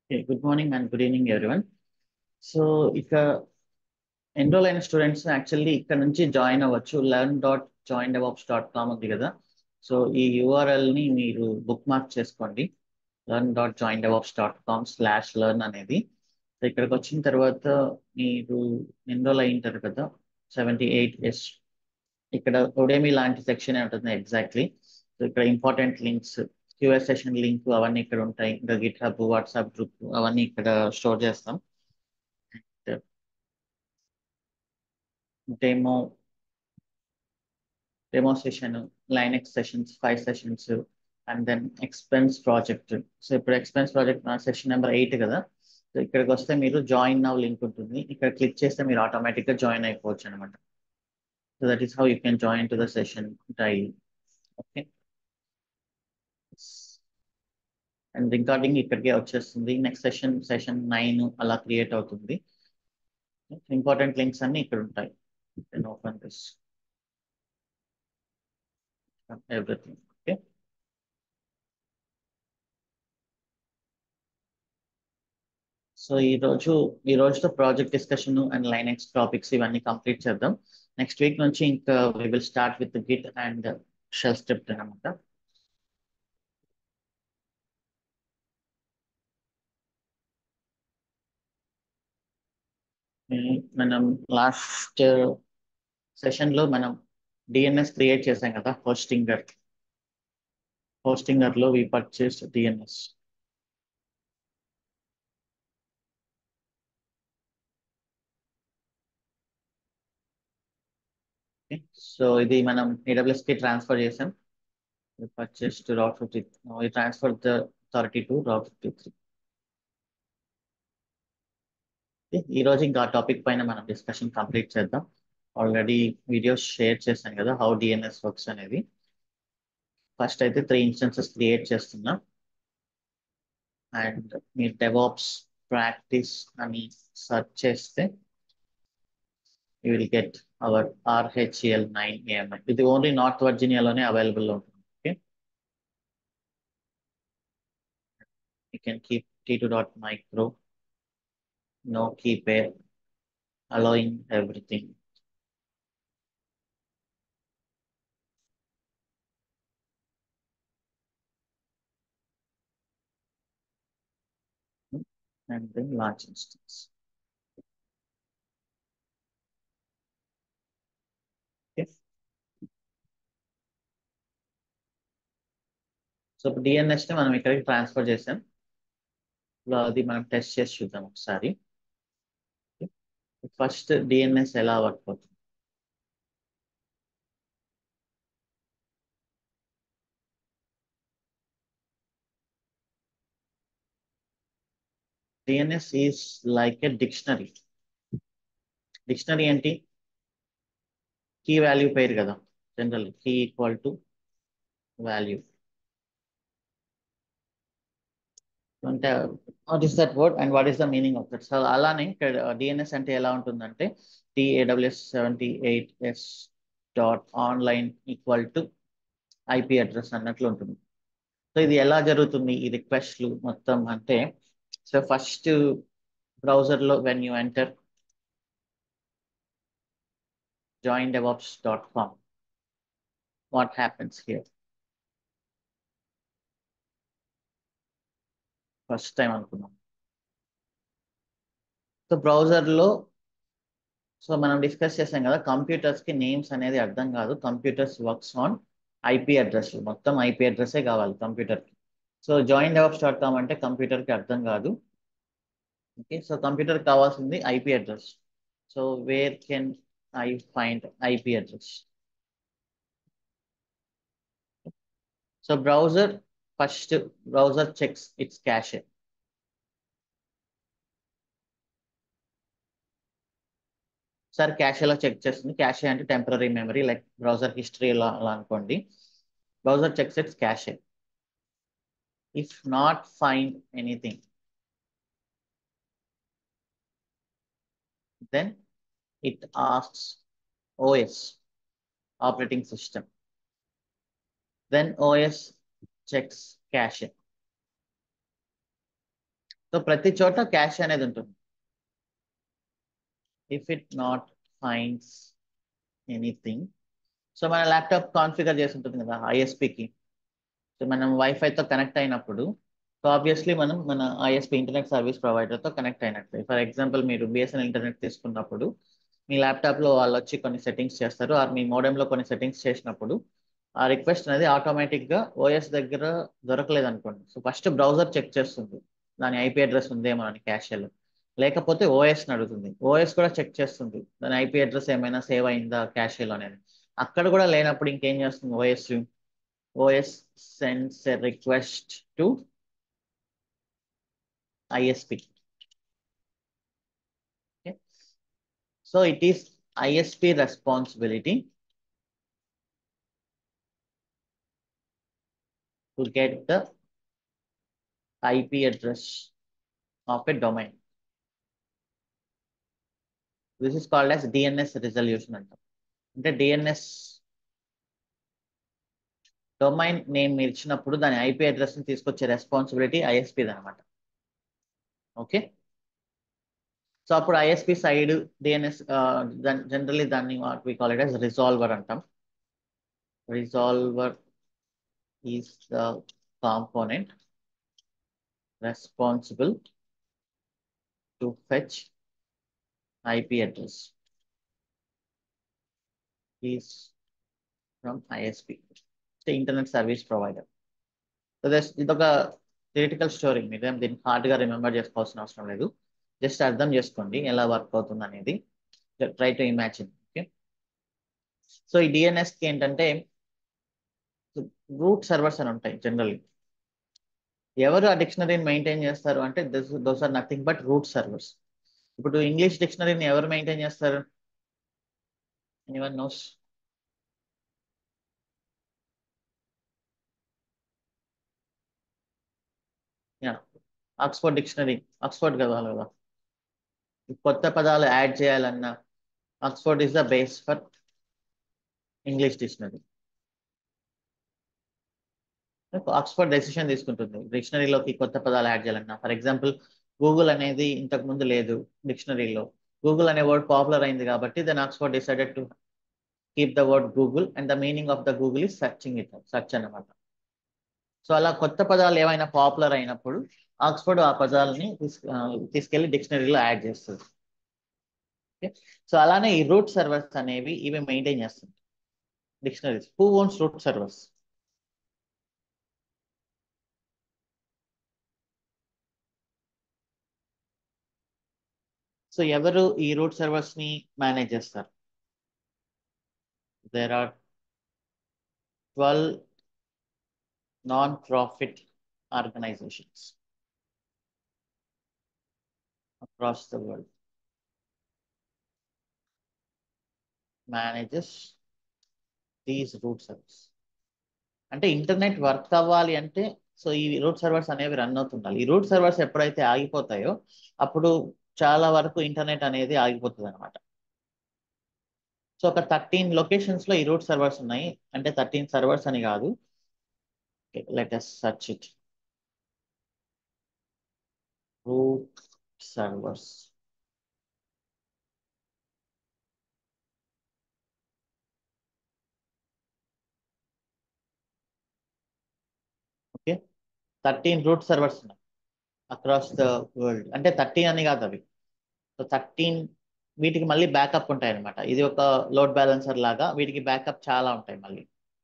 Okay, good morning and good evening everyone. So ఇక enrol అయిన students actually ఇక్కడ నుంచి జాయిన్ అవ్వచ్చు learn dot join DevOps dot com ఉంది కదా సో ఈ URL ని మీరు బుక్ మార్క్ చేసుకోండి learn dot join DevOps dot com slash learn అనేది సో ఇక్కడికి వచ్చిన తర్వాత మీరు ఎన్రోల్ అయింటారు కదా సెవెంటీ ఎయిట్ ఎస్ ఇక్కడ ఉడేమి లాంటి సెక్షన్ ఉంటుంది ఎగ్జాక్ట్లీ సో ఇక్కడ important links QS session link అవన్నీ ఇక్కడ ఉంటాయి ఇంకా గిట్ హబ్ వాట్సాప్ గ్రూప్ అవన్నీ ఇక్కడ స్టోర్ చేస్తాం demo demo session Linux sessions five sessions and then expense project so ఇప్పుడు ఎక్స్పెన్స్ ప్రాజెక్ట్ నా సెషన్ నెంబర్ ఎయిట్ కదా సో ఇక్కడికి వస్తే మీరు జాయిన్ నవ్ లింక్ ఉంటుంది ఇక్కడ క్లిక్ చేస్తే మీరు ఆటోమేటిక్గా జాయిన్ అయిపోవచ్చు అనమాట so that is how you can join to the session daily okay and recording ఇక్కడికే వచ్చేస్తుంది నెక్స్ట్ సెషన్ సెషన్ నైన్ అలా క్రియేట్ అవుతుంది ఇంపార్టెంట్ లింక్స్ అన్ని ఇక్కడ ఉంటాయి then open this everything okay so ఈ రోజు ఈ రోజుతో project discussion and Linux topics ఇవన్నీ కంప్లీట్ చేద్దాం నెక్స్ట్ వీక్ నుంచి ఇంకా we will start with Git and shell script అనమాట మనం లాస్ట్ సెషన్ లో మనం డిఎన్ఎస్ క్రియేట్ చేసాం కదా హోస్టింగర్ హోస్టింగర్ లో వి పర్చేస్ డిఎన్ఎస్ సో ఇది మనం ఏడబ్ల్యూఎస్ కి ట్రాన్స్ఫర్ చేసాం purchase to Route fifty transfer the thirty to Route fifty three ఈ రోజు ఇంకా టాపిక్ పైన మనం డిస్కషన్ కంప్లీట్ చేద్దాం ఆల్రెడీ వీడియోస్ షేర్ చేశాను కదా హౌ డిఎన్ఎస్ వర్క్స్ అనేది ఫస్ట్ అయితే త్రీ ఇన్స్టెన్సెస్ క్రియేట్ చేస్తున్నా అండ్ మీరు డెవాప్స్ ప్రాక్టీస్ అని సెర్చ్ చేస్తే you will get our RHEL nine AMI ఇది ఓన్లీ నార్త్ వర్జీనియాలోనే అవైలబుల్లో ఉంటుంది okay you can keep T two dot micro no key pair, allowing everything. And then launch instance. Okay. So ఇప్పుడు డిఎన్ఎస్ని మనం ఇక్కడికి ట్రాన్స్ఫర్ చేసాం అది మనం టెస్ట్ చేసి చూద్దాం ఒకసారి ఫస్ట్ డిఎన్ఎస్ ఎలా వర్క్ అవుతుంది DNS is like a dictionary dictionary ఏంటి కీ వాల్యూ పేరు కదా general key equal to value అంటే what is that word and what is the meaning of that so అలానే ఇక్కడ డిఎన్ఎస్ అంటే ఎలా ఉంటుందంటే TAWS seventy eight S dot online equal to IP address అన్నట్లు ఉంటుంది సో ఇది ఎలా జరుగుతుంది ఈ రిక్వెస్ట్లు మొత్తం అంటే సో ఫస్ట్ బ్రౌజర్లో when you enter join DevOps dot com what happens here first time అనుకున్నాం సో బ్రౌజర్లో సో మనం డిస్కస్ చేసాం కదా కంప్యూటర్స్కి నేమ్స్ అనేది అర్థం కాదు computers works on IP address మొత్తం ఐపీ అడ్రస్సే కావాలి కంప్యూటర్కి so join devops dot com అంటే కంప్యూటర్కి అర్థం కాదు ఓకే సో కంప్యూటర్కి కావాల్సింది IP address so where can I find IP address so browser first browser checks its క్యాషే sir cache ఎలా చెక్ చేస్తుంది క్యాషే అంటే temporary memory like browser history ఎలా అలా అనుకోండి browser checks its cache if not find anything then it asks OS operating system then OS checks cache. So ప్రతి చోట cache అనేది ఉంటుంది if it not finds anything so మన laptop configure చేసి ఉంటుంది కదా ఐఎస్పికి సో మనం వైఫైతో కనెక్ట్ అయినప్పుడు సో ఆబ్వియస్లీ మనం మన ఐఎస్పి ఇంటర్నెట్ సర్వీస్ ప్రొవైడర్తో కనెక్ట్ అయినట్లే ఫర్ ఎగ్జాంపుల్ మీరు బిఎస్ఎన్ఎల్ ఇంటర్నెట్ తీసుకున్నప్పుడు మీ ల్యాప్టాప్లో వాళ్ళు వచ్చి కొన్ని సెట్టింగ్స్ చేస్తారు ఆర్ మీ మోడెంలో కొన్ని సెట్టింగ్స్ చేసినప్పుడు ఆ రిక్వెస్ట్ అనేది ఆటోమేటిక్గా ఓఎస్ దగ్గర దొరకలేదు అనుకోండి సో ఫస్ట్ బ్రౌజర్ చెక్ చేస్తుంది దాని ఐపీ అడ్రస్ ఉందేమో అని క్యాషెల్ లేకపోతే ఓఎస్ అడుగుతుంది ఓఎస్ కూడా చెక్ చేస్తుంది దాని ఐపీ అడ్రస్ ఏమైనా సేవ్ అయిందా క్యాషెల్ అనేది అక్కడ కూడా లేనప్పుడు ఇంకేం చేస్తుంది OS OS sends a request to ISP. Okay. So it is ISP responsibility to get the IP address of a domain. This is called as DNS resolution అంటాం అంటే డిఎన్ఎస్ డొమైన్ నేమ్ మీరు ఇచ్చినప్పుడు దాని ఐపీ అడ్రస్ ని తీసుకొచ్చే responsibility ఐఎస్పీది అనమాట okay so అప్పుడు ఐఎస్పి సైడ్ డిఎన్ఎస్ జనరల్లీ దాన్ని what we call it as resolver అంటాం resolver is the component responsible to fetch IP address is from ISP internet service provider so ఇదొక theoretical story మీరేం దీన్ని హార్డ్గా remember చేసుకోవాల్సిన అవసరం లేదు జస్ట్ అర్థం చేసుకోండి ఎలా వర్క్ అవుతుంది అనేది try to imagine okay so ఈ డిఎన్ఎస్కి ఏంటంటే రూట్ సర్వర్స్ అని ఉంటాయి జనరల్లీ ఎవరు ఆ డిక్షనరీని మెయింటైన్ చేస్తారు అంటే those are nothing but root servers ఇప్పుడు ఇంగ్లీష్ డిక్షనరీని ఎవరు మెయింటైన్ చేస్తారు anyone knows ya Oxford dictionary Oxford కదా కదా కొత్త పదాలు యాడ్ చేయాలన్నా Oxford is the base for English dictionary Oxford decision తీసుకుంటుంది డిక్షనరీలోకి కొత్త పదాలు యాడ్ చేయాలన్నా ఫర్ ఎగ్జాంపుల్ గూగుల్ అనేది ఇంతకు ముందు లేదు డిక్షనరీలో గూగుల్ అనే వర్డ్ పాపులర్ అయింది కాబట్టి then Oxford decided to keep the word Google and the meaning of the Google is searching it search అన్నమాట సో అలా కొత్త పదాలు ఏమైనా పాపులర్ అయినప్పుడు ఆక్స్ఫర్డ్ ఆ పదాలని తీసుకెళ్లి డిక్షనరీలో యాడ్ చేస్తుంది సో అలానే ఈ రూట్ సర్వర్స్ అనేవి ఇవి మెయింటైన్ చేస్తుంది dictionaries who owns root servers so ఎవరు ఈ రూట్ సర్వర్స్ ని మేనేజ్ చేస్తారు there are twelve non profit organisations across the world manages these root servers అంటే ఇంటర్నెట్ వర్క్ అవ్వాలి అంటే సో ఈ రూట్ సర్వర్స్ అనేవి రన్ అవుతుండాలి ఈ రూట్ సర్వర్స్ ఎప్పుడైతే ఆగిపోతాయో అప్పుడు చాలా వరకు ఇంటర్నెట్ అనేది ఆగిపోతుంది అనమాట సో ఒక థర్టీన్ లొకేషన్స్ లో ఈ రూట్ సర్వర్స్ ఉన్నాయి అంటే థర్టీన్ సర్వర్స్ అని కాదు let us search it root servers. Okay thirteen root servers ఉన్నాయి అక్రాస్ ద వరల్డ్ అంటే థర్టీన్ అని కాదు అవి సో థర్టీన్ వీటికి మళ్ళీ బ్యాకప్ ఉంటాయి అనమాట ఇది ఒక లోడ్ బ్యాలెన్సర్ లాగా వీటికి బ్యాకప్ చాలా ఉంటాయి మళ్ళీ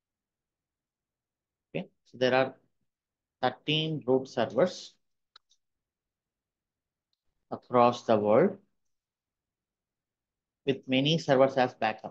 okay so there are thirteen root servers across the world with many servers as backup.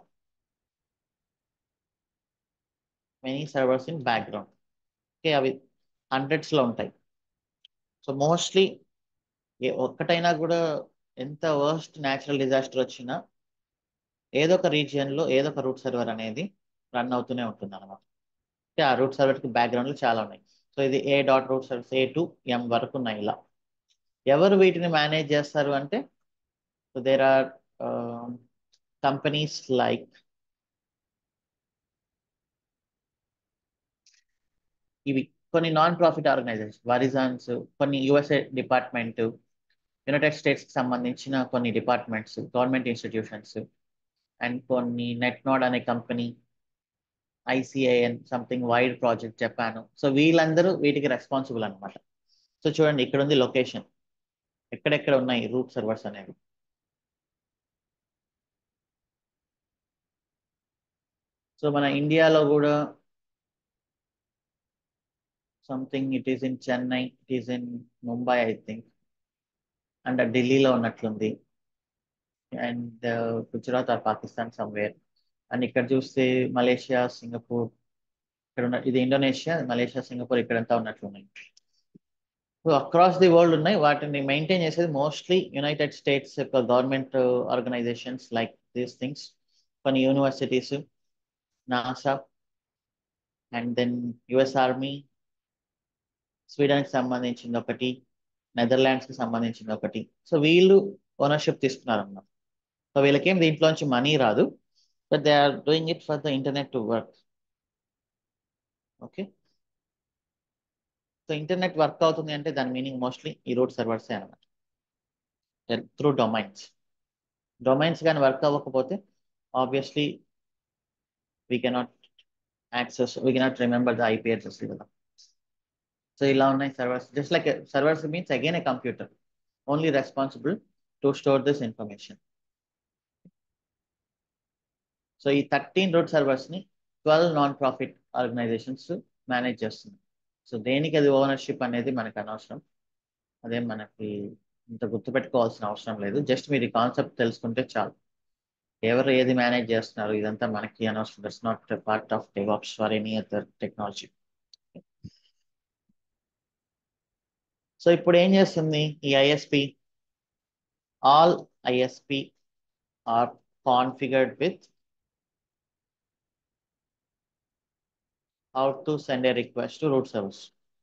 Many servers in background. Okay అవి హండ్రెడ్స్లో ఉంటాయి సో మోస్ట్లీ ఏ ఒక్కటైనా కూడా ఎంత వర్స్ట్ న్యాచురల్ డిజాస్టర్ వచ్చినా ఏదో ఒక రీజియన్లో ఏదో ఒక రూట్ సర్వర్ అనేది రన్ అవుతూనే ఉంటుంది అనమాట ఓకే ఆ రూట్ సర్వర్కి బ్యాక్గ్రౌండ్లో చాలా ఉన్నాయి సో ఇది A dot root service A to M వరకు ఉన్నాయి ఇలా ఎవరు వీటిని మేనేజ్ చేస్తారు అంటే దేర్ ఆర్ కంపెనీస్ లైక్ ఇవి కొన్ని నాన్ ప్రాఫిట్ ఆర్గనైజేషన్ వరిజాన్స్ కొన్ని యుఎస్ఏ డిపార్ట్మెంట్ యునైటెడ్ స్టేట్స్కి సంబంధించిన కొన్ని డిపార్ట్మెంట్స్ గవర్నమెంట్ ఇన్స్టిట్యూషన్స్ అండ్ కొన్ని నెట్ నోడ్ అనే కంపెనీ ఐసిఐఎన్ something wide project Japan so వీళ్ళందరూ వీటికి రెస్పాన్సిబుల్ అనమాట సో చూడండి ఇక్కడ ఉంది లొకేషన్ ఎక్కడెక్కడ ఉన్నాయి రూట్ సర్వర్స్ అనేవి సో మన ఇండియాలో కూడా something it is in Chennai it is in Mumbai I think and ఢిల్లీలో ఉన్నట్లుంది and Gujarat or Pakistan somewhere and ఇక్కడ చూస్తే మలేషియా సింగపూర్ ఇక్కడ ఉన్న ఇది ఇండోనేషియా మలేషియా సింగపూర్ ఇక్కడంతా ఉన్నట్లున్నాయి సో అక్రాస్ ది వరల్డ్ ఉన్నాయి వాటిని మెయింటైన్ చేసేది మోస్ట్లీ యునైటెడ్ స్టేట్స్ యొక్క government organisations like these things కొన్ని universities NASA and then US army స్వీడన్కి సంబంధించింది ఒకటి నెదర్లాండ్స్కి సంబంధించింది ఒకటి సో వీళ్ళు ఓనర్షిప్ తీసుకున్నారు అన్నమాట సో వీళ్ళకేం దీంట్లోంచి మనీ రాదు but they are doing it for the internet to work okay so internet work అవుతుంది అంటే దాని మీనింగ్ మోస్ట్లీ ఈ రూట్ సర్వర్సే అనమాట త్రూ డొమైన్స్ డొమైన్స్ కానీ వర్క్ అవ్వకపోతే obviously we cannot access we cannot remember the IP address కదా so ఇలా ఉన్నాయి servers just like servers means again a computer only responsible to store this information so ఈ thirteen root సర్వర్స్ని twelve non profit organisations manage చేస్తుంది so దేనికి అది ownership అనేది మనకు అనవసరం అదే మనకి ఇంత గుర్తుపెట్టుకోవాల్సిన అవసరం లేదు జస్ట్ మీరు ఈ కాన్సెప్ట్ తెలుసుకుంటే చాలు ఎవరు ఏది మేనేజ్ చేస్తున్నారు ఇదంతా మనకి అనవసరం that's not part of devops for any other technology so ఇప్పుడు ఏం చేస్తుంది ఈ ISP all ISP are configured with how to send a request to root service.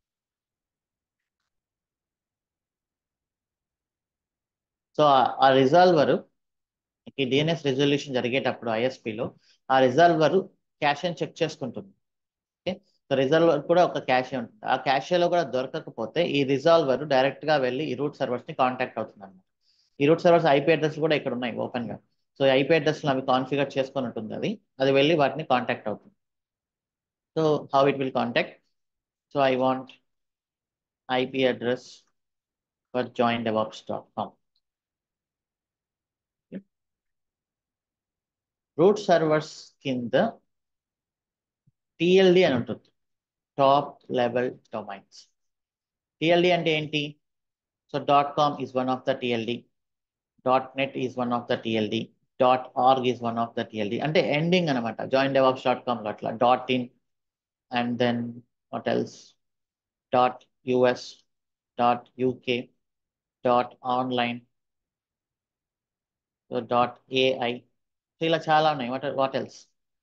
So ఆ రిజాల్వర్ ఈ డిఎన్ఎస్ రిజల్యూషన్ జరిగేటప్పుడు ఐఎస్పిలో ఆ రిజాల్వర్ క్యాష్ అని చెక్ చేసుకుంటుంది ఓకే సో రిజాల్వర్ కూడా ఒక క్యాషే ఉంటుంది ఆ క్యాషేలో కూడా దొరకకపోతే ఈ రిజాల్వర్ డైరెక్ట్ గా వెళ్ళి ఈ రూట్ సర్వర్స్ ని కాంటాక్ట్ అవుతుంది అనమాట ఈ రూట్ సర్వర్స్ ఐపీ అడ్రస్ కూడా ఇక్కడ ఉన్నాయి ఓపెన్ గా సో ఐపీ అడ్రస్ అవి కాన్ఫిగర్ చేసుకొని ఉంటుంది అది అది వెళ్ళి వాటిని కాంటాక్ట్ అవుతుంది So how it will contact? So I want IP address for joindevops.com. Okay. Root servers కింద టిఎల్డి అని ఉంటుంది టాప్ లెవెల్ డొమైన్స్ టిఎల్డి అంటే ఏంటి so dot com is one of the TLD dot net is one of the TLD dot org is one of the TLD అంటే ending అనమాట join DevOps dot కామ్లో అట్లా dot in and then what else dot us dot uk dot online so dot ai so ఇలా చాలా ఉన్నాయి what what else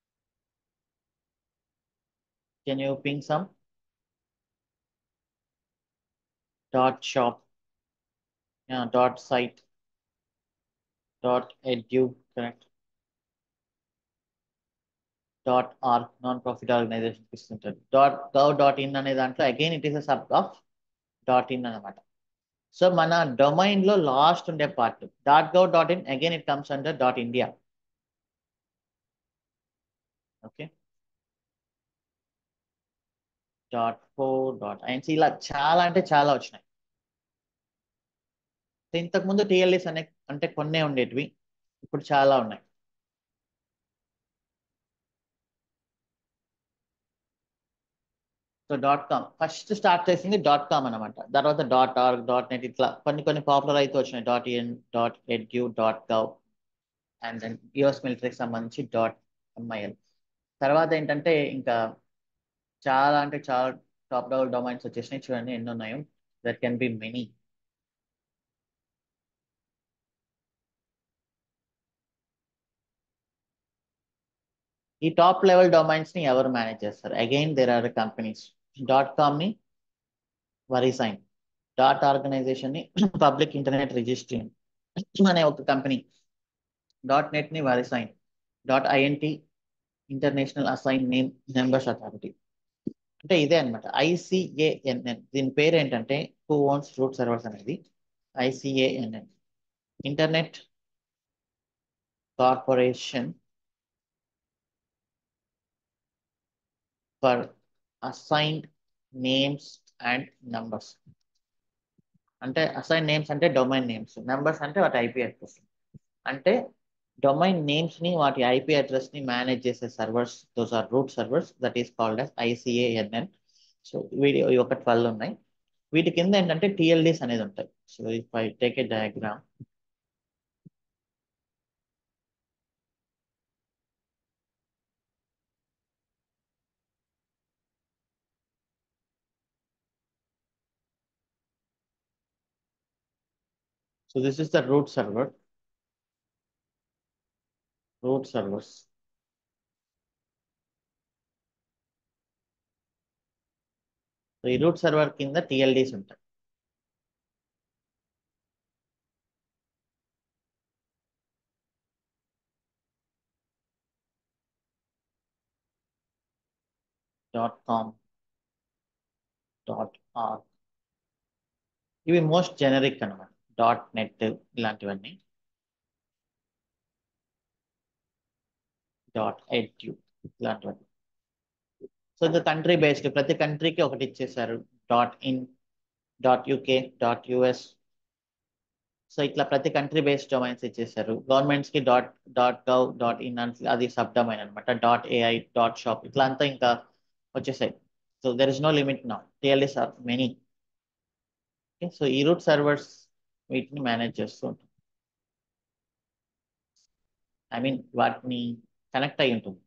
can you ping some dot shop yeah dot site dot edu correct dot org non profit organisation ఇస్తుంటారు dot gov dot in అనే దాంట్లో again it is a sub of dot in అనమాట so మన domain లో last ఉండే part dot gov dot in again it comes under dot India okay dot co dot in ఇలా చాలా అంటే చాలా వచ్చినాయి ఇంతకు ముందు టిఎల్ఎస్ అనే అంటే కొన్నే ఉండేటివి ఇప్పుడు చాలా ఉన్నాయి so dot com first start చేసింది డాట్ కామ్ అనమాట తర్వాత డాట్ ఆర్గ్ డాట్ నెట్ ఇట్లా కొన్ని కొన్ని పాపులర్ అయితే వచ్చినాయి dot in dot edu dot gov and then US మిలిటరీకి సంబంధించి డాట్ ఎంఐఎల్ తర్వాత ఏంటంటే ఇంకా చాలా అంటే చాలా టాప్ డౌన్ డొమైన్స్ వచ్చేసినాయి చూడండి ఎన్ని ఉన్నాయో దట్ కెన్ బి మెనీ ఈ టాప్ లెవెల్ డొమైన్స్ ని ఎవరు మేనేజ్ చేస్తారు again there are companies dot com ని వరిసైన్ డాట్ ఆర్గనైజేషన్ ని పబ్లిక్ ఇంటర్నెట్ రిజిస్ట్రీ అనే ఒక కంపెనీ డాట్ నెట్ ని Verisign dot INT international assign name members authority అంటే ఇదే అనమాట ఐసిఏఎన్ఎన్ దీని పేరు ఏంటంటే హూ ఓన్స్ రూట్ సర్వర్స్ అనేది ICANN internet corporation for assigned names and numbers అంటే అసైన్ నేమ్స్ అంటే డొమైన్ నేమ్స్ నెంబర్స్ అంటే వాటి ఐపీ అడ్రస్ అంటే డొమైన్ నేమ్స్ ని వాటి ఐపీ అడ్రస్ ని మేనేజ్ చేసే servers those are root servers that is called as ICANN so వీడి ఇవి ఒక ట్వెల్వ్ ఉన్నాయి వీటి కింద ఏంటంటే టిఎల్డీస్ అనేది ఉంటాయి so if I take a diagram So this is the root server. Root servers. So ఈ రూట్ సర్వర్ కింద టిఎల్డీస్ ఉంటాయి డాట్ కామ్ డాట్ ఆర్ ఇవి మోస్ట్ జెనరిక్ అనమాట డాట్ నెట్ ఇలాంటివన్నీ డాట్ ఎడ్యూ ఇలాంటివన్నీ సో ఇది కంట్రీ బేస్డ్ ప్రతి కంట్రీకి ఒకటి ఇచ్చేసారు dot in dot UK dot US so ఇట్లా ప్రతి కంట్రీ బేస్డ్ డొమైన్స్ ఇచ్చేసారు గవర్నమెంట్స్ కి dot dot gov dot in అది సబ్ డొమైన్ అనమాట డాట్ ఏఐ డాట్ షాప్ ఇట్లా అంతా ఇంకా వచ్చేసాయి so there is no limit నా టిఎల్ఎస్ ఆర్ మెనీ సో ఈ రూట్ సర్వర్స్ వీటిని మేనేజ్ చేస్తూ ఉంటాం ఐ మీన్ వాటిని కనెక్ట్ అయి ఉంటుంది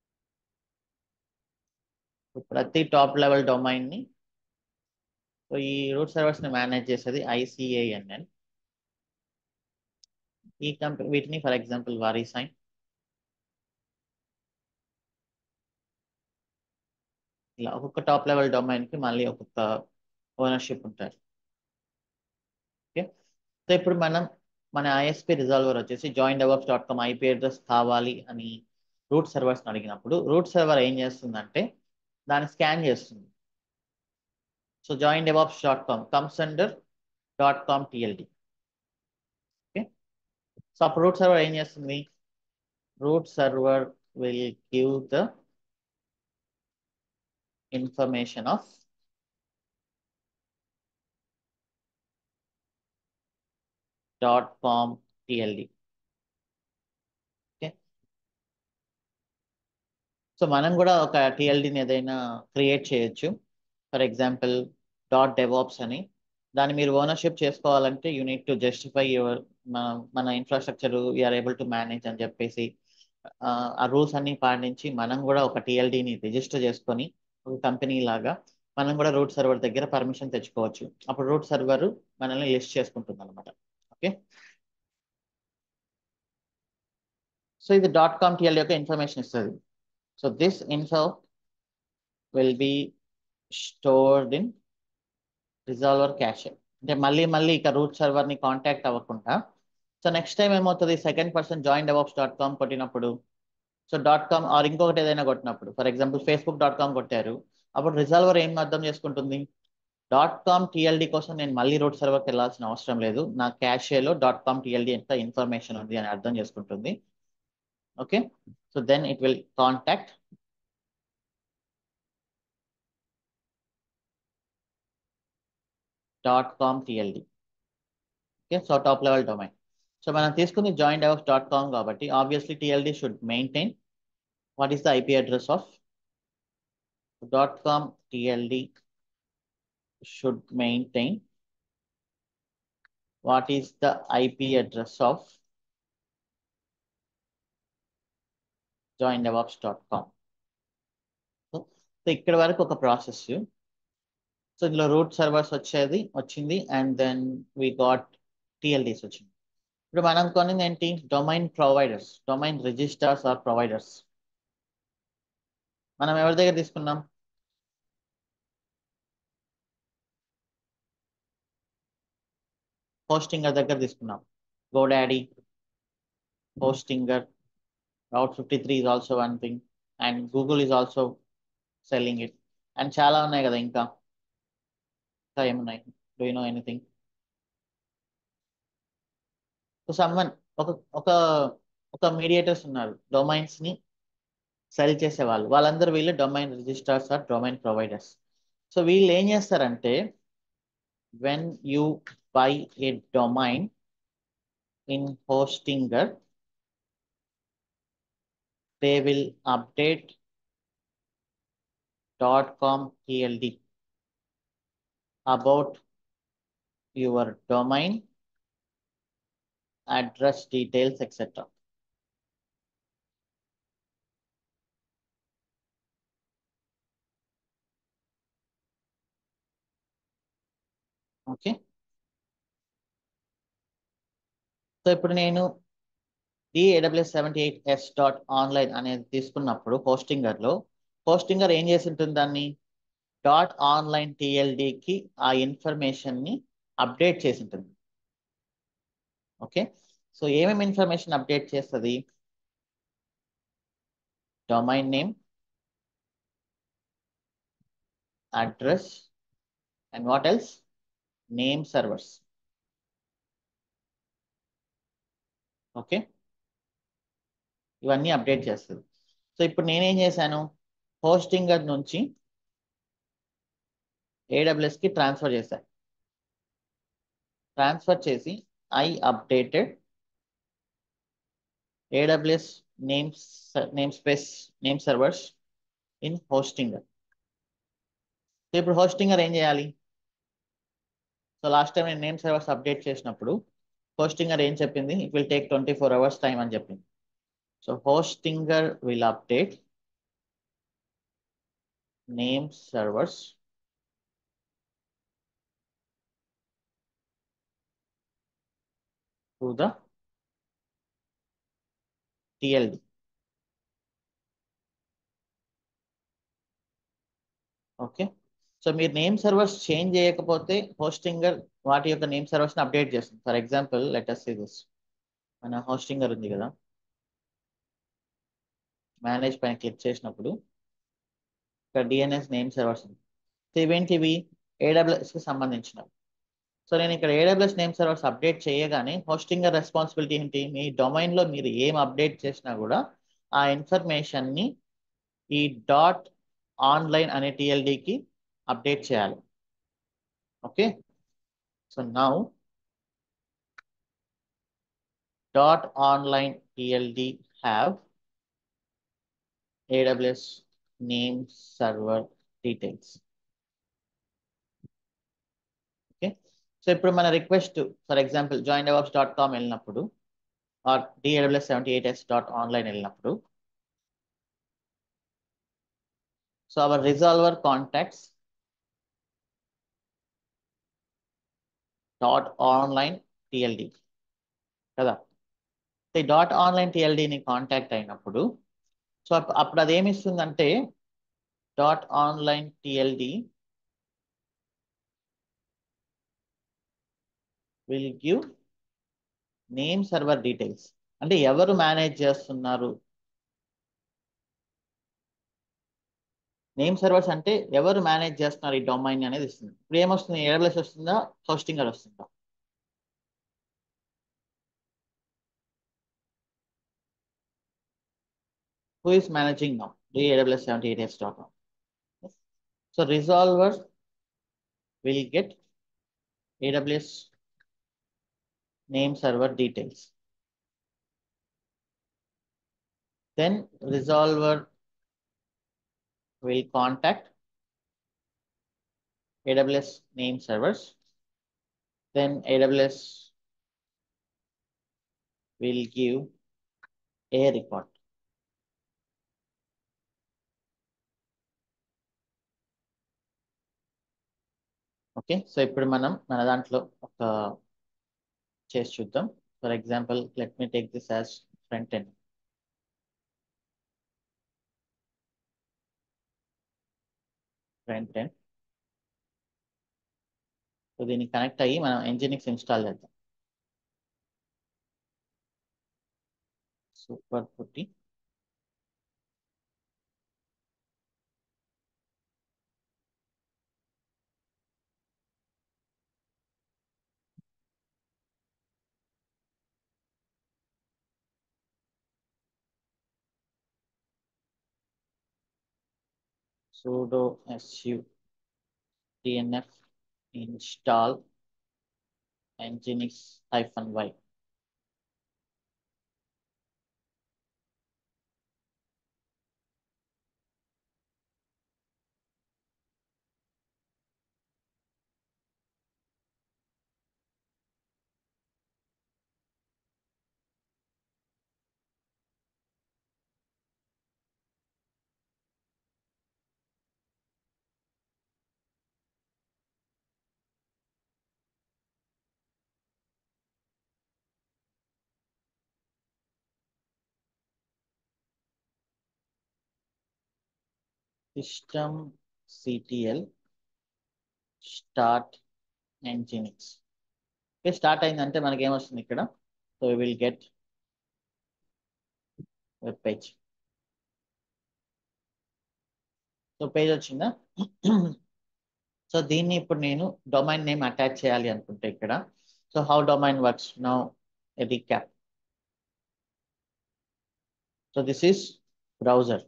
ప్రతి టాప్ లెవెల్ డొమైన్ ని సో ఈ రూట్ సర్వర్స్ ని మేనేజ్ చేసేది ఐసిఏఎన్ఎన్ ఈ కంపెనీ వీటిని ఫర్ ఎగ్జాంపుల్ వారీ సైన్ ఇలా ఒక్కొక్క టాప్ లెవెల్ డొమైన్ కి మళ్ళీ ఒక్కొక్క ఓనర్షిప్ ఉంటారు ఓకే సో ఇప్పుడు మనం మన ఐఎస్పి రిజాల్వర్ వచ్చేసి join devops dot com IP address కావాలి అని రూట్ సర్వర్స్ అడిగినప్పుడు రూట్ సర్వర్ ఏం చేస్తుందంటే దాన్ని స్కాన్ చేస్తుంది so join DevOps dot com comes under dot com TLD okay so అప్పుడు రూట్ సర్వర్ ఏం చేస్తుంది root server will give the information of dot com TLD okay so మనం కూడా ఒక టిఎల్డిని ఏదైనా క్రియేట్ చేయొచ్చు ఫర్ ఎగ్జాంపుల్ డాట్ డెవాప్స్ అని దాన్ని మీరు ఓనర్షిప్ చేసుకోవాలంటే you need to justify your మన మన infrastructure you're able to manage అని చెప్పేసి ఆ రూల్స్ అన్ని పాటించి మనం కూడా ఒక టిఎల్డిని రిజిస్టర్ చేసుకొని ఒక కంపెనీ లాగా మనం కూడా రూట్ సర్వర్ దగ్గర పర్మిషన్ తెచ్చుకోవచ్చు అప్పుడు రూట్ సర్వర్ మనల్ని లిస్ట్ చేసుకుంటుంది అనమాట ఓకే సో ఇది డాట్ కామ్ టిఎల్డి యొక్క ఇన్ఫర్మేషన్ ఇస్తుంది so this info will be stored in resolver cache అంటే మళ్ళీ మళ్ళీ ఇక రూట్ సర్వర్ని కాంటాక్ట్ అవ్వకుండా సో నెక్స్ట్ టైం ఏమవుతుంది second person join DevOps dot com కొట్టినప్పుడు సో డాట్ కామ్ ఆర్ ఇంకొకటి ఏదైనా కొట్టినప్పుడు for example Facebook dot com కొట్టారు అప్పుడు రిజాల్వర్ ఏం అర్థం చేసుకుంటుంది డాట్ కామ్ టిఎల్డి కోసం నేను మళ్ళీ రూట్ సర్వర్కి వెళ్ళాల్సిన అవసరం లేదు నా క్యాషేలో డాట్ కామ్ టిఎల్డి ఎంత ఇన్ఫర్మేషన్ ఉంది అని అర్థం చేసుకుంటుంది okay so then it will contact dot com TLD okay so top level domain so మనం తీసుకుంది జాయిన్ డెవలప్స్ డాట్ కామ్ కాబట్టి obviously TLD should maintain what is the IP address of dot com TLD should maintain what is the IP address of join DevOps dot com so ఇక్కడ వరకు ఒక process so ఇందులో root servers వచ్చేది వచ్చింది and then we got TLDs వచ్చింది ఇప్పుడు మనం కొనింది ఏంటి domain providers domain registers or providers మనం ఎవరి దగ్గర తీసుకున్నాం హోస్టింగర్ దగ్గర తీసుకున్నాం GoDaddy Hostinger route fifty three is also one thing and Google is also selling it. And చాలా ఉన్నాయి కదా ఇంకా ఇంకా ఏమున్నాయి do you know anything so someone ఒక ఒక ఒక మీడియేటర్స్ ఉన్నారు డొమైన్స్ ని సెల్ చేసే వాళ్ళు వాళ్ళందరూ వీళ్ళు domain registrars or domain providers so వీళ్ళు ఏం చేస్తారంటే when you buy a domain in Hostinger they will update .com TLD about your domain, address details, etc. Okay so ఇప్పుడు నేను DAWS seventy eight S dot online అనేది తీసుకున్నప్పుడు హోస్టింగర్లో Hostinger ఏం చేసి ఉంటుంది దాన్ని డాట్ ఆన్లైన్ టిఎల్డికి ఆ ఇన్ఫర్మేషన్ని అప్డేట్ చేసి ఉంటుంది ఓకే సో ఏమేమి ఇన్ఫర్మేషన్ అప్డేట్ చేస్తుంది domain name address and what else name servers okay ఇవన్నీ అప్డేట్ చేస్తుంది సో ఇప్పుడు నేనేం చేశాను హోస్టింగర్ నుంచి ఏడబ్ల్యూఎస్కి ట్రాన్స్ఫర్ చేశాను ట్రాన్స్ఫర్ చేసి I updated AWS name name space name servers in Hostinger so ఇప్పుడు హోస్టింగర్ ఏం చేయాలి సో లాస్ట్ టైం నేను నేమ్ సర్వర్స్ అప్డేట్ చేసినప్పుడు హోస్టింగర్ ఏం చెప్పింది it will take twenty four hours time అని చెప్పింది so Hostinger will update name servers to the TLD. Okay so మీరు నేమ్ సర్వర్స్ చేంజ్ చేయకపోతే హోస్టింగర్ వాటి యొక్క నేమ్ సర్వర్స్ అప్డేట్ చేస్తుంది ఫర్ ఎగ్జాంపుల్ లెటర్స్ దిస్ మన హోస్టింగర్ ఉంది కదా మేనేజ్ పైన క్లిక్ చేసినప్పుడు ఇక్కడ డిఎన్ఎస్ నేమ్ సర్వర్స్ ఉంది సో ఇవేంటివి ఏడబ్ల్యూఎస్కి సంబంధించినవి సో నేను ఇక్కడ ఏడబ్ల్యూఎస్ నేమ్ సర్వర్స్ అప్డేట్ చేయగానే హోస్టింగర్ రెస్పాన్సిబిలిటీ ఏంటి మీ డొమైన్లో మీరు ఏం అప్డేట్ చేసినా కూడా ఆ ఇన్ఫర్మేషన్ని ఈ డాట్ ఆన్లైన్ అనే టిఎల్డికి అప్డేట్ చేయాలి okay so now dot online TLD have AWS name server details okay so ఇప్పుడు మన request for example join DevOps dot com వెళ్ళినప్పుడు or DAWS seventy eight S dot online వెళ్ళినప్పుడు so our resolver contacts dot online TLD కదా ఈ dot online టిఎల్డిని contact అయినప్పుడు so అప్పుడు అది ఏమి ఇస్తుందంటే dot online TLD will give name server details అంటే ఎవరు మేనేజ్ చేస్తున్నారు నేమ్ సర్వర్స్ అంటే ఎవరు మేనేజ్ చేస్తున్నారు ఈ డొమైన్ అనేది ఇస్తుంది ఇప్పుడు ఏమొస్తుంది ఏడబ్ల్యూఎస్ వస్తుందా హోస్టింగర్ వస్తుందా who is managing now the AWS 78s.com. So resolver will get AWS name server details. Then resolver will contact AWS name servers. Then AWS will give a report. Okay so ఇప్పుడు మనం మన దాంట్లో ఒక చేసి చూద్దాం for example let me take this as front end front end so దీనికి connect అయ్యి మనం ఎంజినిక్స్ ఇన్స్టాల్ చేద్దాం super putty sudo su dnf install nginx hyphen y system ctl start nginx okay start అయిందంటే మనకి ఏమొస్తుంది ఇక్కడ so will get web page so page వచ్చిందా so దీన్ని ఇప్పుడు నేను డొమైన్ నేమ్ అటాచ్ చేయాలి అనుకుంటే ఇక్కడ so how domain works now recap so this is browser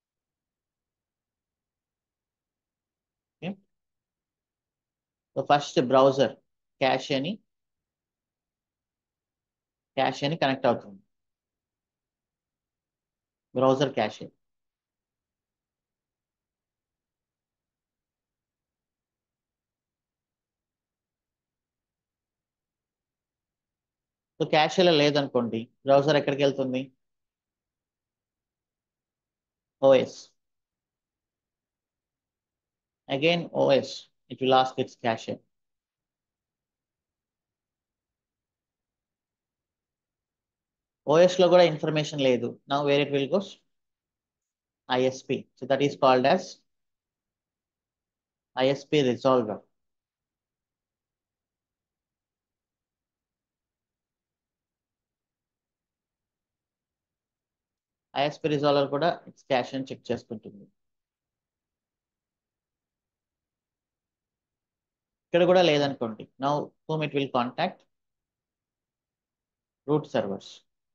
so first browser cache అని క్యాష్ అని కనెక్ట్ అవుతుంది బ్రౌజర్ క్యాష్ సో క్యాషేలో లేదనుకోండి బ్రౌజర్ ఎక్కడికి వెళ్తుంది OS again OS it will ask its cache OS లో కూడా ఇన్ఫర్మేషన్ లేదు నా wear it will goes ISP so that is called as ISP resolver ISP resolver కూడా ఇట్స్ క్యాష్ అని చెక్ చేసుకుంటుంది ఇక్కడ కూడా లేదనుకోండి now home it will contact root servers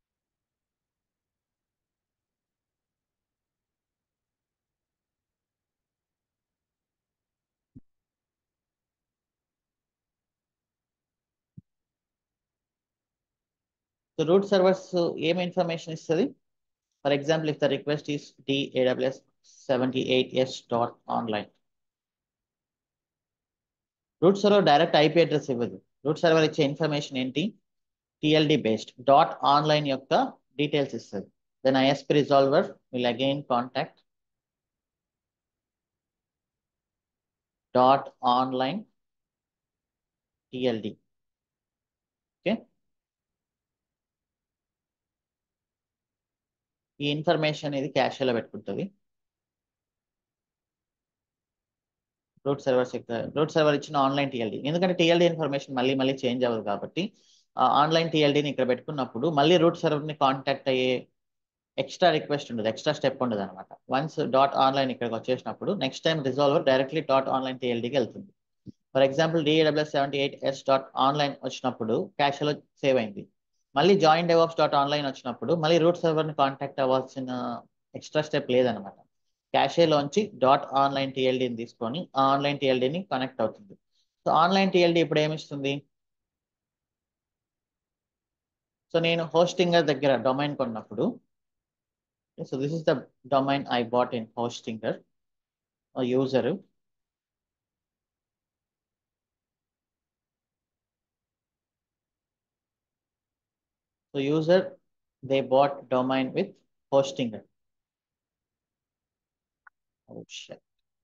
so root servers ఏం ఇన్ఫర్మేషన్ ఇస్తుంది for example if the request is DAWS seventy eight S dot online root server direct IP address ఇవ్వదు root server ఇచ్చే information ఏంటి TLD based dot online యొక్క details ఇస్తుంది then ISP resolver will again contact dot online TLD okay ఈ information ఇది క్యాషేలో పెట్టుకుంటుంది root servers root server ఇచ్చిన ఆన్లైన్ టీఎల్డి ఎందుకంటే టీఎల్డి ఇన్ఫర్మేషన్ మళ్ళీ మళ్ళీ చేంజ్ అవ్వదు కాబట్టి ఆన్లైన్ టీఎల్డీని ఇక్కడ పెట్టుకున్నప్పుడు మళ్ళీ రూట్ సర్వర్ని కాంటాక్ట్ అయ్యే ఎక్స్ట్రా రిక్వెస్ట్ ఉండదు ఎక్స్ట్రా స్టెప్ ఉండదు అనమాట వన్స్ డాట్ ఆన్లైన్ ఇక్కడికి వచ్చేసినప్పుడు next time resolver directly dot online టీఎల్డీకి వెళ్తుంది for example DAWS seventy eight S dot online వచ్చినప్పుడు క్యాష్లో సేవ్ అయింది మళ్ళీ జాయిన్ డెవాప్స్ డాట్ ఆన్లైన్ వచ్చినప్పుడు మళ్ళీ రూట్ సర్వర్ని కాంటాక్ట్ అవ్వాల్సిన ఎక్స్ట్రా స్టెప్ లేదనమాట క్యాషేలోంచి డాట్ ఆన్లైన్ టీఎల్డీని తీసుకొని ఆ ఆన్లైన్ టీఎల్డీని కనెక్ట్ అవుతుంది సో ఆన్లైన్ టీఎల్డీ ఇప్పుడు ఏమిస్తుంది సో నేను హోస్టింగర్ దగ్గర డొమైన్ కొన్నప్పుడు so this is the domain I bought in Hostinger user so user they bought domain with Hostinger Oh shit.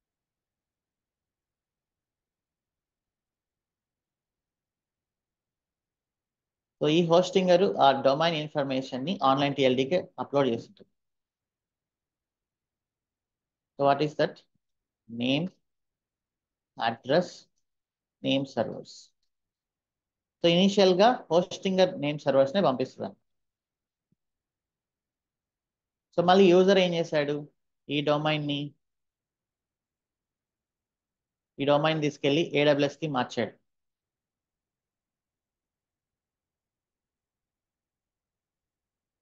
So ఈ హోస్టింగర్ ఆ డొమైన్ ఇన్ఫర్మేషన్ ని ఆన్లైన్ టిఎల్డీకి అప్లోడ్ చేస్తుంటుంది so what is that name address name servers so initial గా Hostinger name servers ని పంపిస్తుంది so మళ్ళీ user ఏం చేశాడు ఈ డొమైన్ ని ఈ డొమైన్ తీసుకెళ్లి ఏడబ్ల్యూఎస్ కి మార్చాడు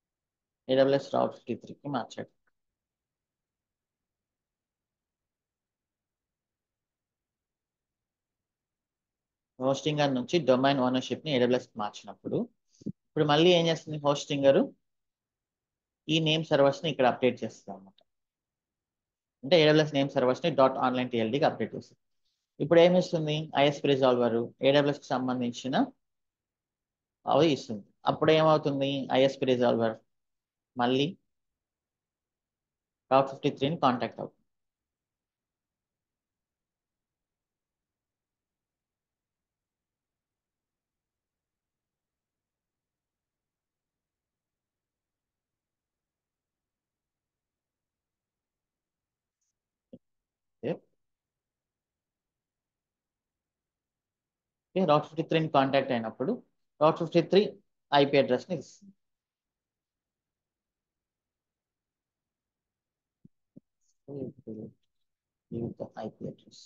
ఏడబ్ల్యూఎస్ రావ్ ఫిఫ్టీ త్రీకి మార్చాడు హోస్టింగర్ నుంచి డొమైన్ ఓనర్షిప్ని ఏడబ్ల్యూఎస్ మార్చినప్పుడు ఇప్పుడు మళ్ళీ ఏం చేస్తుంది హోస్టింగర్ ఈ నేమ్ సర్వర్స్ని ఇక్కడ అప్డేట్ చేస్తుంది అనమాట అంటే ఏడబ్ల్యూఎస్ నేమ్ సర్వర్స్ని డాట్ ఆన్లైన్ టీఎల్డీకి అప్డేట్ చేస్తుంది ఇప్పుడు ఏమి ఇస్తుంది ఐఎస్పి రిజాల్వర్ ఏడబ్ల్యూఎస్కి సంబంధించిన అవి ఇస్తుంది అప్పుడు ఏమవుతుంది ఐఎస్పి రిజాల్వర్ మళ్ళీ టాప్ ఫిఫ్టీ త్రీని కాంటాక్ట్ అవుతుంది రౌట్ ఫిఫ్టీ త్రీని కాంటాక్ట్ అయినప్పుడు రౌట్ ఫిఫ్టీ త్రీ ఐపీ అడ్రస్ని ఇస్తుంది ఐపీ అడ్రస్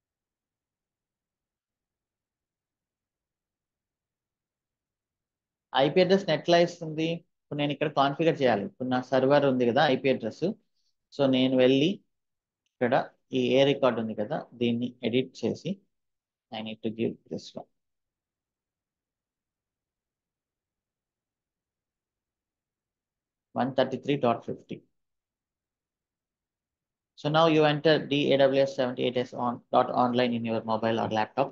ఐపీ అడ్రస్ ఎట్లా ఇస్తుంది ఇప్పుడు నేను ఇక్కడ కాన్ఫిగర్ చేయాలి ఇప్పుడు నా సర్వర్ ఉంది కదా ఐపీ అడ్రస్ సో నేను వెళ్ళి ఇక్కడ ఈ ఏ రికార్డ్ ఉంది కదా దీన్ని ఎడిట్ చేసి I need to give this one one thirty three dot fifty So now you enter DAWS 78s on dot online in your mobile or laptop.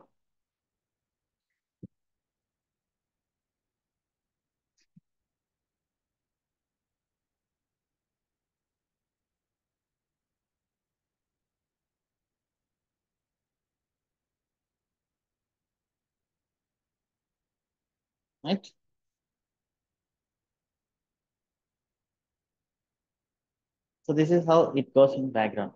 Right? So this is how it goes in background.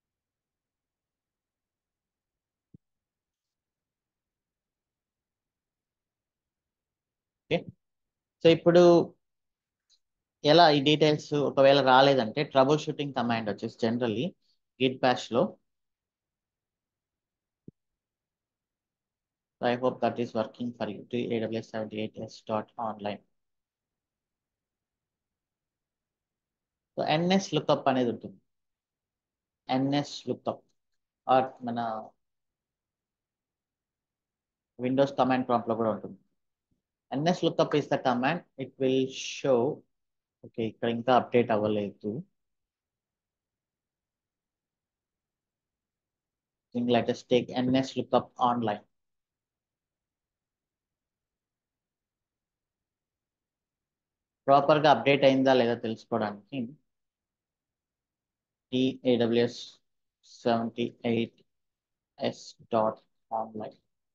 Okay so ఇప్పుడు ఎలా ఈ details ఒకవేళ రాలేదంటే trouble shooting command వచ్చేసి generally git bash లో I hope that is working for you to AWS seventy eight S dot online so NS lookup అనేది ఉంటుంది NS lookup or మన విండోస్ కమాండ్ ప్రాంప్ట్ లో కూడా ఉంటుంది ns lookup is the command it will show okay ఇక్కడ ఇంకా update అవ్వలేదు let us take ns lookup online proper గా అప్డేట్ అయిందా లేదా తెలుసుకోవడానికి AWS seventy eight S dot online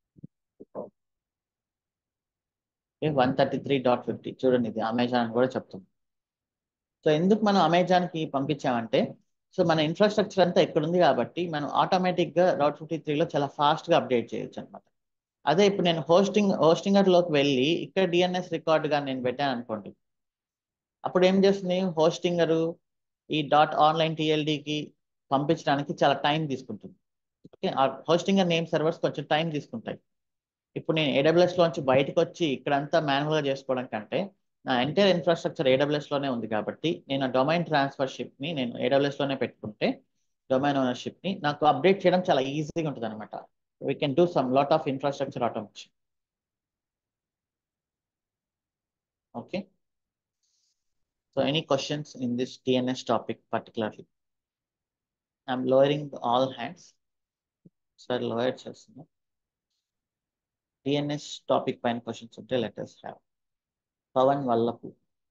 one thirty three dot fifty చూడండి ఇది అమెజాన్ అని కూడా చెప్తుంది సో ఎందుకు మనం అమెజాన్కి పంపించామంటే సో మన ఇన్ఫ్రాస్ట్రక్చర్ అంతా ఇక్కడ ఉంది కాబట్టి మనం ఆటోమేటిక్గా రౌట్ ఫిఫ్టీ త్రీలో చాలా ఫాస్ట్గా అప్డేట్ చేయొచ్చు అనమాట అదే ఇప్పుడు నేను హోస్టింగ్ హోస్టింగర్లోకి వెళ్ళి ఇక్కడ డిఎన్ఎస్ రికార్డ్గా నేను పెట్టాను అనుకోండి అప్పుడు ఏం చేస్తుంది హోస్టింగరు ఈ డాట్ ఆన్లైన్ టీఎల్డీకి పంపించడానికి చాలా టైం తీసుకుంటుంది ఓకే హోస్టింగర్ నేమ్ సర్వర్స్ కొంచెం టైం తీసుకుంటాయి ఇప్పుడు నేను ఏడబ్ల్యూఎస్ లోంచి బయటకు వచ్చి ఇక్కడంతా మాన్యువల్గా చేసుకోవడం కంటే నా ఎంటైర్ ఇన్ఫ్రాస్ట్రక్చర్ ఏడబ్ల్యూఎస్ లోనే ఉంది కాబట్టి నేను డొమైన్ ట్రాన్స్ఫర్షిప్ ని నేను ఏడబ్ల్యూఎస్ లోనే పెట్టుకుంటే డొమైన్ ఓనర్షిప్ ని నాకు అప్డేట్ చేయడం చాలా ఈజీగా ఉంటుంది అనమాట we can do some lot of infrastructure automation okay so any questions in this DNS topic particularly I'm lowering all hands sir lower చేస్తున్నాం టిఎన్ఎస్ టాపిక్ పైన క్వశ్చన్స్ ఉంటే let us have Pavan Vallapu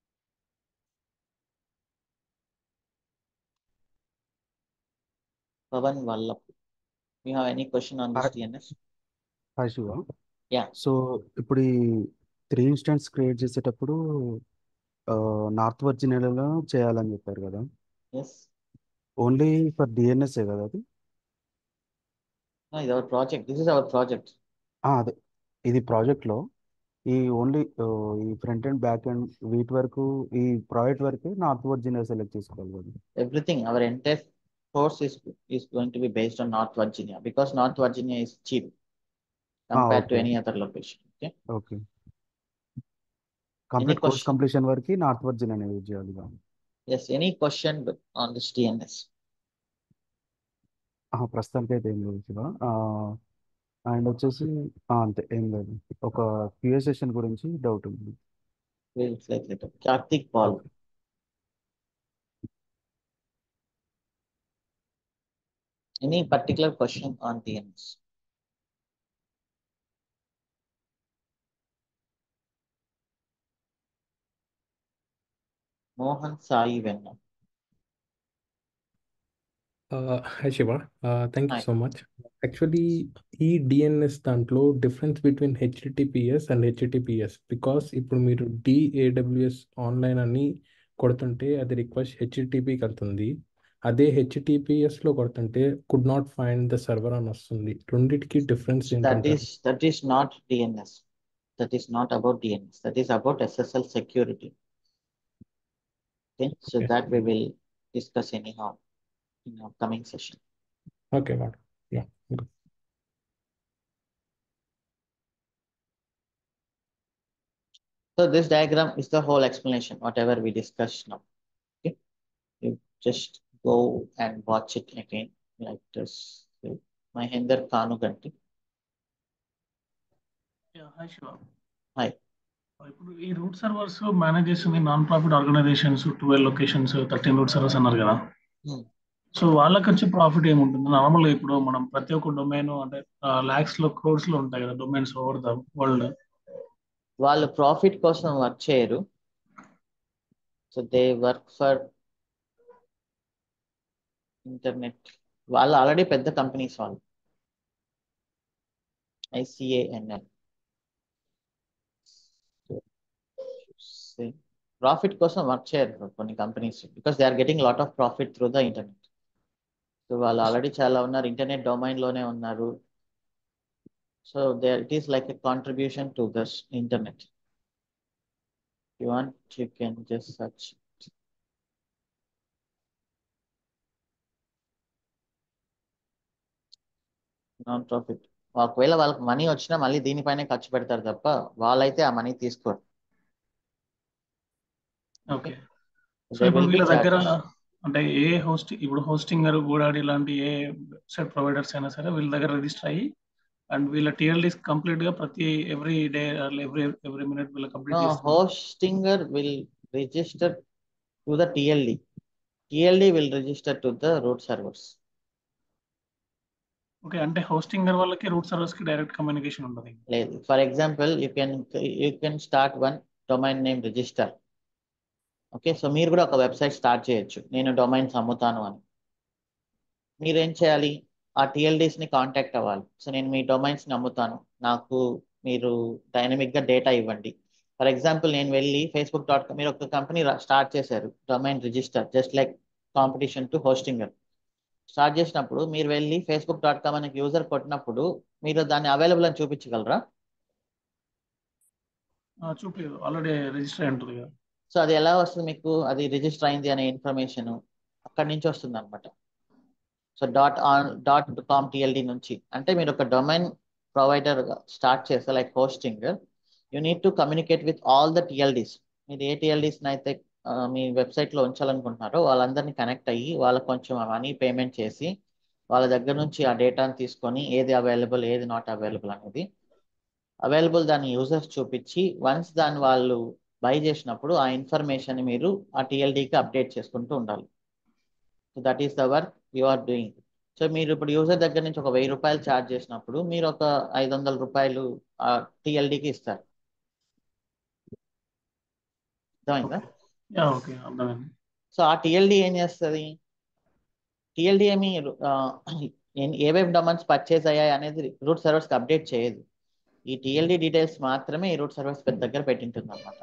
Pavan Vallapu you have any question on this DNS hi Shiva yeah so ఇప్పుడు ఈ three instance create చేసేటప్పుడు north వర్జినియాలో చేయాలని చెప్పారు కదా ఎస్ ఓన్లీ ఫర్ డిఎన్ఎస్ఏ కదా అది ఇది our project this is our project ఆ, అదే ఇది ప్రాజెక్ట్లో ఈ ఓన్లీ ఈ ఫ్రంట్ అండ్ బ్యాక్ అండ్ వీటి వరకు ఈ ప్రాజెక్ట్ వరకు నార్త్ వర్జినియా సెలెక్ట్ చేసుకోవాలి కదా everything our entire course is is going to be based on North Virginia because North Virginia is cheap compared to okay. any other location. Okay. Okay complete course question? Completion వరకు north Virginia use చేయాలి కదా Yes. Any question on this TNS? ఆహా, ప్రస్తుతానికి అయితే ఏం లేదు శివ ఆ, and వచ్చేసి ఆ, అంతే ఏం లేదు ఒక క్యూఏ సెషన్ గురించి డౌట్ ఉంది We'll select later. Karthik Paul. Okay Any particular question on DNS? Mohan Sai Venna. Hi Shiva thank you Hi. So much actually ఈ డిఎన్ఎస్ దాంట్లో difference between HTTPS and HTTPS because ఇప్పుడు మీరు డిఏడబ్ల్యూఎస్ online అని కొడుతుంటే అది request హెచ్టిటిపికి వెళ్తుంది అదే హెచ్టిటిపిఎస్లో కొడుతుంటే could not find the server అని వస్తుంది రెండిటికి డిఫరెన్స్ That ఏంటంటారు is that is not DNS. That is not about DNS. That is about SSL security. Okay, so Okay. that we will discuss anyhow in our coming session. ఓకే వాడు yeah So this diagram is the whole explanation, whatever we discussed now. Okay, you just go and watch it again like this. So, Mahinder Kanuganti. Yeah hi Shiva Hi. ఇప్పుడు ఈ root servers manage చేస్తుంది non profit organisations twelve locations thirteen root servers అన్నారు కదా Hmm. So వాళ్ళకి వచ్చే profit ఏముంటుంది నార్మల్గా ఇప్పుడు మనం ప్రతి ఒక్క డొమైన్ అంటే ల్యాక్స్ లో క్రోడ్స్ లో ఉంటాయి కదా డొమైన్స్ ఓవర్ ద వరల్డ్ వాళ్ళు ప్రాఫిట్ కోసం వర్క్ చేయరు so they work for internet వాళ్ళు ఆల్రెడీ పెద్ద కంపెనీస్ వాళ్ళు ఐసిఏఎన్ఎల్ ప్రాఫిట్ కోసం వర్క్ చేయరు కొన్ని companies because they are getting lot of profit through the internet so వాళ్ళు ఆల్రెడీ చాలా ఉన్నారు ఇంటర్నెట్ డొమైన్ లోనే ఉన్నారు so they it is like a contribution to this internet you want, you can just search. it. Non profit ఒకవేళ వాళ్ళకి money వచ్చినా మళ్ళీ దీనిపైనే ఖర్చు పెడతారు తప్ప వాళ్ళైతే ఆ మనీ తీసుకోరు ఓకే సో They ఇప్పుడు will be వీళ్ళ దగ్గర charged. అంటే ఏ హోస్ట్ ఇప్పుడు హోస్టింగర్ గూడాడి లాంటి ఏ వెబ్సైట్ ప్రొవైడర్స్ అయినా సరే వీళ్ళ దగ్గర రిజిస్టర్ అయ్యి అండ్ వీళ్ళ టిఎల్డీస్ కంప్లీట్ గా ప్రతి every day every every minute వీళ్ళ కంప్లీట్ No, చేస్తున్నారు hostinger will register to the TLD. TLD will register to the root servers. Okay అంటే హోస్టింగర్ వాళ్ళకి రూట్ సర్వర్స్ కి డైరెక్ట్ కమ్యూనికేషన్ ఉండదు లేదు for example you can you can start one domain name register okay so మీరు కూడా ఒక website start చేయొచ్చు నేను డొమైన్స్ అమ్ముతాను అని మీరు ఏం చేయాలి ఆ TLDs ని కాంటాక్ట్ అవ్వాలి సో నేను మీ డొమైన్స్ ని అమ్ముతాను నాకు మీరు డైనమిక్ గా డేటా ఇవ్వండి ఫర్ ఎగ్జాంపుల్ నేను వెళ్ళి ఫేస్బుక్ డాట్ కామ్ మీరు ఒక కంపెనీ స్టార్ట్ చేశారు domain register just like competition to Hostinger start చేసినప్పుడు మీరు వెళ్ళి ఫేస్బుక్ డాట్ కామ్ అనే యూజర్ కొట్టినప్పుడు మీరు దాన్ని అవైలబుల్ అని చూపించగలరా చూపలేదు ఆల్రెడీ రిజిస్టర్ అయి ఉంటుంది కదా సో అది ఎలా వస్తుంది మీకు అది రిజిస్టర్ అయింది అనే ఇన్ఫర్మేషన్ అక్కడి నుంచి వస్తుంది అనమాట so dot on dot com TLD నుంచి అంటే మీరు ఒక డొమైన్ ప్రొవైడర్ స్టార్ట్ చేస్తే like hosting you need to communicate with all the TLDs మీరు ఏ టిఎల్డీస్ అయితే ఆ, మీ వెబ్సైట్లో ఉంచాలనుకుంటున్నారో వాళ్ళందరినీ కనెక్ట్ అయ్యి వాళ్ళకి కొంచెం మనీ పేమెంట్ చేసి వాళ్ళ దగ్గర నుంచి ఆ డేటాను తీసుకొని ఏది అవైలబుల్ ఏది నాట్ అవైలబుల్ అనేది అవైలబుల్ దాని యూజర్స్ చూపించి వన్స్ దాన్ని వాళ్ళు బై చేసినప్పుడు ఆ ఇన్ఫర్మేషన్ మీరు ఆ టిఎల్డీకి అప్డేట్ చేసుకుంటూ ఉండాలి so that is the work you are doing so మీరు ఇప్పుడు యూజర్ దగ్గర నుంచి ఒక వెయ్యి రూపాయలు ఛార్జ్ చేసినప్పుడు మీరు ఒక ఐదు వందల రూపాయలు ఆ టిఎల్డీకి ఇస్తారు అర్థమైందా యా ఓకే అర్థమైంది సో ఆ టిఎల్డి ఏం చేస్తుంది టిఎల్డి ఏమి ఆ, ఏ- ఏవేవి డొమైన్స్ పర్చేజ్ అయ్యాయి అనేది రూట్ సర్వర్స్కి అప్డేట్ చేయదు ఈ టిఎల్డి డీటెయిల్స్ మాత్రమే ఈ రూట్ సర్వర్స్ పెద్ద దగ్గర పెట్టింటుంది అనమాట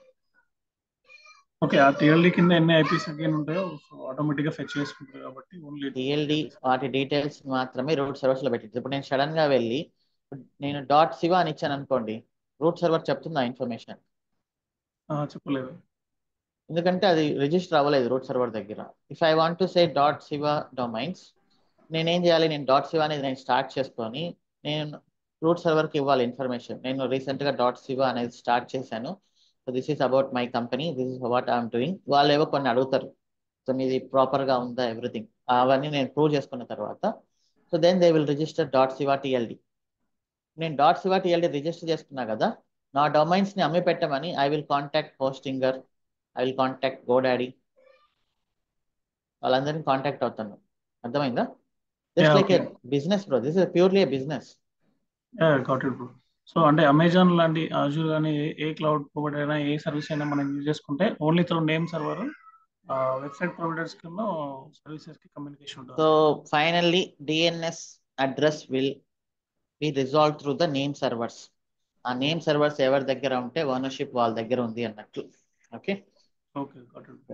ఓకే ఆ టిఎల్డి కింద ఎన్ని ఐపీస్ అగైన్ ఉంటాయో ఆటోమేటిక్ గా ఫెచ్ చేసుకుంటారు కాబట్టి ఓన్లీ టిఎల్డి వాటి డీటెయిల్స్ మాత్రమే రూట్ సర్వర్స్ లో పెట్టింది ఇప్పుడు నేను సడన్ గా వెళ్ళి నేను డాట్ శివ అని ఇచ్చాను అనుకోండి రూట్ సర్వర్ చెప్తుంది ఆ ఇన్ఫర్మేషన్ చెప్పలేదు ఎందుకంటే అది రిజిస్టర్ అవ్వలేదు రూట్ సర్వర్ దగ్గర if I want to say dot Shiva domains నేనేం చేయాలి నేను డాట్ శివ అనేది నేను స్టార్ట్ చేసుకొని నేను రూట్ సర్వర్కి ఇవ్వాలి ఇన్ఫర్మేషన్ నేను రీసెంట్గా డాట్ శివ అనేది స్టార్ట్ చేశాను so this is about my company this is what I'm doing వాళ్ళు ఏవో కొన్ని అడుగుతారు సో మీది ప్రాపర్గా ఉందా ఎవ్రీథింగ్ అవన్నీ నేను ప్రూవ్ చేసుకున్న తర్వాత so then they will register dot Shiva TLD నేను డాట్ శివ టీఎల్డి రిజిస్టర్ చేసుకున్నా కదా నా డొమైన్స్ ని అమ్మి పెట్టమని I will contact Hostinger I will contact GoDaddy వాళ్ళందరినీ కాంటాక్ట్ అవుతాను అర్థమైందా just Yeah, like a okay. Business bro this is purely a business got it bro so అంటే అమెజాన్ లాంటి ఆజూర్ కానీ ఏ ఏ క్లౌడ్ ప్రొవైడర్ అయినా ఏ సర్వీస్ అయినా మనం use చేసుకుంటే only through name server website providers కింద సర్వీసెస్ కి కమ్యూనికేషన్ ఉంటుంది so finally DNS address will be resolve through the name servers ఆ నేమ్ సర్వర్స్ ఎవరి దగ్గర ఉంటే ఓనర్షిప్ వాళ్ళ దగ్గర ఉంది అన్నట్లు okay okay got it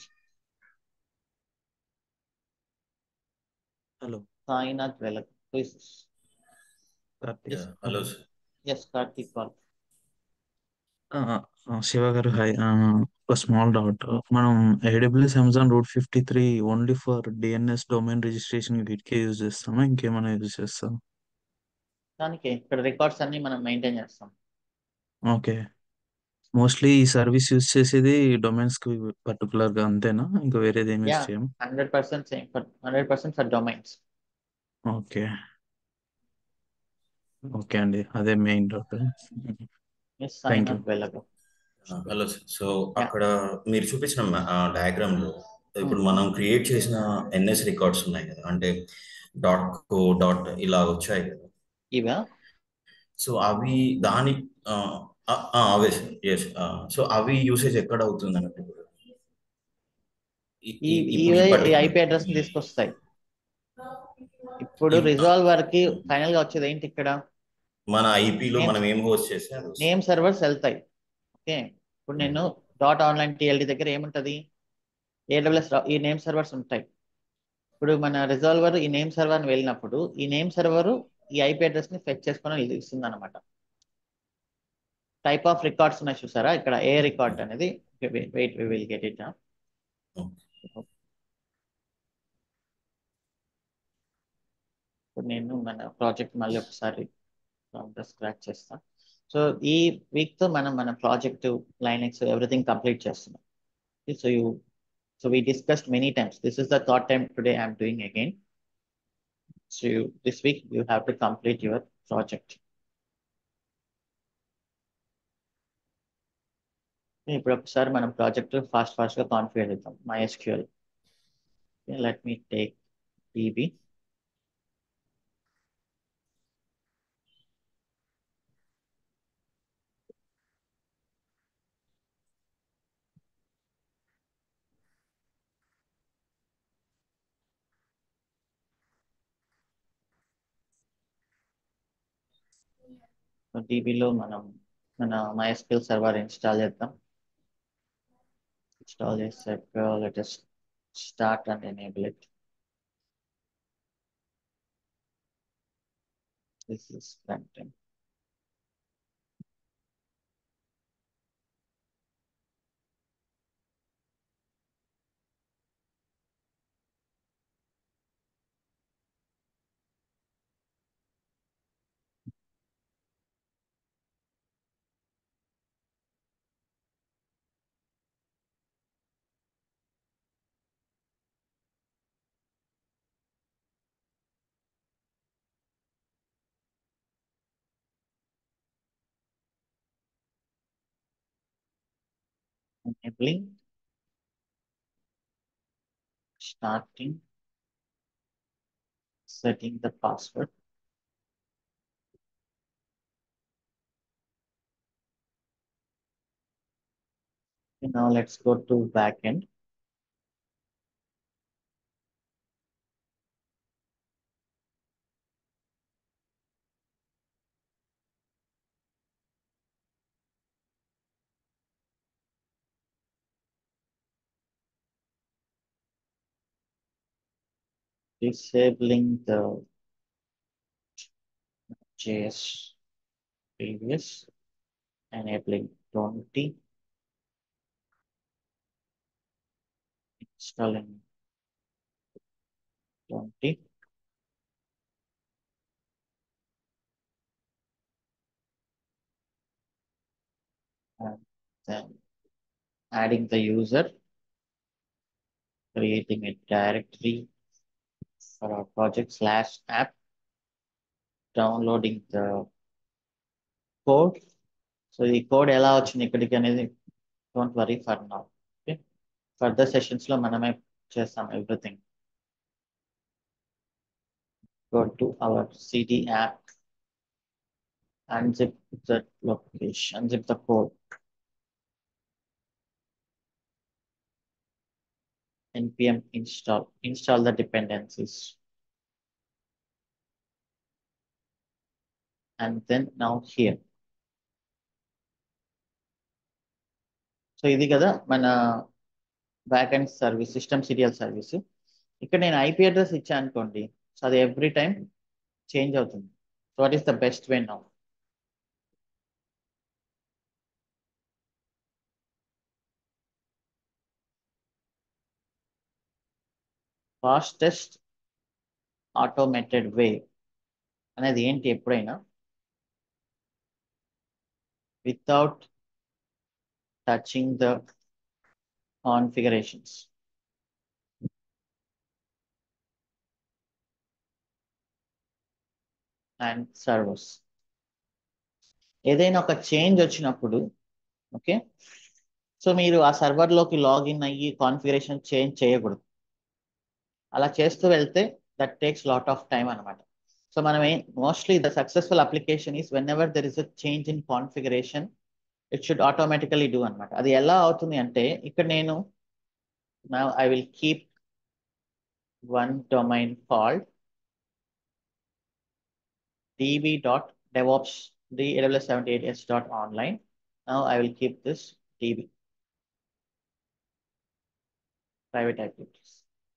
hello Sainath వెలక్ please Karthik Yes. Hello sir yes Karthik call ఆ, ఆ, శివ గారు హాయ్ ఆ, ఒక స్మాల్ డౌట్ మనం AWS Amazon route fifty three only for DNS domain registration వీటికే యూజ్ చేస్తామా ఇంకేమైనా యూజ్ చేస్తాం దానికి ఇక్కడ రికార్డ్స్ అన్ని మనం మెయింటైన్ చేస్తాం ఓకే మోస్ట్లీ ఈ సర్వీస్ యూజ్ చేసేది డొమైన్స్ కి పర్టికులర్ గా అంతేనా ఇంకా వేరేది ఏమి యా యూజ్ చేయం hundred percent same for hundred percent for domains okay okay అండి అదే main doubt yes thank you Sainath వెలక్ హలో సార్ సో Yeah. అక్కడ మీరు చూపించిన డయాగ్రామ్ లో ఇప్పుడు మనం క్రియేట్ చేసిన ఎన్ఎస్ రికార్డ్స్ ఉన్నాయి కదా అంటే డాట్ కో డాట్ ఇలా వచ్చాయి కదా ఇవా సో అవి దాని ఆ, ఆ, ఆ, అవే సార్ ఎస్ సో అవి యూసేజ్ ఎక్కడ అవుతుంది అన్నట్టు ఇప్పుడు ఈ- ఈ ఈ- ఇప్పుడు ఇవే ఈ ఈ particular- ఐపీ అడ్రస్ ని తీసుకొస్తాయి ఇప్పుడు ఈ- రిజాల్వర్ కి ఫైనల్ గా వచ్చేది ఏంటి ఇక్కడ మన ఐపీలో Name- మనం ఏం హోస్ట్ చేస్తే అది వస్తుంది. నేమ్ సర్వర్స్ వెళ్తాయి ఓకే ఇప్పుడు నేను డాట్ ఆన్లైన్ టిఎల్డి దగ్గర ఏముంటది ఏడబ్ల్యూఎస్ ఈ నేమ్ సర్వర్స్ ఉంటాయి ఇప్పుడు మన రిజాల్వర్ ఈ నేమ్ సర్వర్ వెళ్ళినప్పుడు ఈ నేమ్ సర్వర్ ఈ ఐపీ అడ్రస్ ని ఫెచ్ చేసుకొని ఇస్తుంది అనమాట టైప్ ఆఫ్ రికార్డ్స్ ఉన్నాయి చూసారా ఇక్కడ ఏ రికార్డ్ అనేది wait we will get it ఇప్పుడు నేను మన ప్రాజెక్ట్ మళ్ళీ ఒకసారి స్క్రాచ్ చేస్తా సో ఈ వీక్ తో మనం మన ప్రాజెక్ట్ లైనెక్స్ ఎవ్రీథింగ్ కంప్లీట్ చేస్తున్నాం so you so we discussed many times this is the third time today I'm doing again so you this week you have to complete your project ఇప్పుడు ఒకసారి మనం project fast fast గా configure చేద్దాం MySQL let me take DB డిబిలో మనం మన MySQL server install చేద్దాం install చేసాక latest start and enable it this is front end enabling starting setting the password Okay, now let's go to backend disabling the JS previous enabling 20 installing 20 and then adding the user creating a directory for our project slash app downloading the code so ఈ code ఎలా వచ్చింది ఇక్కడికి అనేది don't worry for now okay further సెషన్స్లో మనమే చేస్తాం everything go to our CD app, unzip the location, unzip the code. npm install, install the dependencies. And then now here. So ఇది కదా మన backend service system serial service ఇక్కడ నేను IP address ఇచ్చాను అనుకోండి సో అది every time change అవుతుంది so what is the best way now fastest automated way అనేది ఏంటి ఎప్పుడైనా without touching the configurations and servers ఏదైనా ఒక చేంజ్ వచ్చినప్పుడు ఓకే సో మీరు ఆ సర్వర్లోకి లాగిన్ అయ్యి కాన్ఫిగరేషన్ చేంజ్ చేయకూడదు అలా చేస్తూ వెళ్తే that takes lot of time అనమాట సో మనం mostly the successful application is whenever there is a change in configuration it should automatically do అనమాట అది ఎలా అవుతుంది అంటే ఇక్కడ నేను నా I will keep one domain called db.devops daws78s.online. Now I will keep this db private activities.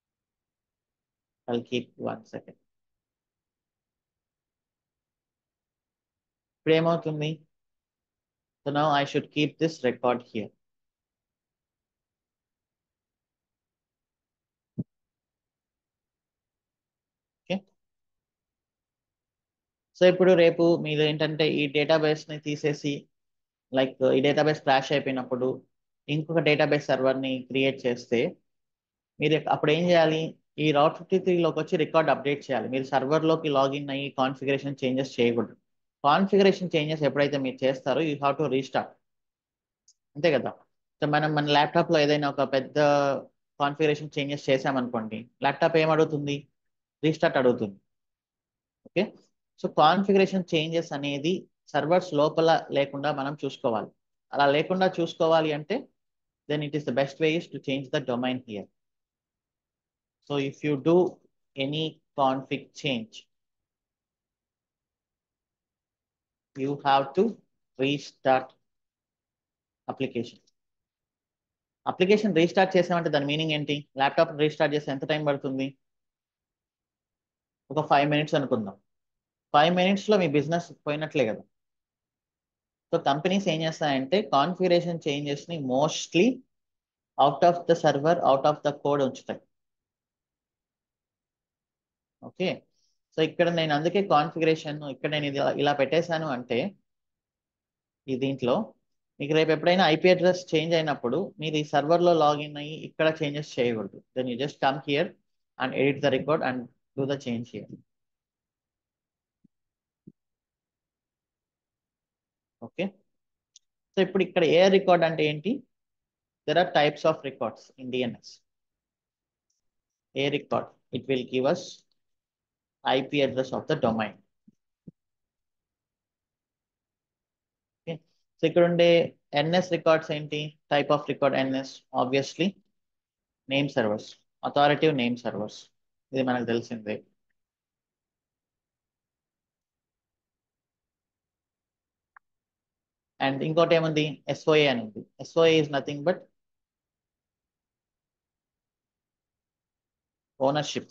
I'll keep one second. ఇప్పుడు ఏమవుతుంది so now I should keep this record here okay so ఇప్పుడు రేపు మీరు ఏంటంటే ఈ డేటాబేస్ని తీసేసి లైక్ ఈ database crash అయిపోయినప్పుడు ఇంకొక డేటాబేస్ సర్వర్ని క్రియేట్ చేస్తే మీరు అప్పుడు ఏం చేయాలి ఈ రౌట్ ఫిఫ్టీ త్రీలోకి వచ్చి రికార్డ్ అప్డేట్ చేయాలి మీరు సర్వర్లోకి లాగిన్ అయ్యి కాన్ఫిగరేషన్ చేంజెస్ చేయకూడదు కాన్ఫిగరేషన్ చేంజెస్ ఎప్పుడైతే మీరు చేస్తారో యూ హ్యావ్ టు రీస్టార్ట్ అంతే కదా సో మనం మన ల్యాప్టాప్లో ఏదైనా ఒక పెద్ద కాన్ఫిగరేషన్ చేంజెస్ చేసామనుకోండి ల్యాప్టాప్ ఏం అడుగుతుంది రీస్టార్ట్ అడుగుతుంది ఓకే సో కాన్ఫిగరేషన్ చేంజెస్ అనేది సర్వర్స్ లోపల లేకుండా మనం చూసుకోవాలి అలా లేకుండా చూసుకోవాలి అంటే then it is the best way is to change the domain here so if you do any config change you have to restart application application restart చేసామంటే దాని మీనింగ్ ఏంటి ల్యాప్టాప్ రీస్టార్ట్ చేస్తే ఎంత టైం పడుతుంది ఒక ఫైవ్ మినిట్స్ అనుకుందాం five మినిట్స్లో మీ business పోయినట్లే కదా సో కంపెనీస్ ఏం చేస్తాయంటే కాన్ఫిగరేషన్ చేంజెస్ని mostly out of the server out of the code ఉంచుతాయి ఓకే సో ఇక్కడ నేను అందుకే కాన్ఫిగరేషన్ ఇక్కడ నేను ఇది ఇలా పెట్టేశాను అంటే ఈ దీంట్లో మీకు రేపు ఎప్పుడైనా ఐపీ అడ్రస్ చేంజ్ అయినప్పుడు మీరు ఈ సర్వర్లో లాగిన్ అయ్యి ఇక్కడ చేంజెస్ చేయకూడదు then you just come here and edit the record and do the change here okay so ఇప్పుడు ఇక్కడ ఏ రికార్డ్ అంటే ఏంటి there are types of records in DNS A record it will give us IP address of the domain okay so ఇక్కడ ఉండే NS records ఏంటి type of record NS obviously name servers authoritative name servers ఇది మనకు తెలిసిందే and ఇంకోటి ఏముంది SOA అని ఉంది SOA is nothing but ownership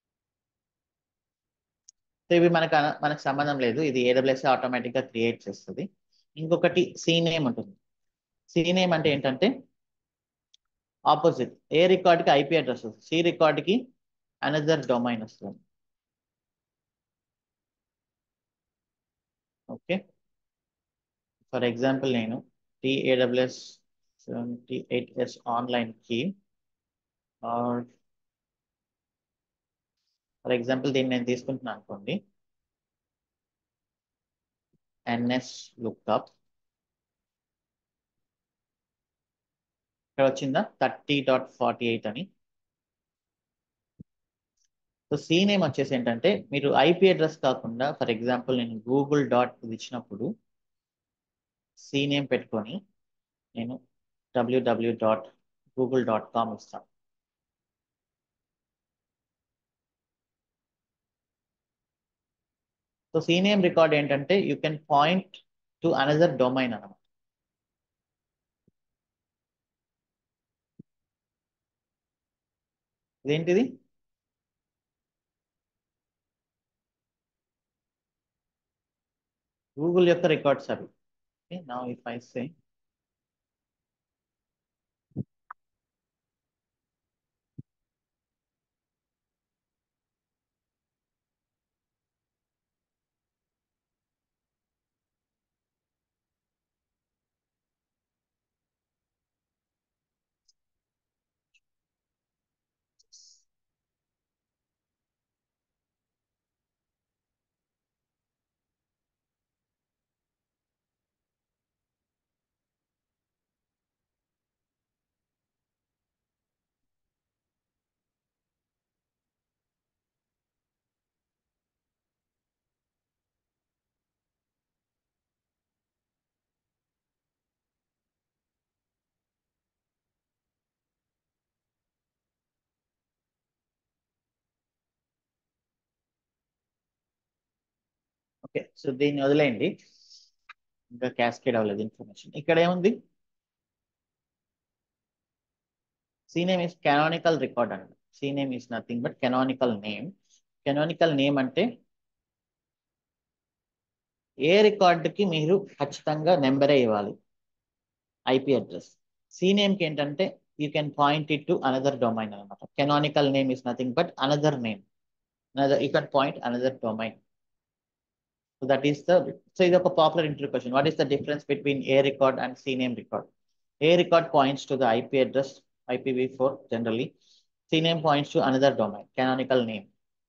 so ఇవి మనకు మనకు సంబంధం లేదు ఇది ఏడబ్ల్యూఎస్ ఆటోమేటిక్గా క్రియేట్ చేస్తుంది ఇంకొకటి సి నేమ్ ఉంటుంది సి నేమ్ అంటే ఏంటంటే ఆపోజిట్ ఏ రికార్డ్కి ఐపీ అడ్రస్ వస్తుంది సి రికార్డ్కి అనదర్ డొమైన్ వస్తుంది ఓకే ఫర్ ఎగ్జాంపుల్ నేను టిఏడబ్ల్యూఎస్ సెవెంటీ ఎయిట్ ఎస్ ఆన్లైన్కి ఫర్ ఎగ్జాంపుల్ దీన్ని నేను తీసుకుంటున్నాను అనుకోండి ఎన్ఎస్ లుక్అప్ ఇక్కడ వచ్చిందా థర్టీ డాట్ ఫార్టీ ఎయిట్ అని సో సి నేమ్ వచ్చేసి ఏంటంటే మీరు ఐపీ అడ్రస్ కాకుండా ఫర్ ఎగ్జాంపుల్ నేను గూగుల్ డాట్ ఇది ఇచ్చినప్పుడు సి నేమ్ పెట్టుకొని నేను WWW dot Google dot com ఇస్తాను సో సి నేమ్ రికార్డ్ ఏంటంటే you can point to another domain అన్నమాట ఇదేంటిది గూగుల్ యొక్క రికార్డ్స్ అవి now if I say okay so దీన్ని వదిలేయండి ఇంకా క్యాస్కేడ్ అవ్వలేదు ఇన్ఫర్మేషన్ ఇక్కడ ఏముంది నేమ్ ఇస్ కెనానికల్ రికార్డ్ అండి name is nothing but canonical name canonical name అంటే ఏ రికార్డుకి మీరు ఖచ్చితంగా నెంబరే ఇవ్వాలి ఐపీ అడ్రస్ నేమ్కి ఏంటంటే you can point it to another domain అనమాట canonical name is nothing but another name another you can point another domain So that is the so ఇది ఒక popular interview question what is the difference between A record and CNAME record A record points to the IP address IPv four generally CNAME points to another domain canonical name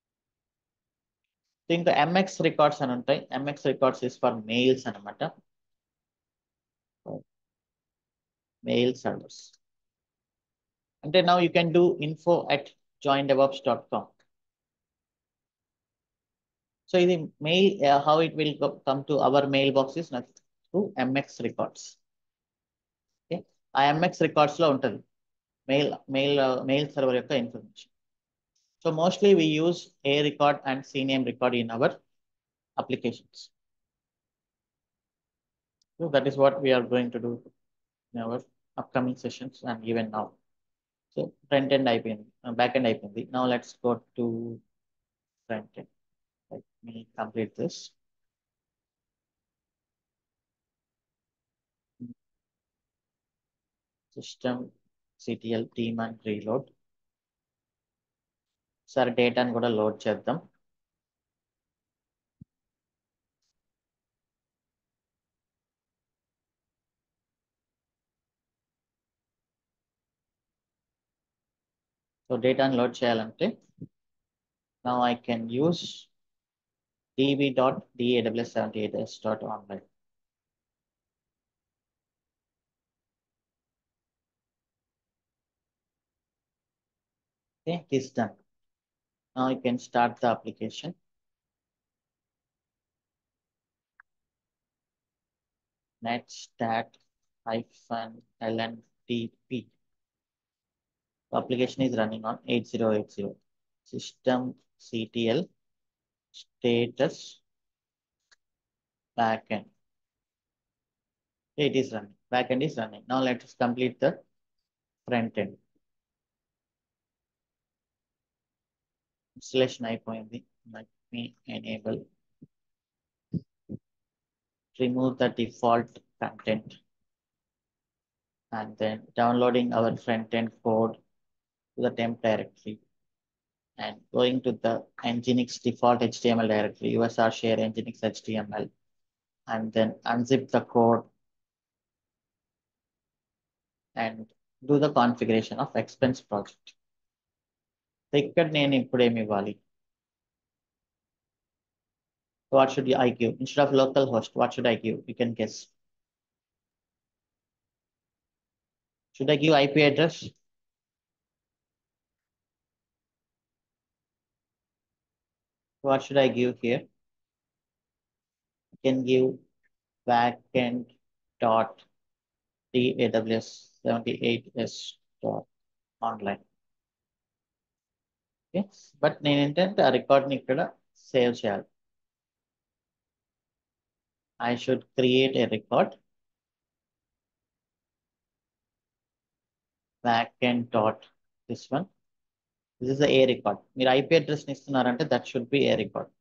ఇంకా MX records అని ఉంటాయి MX records is for mails అనమాట mail servers అంటే now you can do info at join DevOps dot com so ఇది mail how it will come to our mailbox is through MX records okay ఆ MX records లో ఉంటుంది mail mail mail server యొక్క information so mostly we use A record and CNAME record in our applications so that is what we're going to do in our upcoming sessions and even now so front end అయిపోయింది back end అయిపోయింది now let's go to front end let me complete this. System CTL daemon reload. సరే డేటాను కూడా load చేద్దాం so డేటాను load చేయాలంటే now I can use db.daws78s.online. Okay, it is done. Now you can start the application. netstat hyphen lntp. The application is running on 8080. System CTL status backend. It is running. Backend is running. Now let us complete the front end. Installation అయిపోయింది. Let me enable. Remove the default content. And then downloading our front end code to the temp directory. and going to the Nginx default HTML directory, USR share Nginx HTML, and then unzip the code and do the configuration of expense project. ఇక్కడ నేను ఇప్పుడు ఏమి ఇవ్వాలి What should I give? Instead of local host, what should I give? You can guess. Should I give IP address? What should I give here? I can give backend dot DAWS 78s dot online. Okay but నేను ఏంటంటే ఆ రికార్డ్ని ఇక్కడ save చేయాలి I should create A record backend dot this one this is A record మీరు IP అడ్రస్ని ఇస్తున్నారంటే that should be A record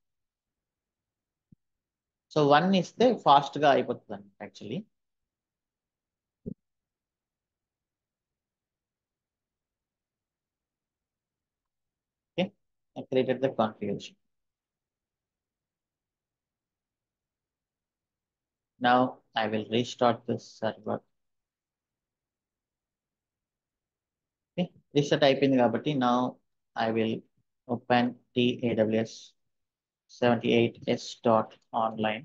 so one ఇస్తే ఫాస్ట్గా అయిపోతుంది అండి actually Okay, I created the configuration. Now I will restart this server. Okay, restart అయిపోయింది కాబట్టి now I will open the AWS 78s dot online.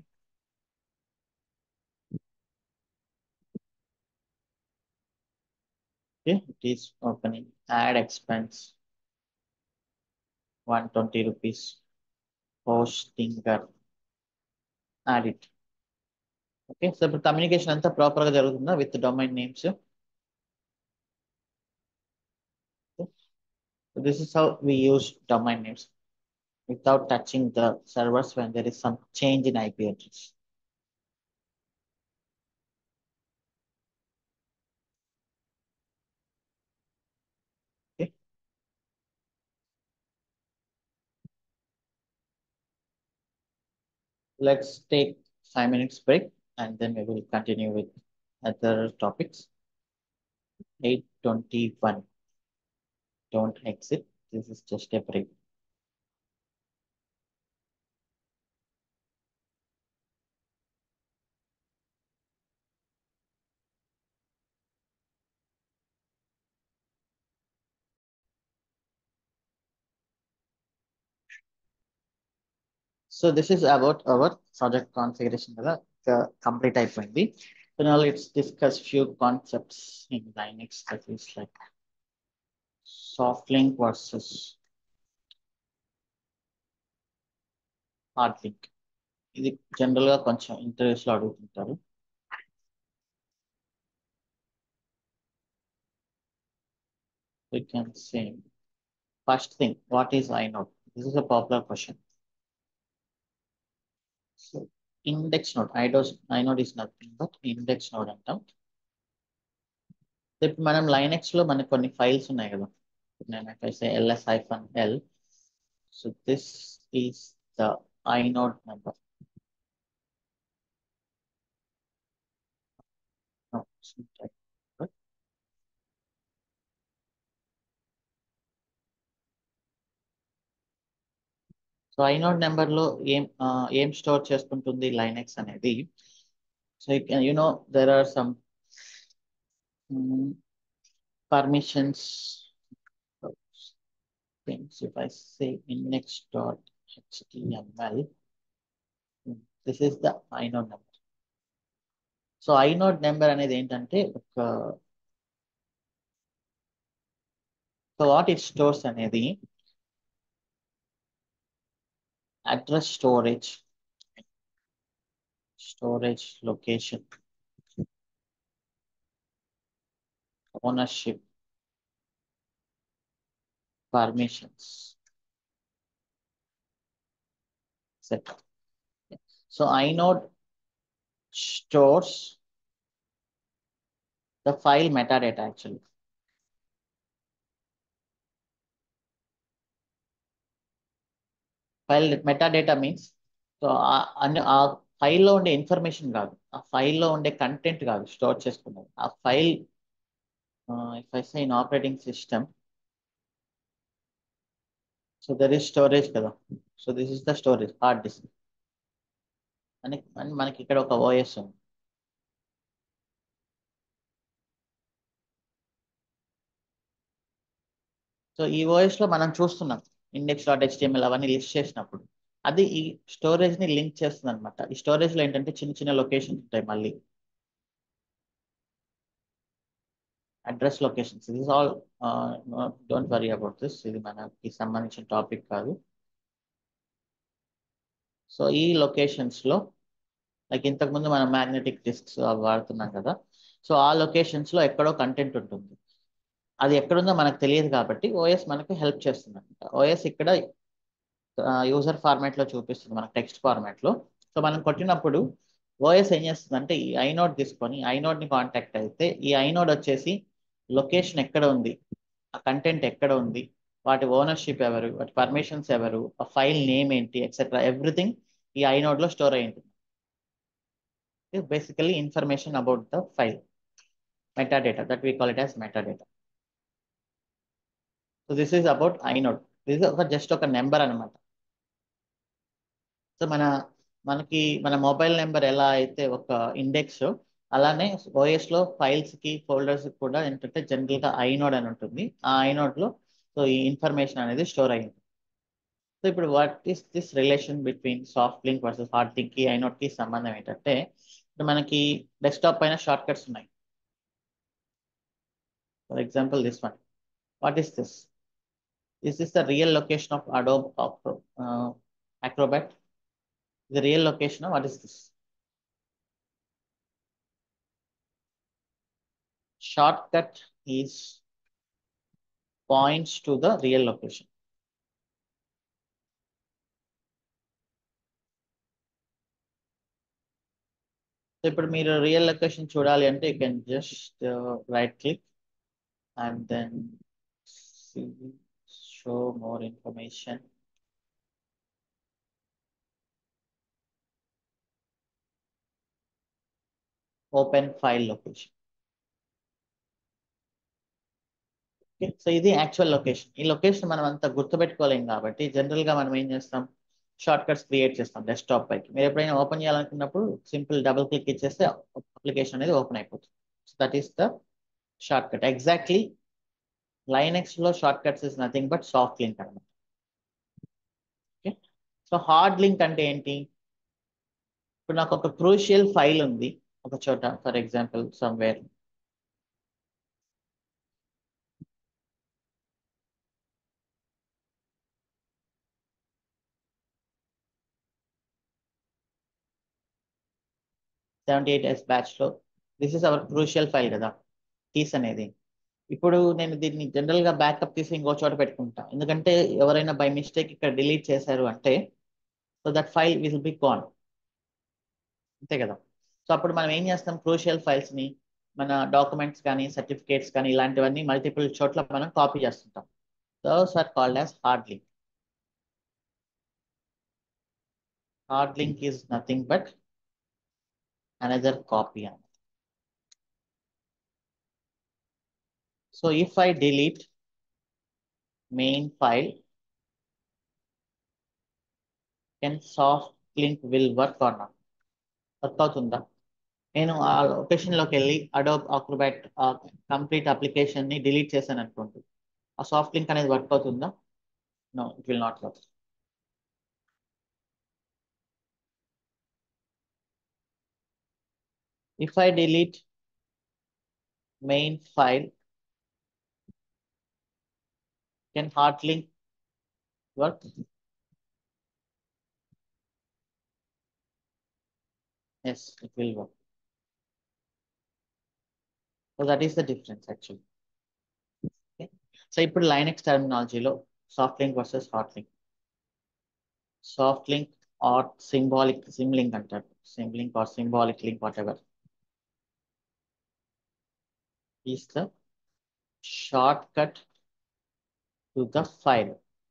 Okay, it is opening. Add expense. 120 rupees. Hostinger. Add it. Okay so ఇప్పుడు communication అంతా ప్రాపర్గా జరుగుతుందా with domain names this is how we use domain names without touching the servers when there is some change in IP address let's take five minutes break and then we will continue with other topics. 821. Don't exit. This is just a break. So this is about our project configuration కదా complete అయిపోయింది So now let's discuss few concepts in Linux that is like soft link versus hard link ఇది general గా కొంచెం interviews లో అడుగుతుంటారు We can say first thing, what is inode? This is a popular question. So index node, inode, inode is nothing but index node అంటాం ఇప్పుడు మనం Linux లో మనకు కొన్ని ఫైల్స్ ఉన్నాయి కదా నేను ఎఫ్ఐసే LS hyphen L so this is the inode number so inode number లో ఏం ఆ, ఏం స్టోర్ చేసుకుంటుంది లైనెక్స్ అనేది so you know there are some permissions things if I say index.html this is the inode number so inode number అనేది ఏంటంటే ఒక so what it stores అనేది address storage storage location ownership permissions etc. So inode stores the file metadata actually. File metadata means so అన్ని ఆ ఫైల్లో ఉండే information కాదు ఆ ఫైల్లో ఉండే కంటెంట్ కాదు స్టోర్ చేసుకున్నది ఆ file if I say in operating system so there is storage కదా so this is the storage hard disk అని అని మనకి ఇక్కడ ఒక ఓఎస్ ఉంది సో ఈ ఓఎస్ లో మనం చూస్తున్నాం ఇండెక్స్ డాట్ హెచ్టిఎంఎల్ అవన్నీ లిస్ట్ చేసినప్పుడు అది ఈ స్టోరేజ్ ని లింక్ చేస్తుంది అనమాట ఈ స్టోరేజ్ లో ఏంటంటే చిన్న చిన్న లొకేషన్స్ ఉంటాయి మళ్ళీ address locations this all don't worry about this ఇది మనకి సంబంధించిన టాపిక్ కాదు సో ఈ లొకేషన్స్ లో లైక్ ఇంతకుముందు మనం మ్యాగ్నెటిక్ డిస్క్స్ వాడుతున్నాం కదా సో ఆ లొకేషన్స్ లో ఎక్కడో కంటెంట్ ఉంటుంది అది ఎక్కడుందో మనకు తెలియదు కాబట్టి ఓఎస్ మనకి హెల్ప్ చేస్తుంది అనమాట ఓఎస్ ఇక్కడ యూజర్ ఫార్మాట్ లో చూపిస్తుంది మనకు టెక్స్ట్ ఫార్మాట్ లో సో మనం కొట్టినప్పుడు ఓఎస్ ఏం చేస్తుంది అంటే ఈ ఐనోడ్ తీసుకొని ఐనోడ్ ని కాంటాక్ట్ అయితే ఈ ఐనోడ్ వచ్చేసి లొకేషన్ ఎక్కడ ఉంది ఆ కంటెంట్ ఎక్కడ ఉంది వాటి ఓనర్షిప్ ఎవరు వాటి పర్మిషన్స్ ఎవరు ఆ ఫైల్ నేమ్ ఏంటి ఎక్సెట్రా ఎవ్రీథింగ్ ఈ ఐనోడ్ లో స్టోర్ అయి ఉంటుంది basically information about the file metadata that we call it as metadata so this is about inode this ఒక జస్ట్ ఒక నెంబర్ అనమాట సో మన మనకి మన మొబైల్ నెంబర్ ఎలా అయితే ఒక ఇండెక్స్ అలానే ఓఎస్ లో ఫైల్స్ కి ఫోల్డర్స్ కూడా ఏంటంటే జనరల్ గా ఐనోడ్ అని ఉంటుంది ఆ ఐనోడ్ లో సో ఈ ఇన్ఫర్మేషన్ అనేది స్టోర్ అయ్యింది సో ఇప్పుడు what is this relation between soft link versus hard link కి ఐనోడ్ కి సంబంధం ఏంటంటే ఇప్పుడు మనకి డెస్క్టాప్ పైన షార్ట్ కట్స్ ఉన్నాయి for example this one what is this Is this the real location of Adobe uh, Acrobat? The real location of what is this? Shortcut is points to the real location. So ఇప్పుడు మీరు real location చూడాలి అంటే you can just right click and then show more information. Open file location. Okay so ఇది actual location ఈ location మనం అంతా గుర్తుపెట్టుకోలేం కాబట్టి జనరల్ గా మనం ఏం చేస్తాం షార్ట్ కట్స్ క్రియేట్ చేస్తాం డెస్క్టాప్ పైకి మీరు ఎప్పుడైనా ఓపెన్ చేయాలనుకున్నప్పుడు సింపుల్ డబుల్ క్లిక్ ఇచ్చేస్తే అప్లికేషన్ అనేది ఓపెన్ అయిపోతుంది so that is the shortcut exactly Linux లో shortcuts is nothing but soft link అనమాట ఓకే సో హార్డ్ లింక్ అంటే ఏంటి ఇప్పుడు నాకు ఒక క్రూషియల్ ఫైల్ ఉంది ఒక చోట for example somewhere seventy eight S batch లో this is our crucial file కదా కీస్ అనేది ఇప్పుడు నేను దీన్ని జనరల్ గా బ్యాకప్ తీసి ఇంకో చోట పెట్టుకుంటా ఎందుకంటే ఎవరైనా బై మిస్టేక్ ఇక్కడ డిలీట్ చేశారు అంటే so that file will be gone అంతే కదా సో అప్పుడు మనం ఏం చేస్తాం క్రూషియల్ ఫైల్స్ ని మన డాక్యుమెంట్స్ కానీ సర్టిఫికేట్స్ కానీ ఇలాంటివన్నీ మల్టిపుల్ చోట్ల మనం కాపీ చేస్తుంటాం those are called as hard link hard link is nothing but another copy అన్నమాట So if I delete main file, can soft link will work or not? Work అవుతుందా నేను ఆ లొకేషన్లోకి వెళ్ళి అడోబ్ అక్రోబాట్ కంప్లీట్ అప్లికేషన్ని delete చేశాను అనుకోండి ఆ సాఫ్ట్ లింక్ అనేది వర్క్ అవుతుందా no it will not work if I delete main file can hard link work? Yes, it will work. So that is the difference actually. Okay. So ఇప్పుడు Linux టర్మినాలజీలో soft link versus hard link soft link or symbolic symlink అంటారు symlink or symbolic link whatever is the shortcut to the file.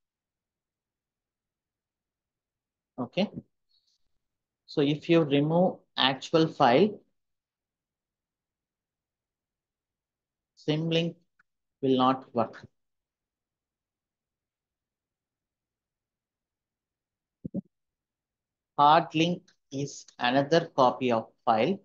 Okay. So if you remove actual file, Symlink will not work. Hard link is another copy of file.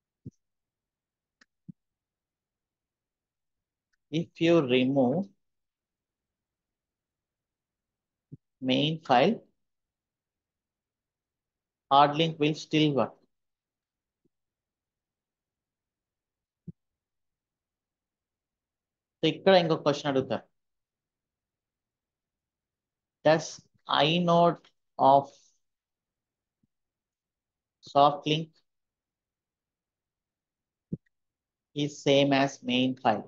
If you remove main file, hard link will still work. So ఇక్కడ ఇంకొక question అడుగుతారు does inode of soft link is same as main file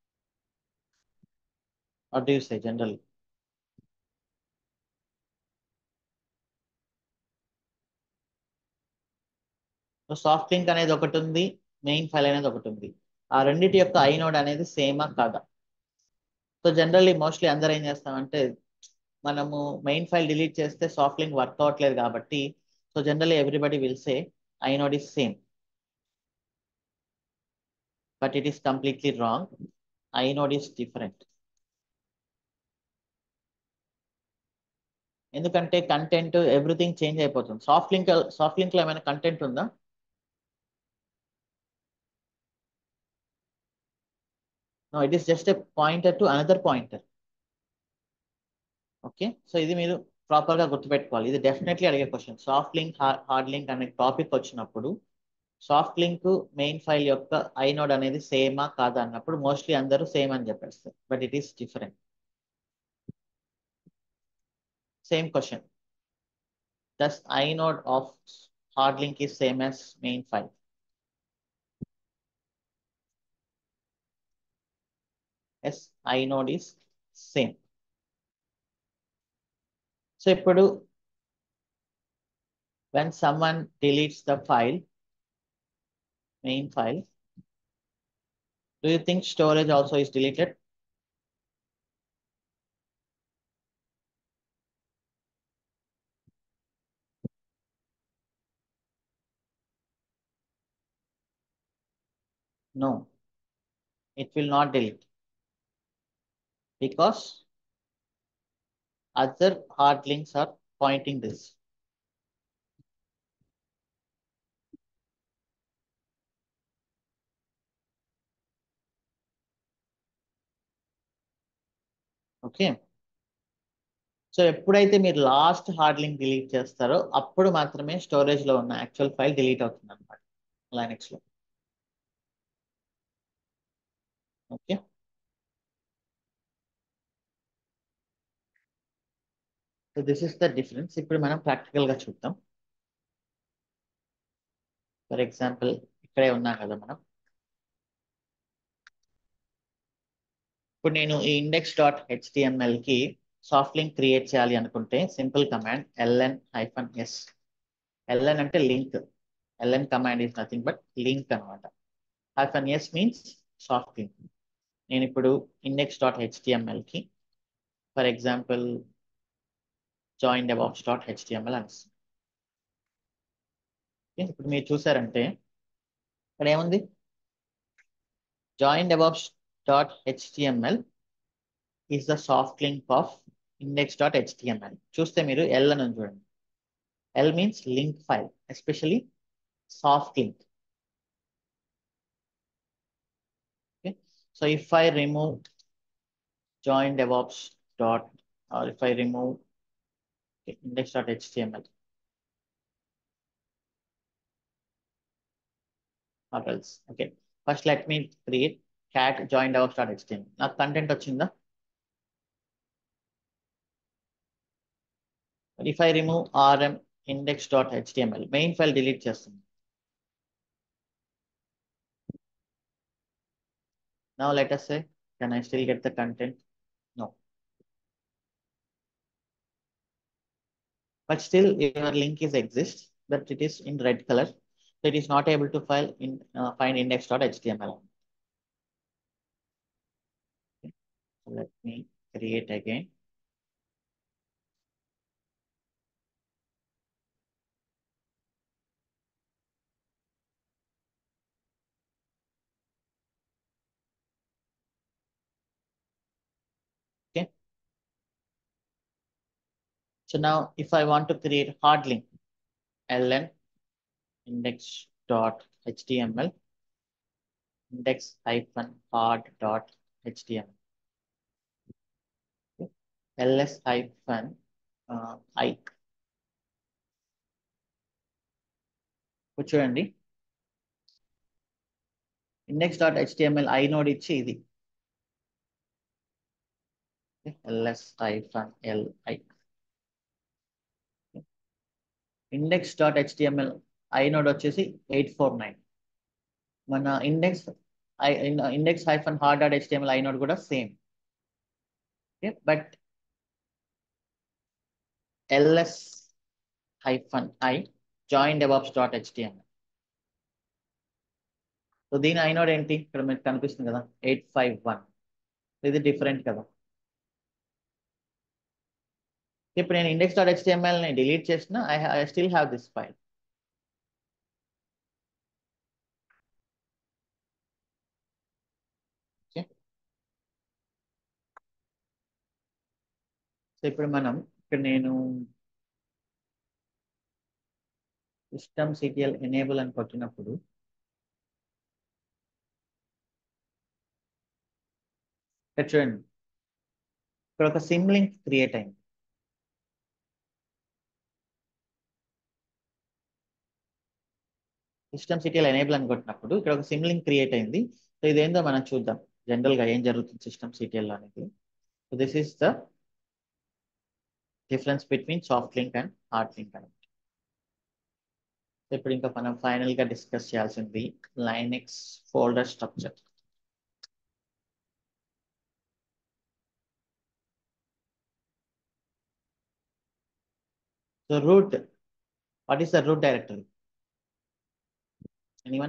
what do you say generally soft link అనేది ఒకటి ఉంది main file అనేది ఒకటి ఉంది ఆ రెండింటి యొక్క ఐనోడ్ అనేది సేమా కాదా సో జనరల్లీ మోస్ట్లీ అందరూ ఏం చేస్తామంటే మనము మెయిన్ ఫైల్ డిలీట్ చేస్తే సాఫ్ట్ లింక్ వర్క్ అవ్వట్లేదు కాబట్టి so generally everybody will say inode is same but it is completely wrong inode is different ఎందుకంటే కంటెంట్ ఎవ్రీథింగ్ చేంజ్ అయిపోతుంది సాఫ్ట్ లింక్ సాఫ్ట్ లింక్ లో ఏమైనా కంటెంట్ ఉందా no it is just a pointer to another pointer okay so ఇది మీరు proper గా గుర్తుపెట్టుకోవాలి ఇది డెఫినెట్లీ అడిగే question soft link hard link అనే టాపిక్ వచ్చినప్పుడు సాఫ్ట్ లింక్ మెయిన్ ఫైల్ యొక్క ఐనోడ్ అనేది సేమా కాదా అన్నప్పుడు మోస్ట్లీ అందరూ సేమ్ అని చెప్పేస్తారు but it is different same question does inode of hard link is same as main file yes inode is same so ఇప్పుడు when someone deletes the file main file do you think storage also is deleted no it will not delete because other hard links are pointing this okay so ఎప్పుడైతే మీరు last hard link delete చేస్తారో అప్పుడు మాత్రమే storage లో ఉన్న actual file delete అవుతుంది అనమాట Linux లో okay so this is the difference ఇప్పుడు మనం ప్రాక్టికల్ గా చూద్దాం ఫర్ ఎగ్జాంపుల్ ఇక్కడే ఉన్నాం కదా మనం ఇప్పుడు నేను ఈ ఇండెక్స్ డాట్ హెచ్టిఎంఎల్ కి సాఫ్ట్ లింక్ క్రియేట్ చేయాలి అనుకుంటే simple command LN hyphen S LN అంటే link LN command is nothing but link అనమాట hyphen S means soft link నేను ఇప్పుడు ఇండెక్స్ డాట్ హెచ్టిఎంఎల్ కి for example join DevOps dot HTML అని ఇప్పుడు మీరు చూసారంటే ఇక్కడ ఏముంది join DevOps dot HTML is the soft link of index dot HTML చూస్తే మీరు ఎల్ అని చూడండి L means link file especially soft link so if I remove join DevOps dot or if I remove index.html or else okay first let me create cat join devops.html నాకు content వచ్చిందా if I remove rm index.html main file delete చేస్తుంది now let us say can I still get the content no but still your link is exists but it is in red color so it is not able to file in uh, find index.html okay. so let me create again okay so now if i want to create hard link ln index dot html index hyphen hard dot html okay. ls hyphen uh, i ఇప్పుడు చూడండి index dot HTML inode ఇచ్చి ఇది LS hyphen LI index dot HTML inode వచ్చేసి eight four nine మన index I index hyphen hard dot HTML inode కూడా same okay but LS hyphen I join DevOps dot HTML so దీని inode ఏంటి ఇక్కడ మీకు కనిపిస్తుంది కదా eight five one ఇది డిఫరెంట్ కదా ఇప్పుడు నేను ఇండెక్స్ డాట్ హెచ్టిఎంఎల్ని డిలీట్ చేసిన I I still have this file okay so ఇప్పుడు మనం ఇక్కడ నేను సిస్టమ్ సిటిఎల్ ఎనేబుల్ అని కొట్టినప్పుడు ఇక్కడ చూడండి ఇక్కడ ఒక సిమ్ లింక్ క్రియేట్ అయింది సిస్టమ్ సిటీలో ఎనేబుల్ అని కొట్టినప్పుడు ఇక్కడ ఒక సిమ్ లింక్ క్రియేట్ అయింది సో ఇదేందో మనం చూద్దాం జనరల్ గా ఏం జరుగుతుంది సిస్టమ్ సిటీఎల్ అనేది so this is the difference between soft link and hard link అనేది ఇప్పుడు ఇంకా మనం ఫైనల్ గా డిస్కస్ చేయాల్సింది Linux folder structure so root what is the root directory anyone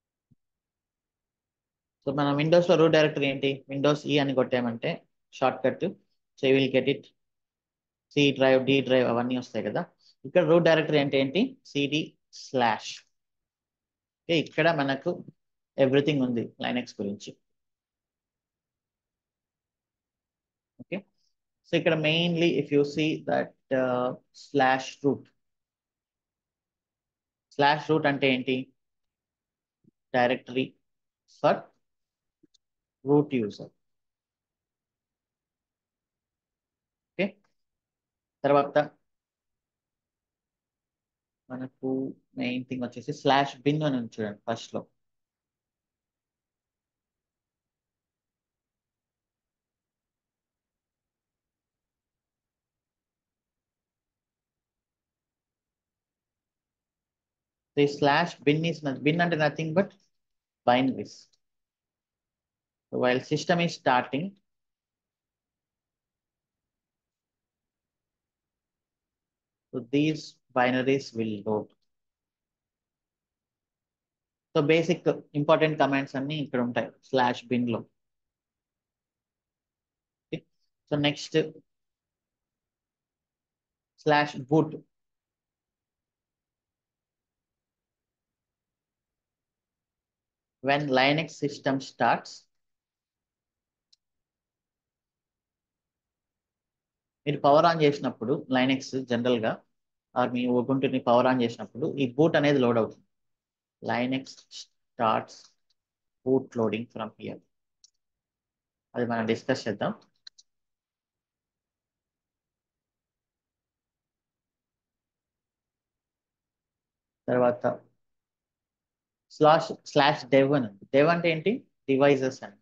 so మన విండోస్ లో రూట్ డైరెక్టరీ ఏంటి విండోస్ ఈ అని కొట్టామంటే shortcut so will get it C drive D drive అవన్నీ వస్తాయి కదా ఇక్కడ రూట్ డైరెక్టరీ అంటే ఏంటి సిడి స్లాష్ ఓకే ఇక్కడ మనకు ఎవ్రీథింగ్ ఉంది లైనెక్స్ గురించి ఓకే సో ఇక్కడ mainly if you see that slash root slash root అంటే ఏంటి directory for root user okay తర్వాత మనకు మెయిన్ థింగ్ వచ్చేసి స్లాష్ బిన్ అని ఉంది చూడండి ఫస్ట్ లో the slash bin is not, bin అంటే nothing but binaries. So while system is starting, so these binaries will load. So basic important commands అన్ని ఇక్కడ ఉంటాయి స్లాష్ బిన్ లో so next slash boot when Linux system starts, మీరు power on చేసినప్పుడు Linux general గా or మీ ఒకుంటుని power on చేసినప్పుడు ఈ బూట్ అనేది లోడ్ అవుతుంది Linux starts boot loading from here అది మనం డిస్కస్ చేద్దాం తర్వాత స్లాష్ స్లాష్ డెవ్ అని ఉంది డెవ్ అంటే ఏంటి డివైజెస్ అని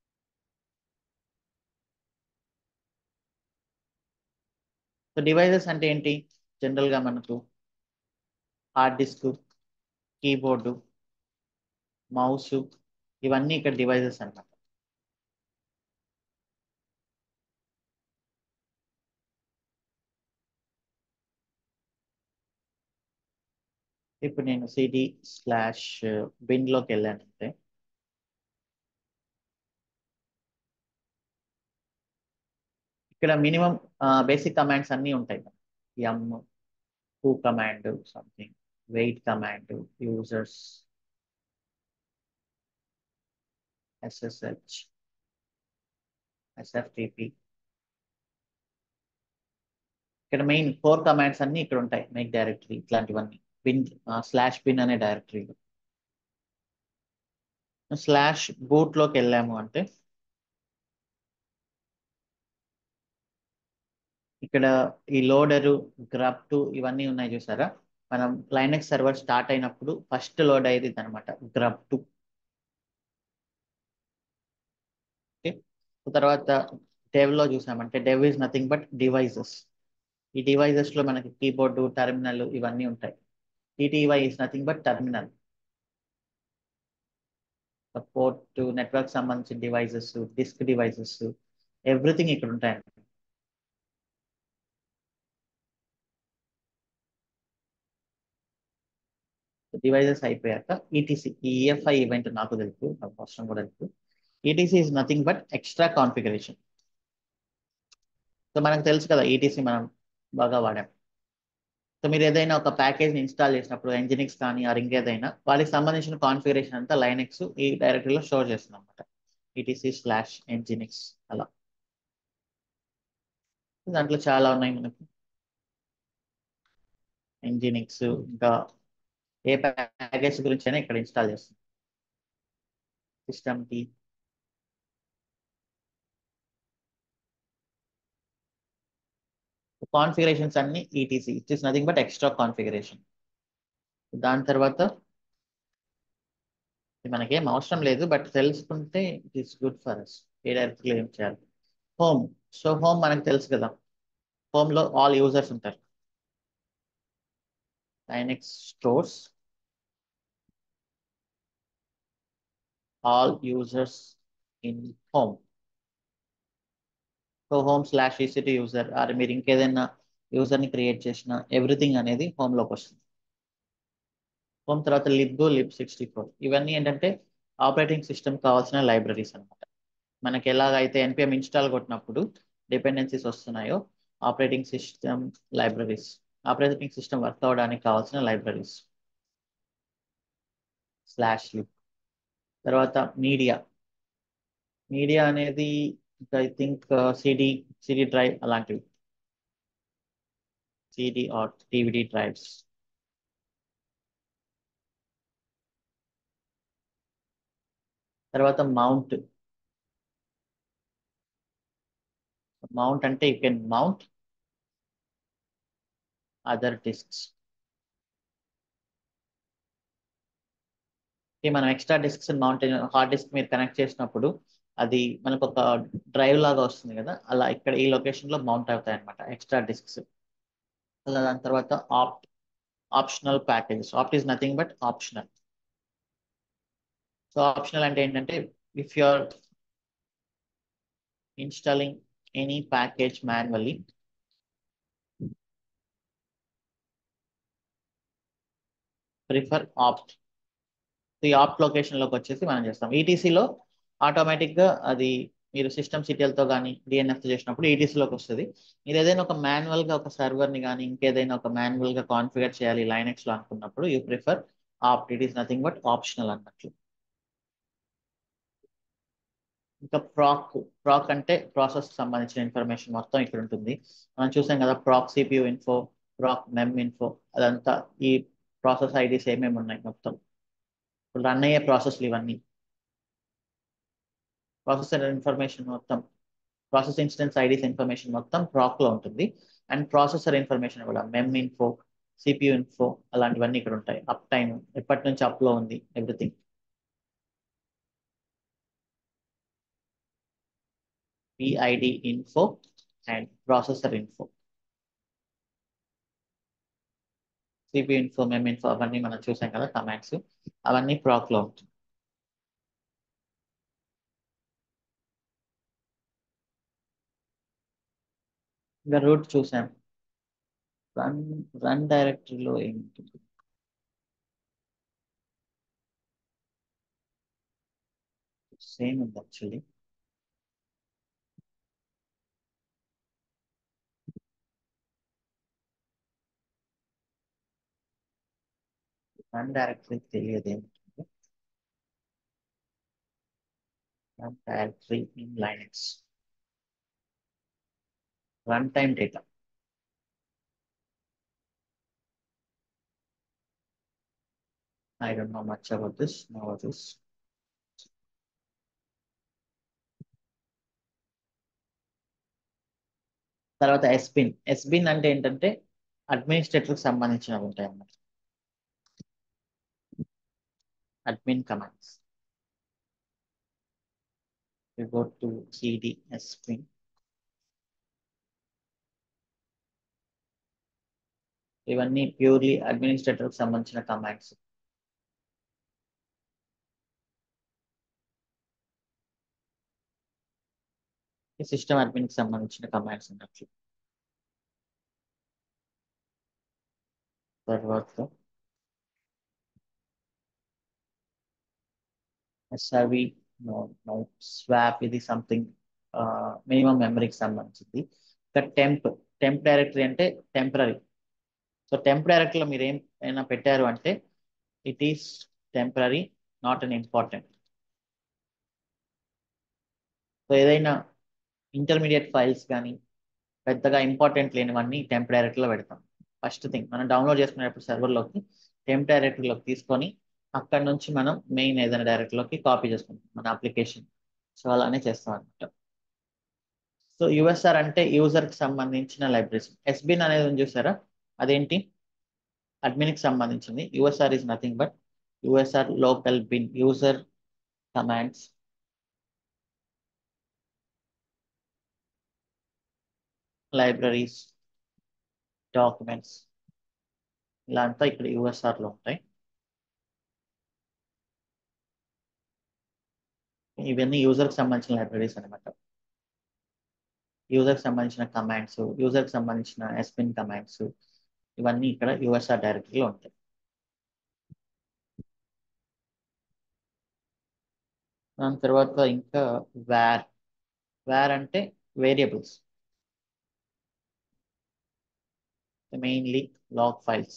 సో డివైజెస్ అంటే ఏంటి జనరల్ గా మనకు హార్డ్ డిస్క్ కీబోర్డు మౌస్ ఇవన్నీ ఇక్కడ డివైజెస్ అన్నమాట ఇప్పుడు నేను సిడి స్లాష్ బిన్ లోకి వెళ్ళానంటే ఇక్కడ మినిమం బేసిక్ కమాండ్స్ అన్నీ ఉంటాయి ఎమ్ who command something wait command users SSH SFTP ఇక్కడ మెయిన్ ఫోర్ కమాండ్స్ అన్ని ఇక్కడ ఉంటాయి మేక్ డైరెక్టరీ ఇట్లాంటివన్నీ బిన్ స్లాష్ బిన్ అనే డైరెక్టరీలో స్లాష్ బూట్ లోకి వెళ్ళాము అంటే ఇక్కడ ఈ లోడరు గ్రాప్ టు ఇవన్నీ ఉన్నాయి చూసారా మనం లైనక్స్ సర్వర్ స్టార్ట్ అయినప్పుడు ఫస్ట్ లోడ్ అయ్యేది అనమాట గ్రబ్ టు ఓకే తర్వాత డెవ్ లో చూసామంటే dev is nothing but devices ఈ డివైజెస్ లో మనకి కీబోర్డు టెర్మినల్ ఇవన్నీ ఉంటాయి TTY is nothing but terminal port network సంబంధించిన డివైజెస్ డిస్క్ డివైజెస్ ఎవ్రీథింగ్ ఇక్కడ ఉంటాయి డివైజెస్ అయిపోయాక ఈటీసీ ఈ ఈఎఫ్ఐ ఈవెంట్ నాకు తెలుసు నాకు అవసరం కూడా తెలుసు ETC is nothing but extra configuration so మనకు తెలుసు కదా ఈటీసీ మనం బాగా వాడాం సో మీరు ఏదైనా ఒక ప్యాకేజ్ని ఇన్స్టాల్ చేసినప్పుడు ఎంజినిక్స్ కానీ ఆర్ ఇంకేదైనా వాటికి సంబంధించిన కాన్ఫిగరేషన్ అంతా లైనెక్స్ ఈ డైరెక్టరీలో స్టోర్ చేస్తుంది అనమాట ఈటీసీ స్లాష్ ఎంజినిక్స్ అలా దాంట్లో చాలా ఉన్నాయి మనకి ఎంజినిక్స్ ఇంకా ఏ ప్యాకేజ్ గురించి అయినా ఇక్కడ ఇన్స్టాల్ చేస్తుంది సిస్టమ్ టీ కాన్ఫిగరేషన్స్ అన్ని ETC it is nothing but extra configuration దాని తర్వాత మనకేం అవసరం లేదు బట్ తెలుసుకుంటే it is good for us ఏ డైరెక్ట్గా ఏం చేయాలి హోమ్ సో హోమ్ మనకు తెలుసు కదా హోమ్లో ఆల్ యూజర్స్ ఉంటారు Linux stores all users in home so home slash ఈసీటీ యూజర్ ఆర్ మీరు ఇంకేదైనా యూజర్ని క్రియేట్ చేసిన ఎవ్రీథింగ్ అనేది హోమ్లోకి వస్తుంది హోమ్ తర్వాత లిబ్ లిబ్ సిక్స్టీ ఫోర్ ఇవన్నీ ఏంటంటే ఆపరేటింగ్ సిస్టమ్ కావాల్సిన లైబ్రరీస్ అనమాట మనకి ఎలాగైతే ఎన్పిఎం ఇన్స్టాల్ కొట్టినప్పుడు డిపెండెన్సీస్ వస్తున్నాయో operating system libraries operating system work అవడానికి కావాల్సిన లైబ్రరీస్ స్లాష్ లిబ్ తర్వాత మీడియా మీడియా అనేది I think CD CD drive అలాంటివి సిడి ఆర్ టీవీడీ డ్రైవ్స్ తర్వాత మౌంట్ మౌంట్ అంటే you can mount other disks మనం extra disks mount hard disk మీరు connect చేసినప్పుడు అది మనకు ఒక డ్రైవ్ లాగా వస్తుంది కదా అలా ఇక్కడ ఈ లొకేషన్లో మౌంట్ అవుతాయి అనమాట ఎక్స్ట్రా డిస్క్స్ అలా దాని తర్వాత opt optional packages opt is nothing but optional so optional అంటే ఏంటంటే if you are installing any package manually prefer opt ఈ ఆప్ట్ లొకేషన్లోకి వచ్చేసి మనం చేస్తాం ఈటీసీలో ఆటోమేటిక్గా అది మీరు సిస్టమ్ సిటీఎల్తో కానీ డిఎన్ఎఫ్తో చేసినప్పుడు ఈటీసీలోకి వస్తుంది మీరు ఏదైనా ఒక మాన్యువల్గా ఒక సర్వర్ని కానీ ఇంకేదైనా ఒక మాన్యువల్గా కాన్ఫిగర్ చేయాలి లైనెక్స్లో అనుకున్నప్పుడు you prefer opt it is nothing but optional అన్నట్లు ఇంకా ప్రాక్ ప్రాక్ అంటే ప్రాసెస్ సంబంధించిన ఇన్ఫర్మేషన్ మొత్తం ఇక్కడ ఉంటుంది మనం చూసాం కదా ప్రాక్ సిపియు ఇన్ఫో ప్రాక్ మెమ్ ఇన్ఫో అదంతా ఈ ప్రాసెస్ ఐడీస్ ఏమేమి ఉన్నాయి మొత్తం ఇప్పుడు రన్ అయ్యే ప్రాసెస్లు ఇవన్నీ ప్రాసెసర్ ఇన్ఫర్మేషన్ మొత్తం ప్రాసెస్ ఇన్స్టెన్స్ ఐడీస్ ఇన్ఫర్మేషన్ మొత్తం ప్రాక్లో ఉంటుంది అండ్ ప్రాసెసర్ ఇన్ఫర్మేషన్ కూడా మెమ్ ఇన్ఫో సిపియు ఇన్ఫో అలాంటివన్నీ ఇక్కడ ఉంటాయి అప్ టైం ఎప్పటి నుంచి అప్లో ఉంది everything PID info and processor info CPU info mem info అవన్నీ మనం చూసాం కదా కమాండ్స్ అవన్నీ ప్రాక్లో ఉంటుంది ఇంకా రూట్ చూసాం రన్ రన్ డైరెక్టరీలో ఏంటి సేమ్ ఉంది యాక్చువల్లీ రన్ డైరెక్టరీ తెలియదు ఏమిటంటే run directory in Linux runtime data I don't know much about this. Know this. తర్వాత ఎస్బిన్ ఎస్బిన్ అంటే ఏంటంటే అడ్మినిస్ట్రేటర్కి సంబంధించినవి ఉంటాయి అన్నమాట admin commands. We go to cd spin. ఇవన్నీ ప్యూర్లీ అడ్మినిస్ట్రేటర్కి సంబంధించిన కమాండ్స్ ఈ సిస్టమ్ అడ్మిన్కి సంబంధించిన కమాండ్స్ ఉన్నట్లు తర్వాత ఎస్ఆర్వి నో నో స్వాప్ ఇది సంథింగ్ మినిమం మెమరీకి సంబంధించింది ఇక టెంప్ టెంప్ డైరెక్టరీ అంటే టెంపరీ సో టెంప్ డైరెక్టరీలో మీరు ఏం అయినా పెట్టారు అంటే it is temporary not unimportant so ఏదైనా ఇంటర్మీడియట్ ఫైల్స్ కానీ పెద్దగా ఇంపార్టెంట్ లేనివన్నీ టెంప్ డైరెక్టరీలో పెడతాం ఫస్ట్ థింగ్ మనం డౌన్లోడ్ చేసుకునేటప్పుడు సర్వర్లోకి టెంప్ డైరెక్టరీలోకి తీసుకొని అక్కడ నుంచి మనం మెయిన్ ఏదైనా డైరెక్టరీలోకి కాపీ చేసుకుంటాం మన అప్లికేషన్ సో అలానే చేస్తాం అనమాట సో యుఎస్ఆర్ అంటే యూజర్కి సంబంధించిన లైబ్రరీస్ ఎస్బిన్ అనేది ఉంది చూసారా అదేంటి అడ్మిన్కి సంబంధించింది USR is nothing but USR local bin user commands libraries documents ఇలా అంతా ఇక్కడ యుఎస్ఆర్లో ఉంటాయి ఇవన్నీ యూజర్కి సంబంధించిన లైబ్రరీస్ అనమాట యూజర్కి సంబంధించిన కమాండ్స్ యూజర్కి సంబంధించిన ఎస్పిన్ కమాండ్స్ ఇవన్నీ ఇక్కడ యుఎస్ఆర్ డైరెక్టరీలో ఉంటాయి దాని తర్వాత ఇంకా వ్యార్ వ్యార్ అంటే వేరియబుల్స్ మెయిన్లీ లాగ్ ఫైల్స్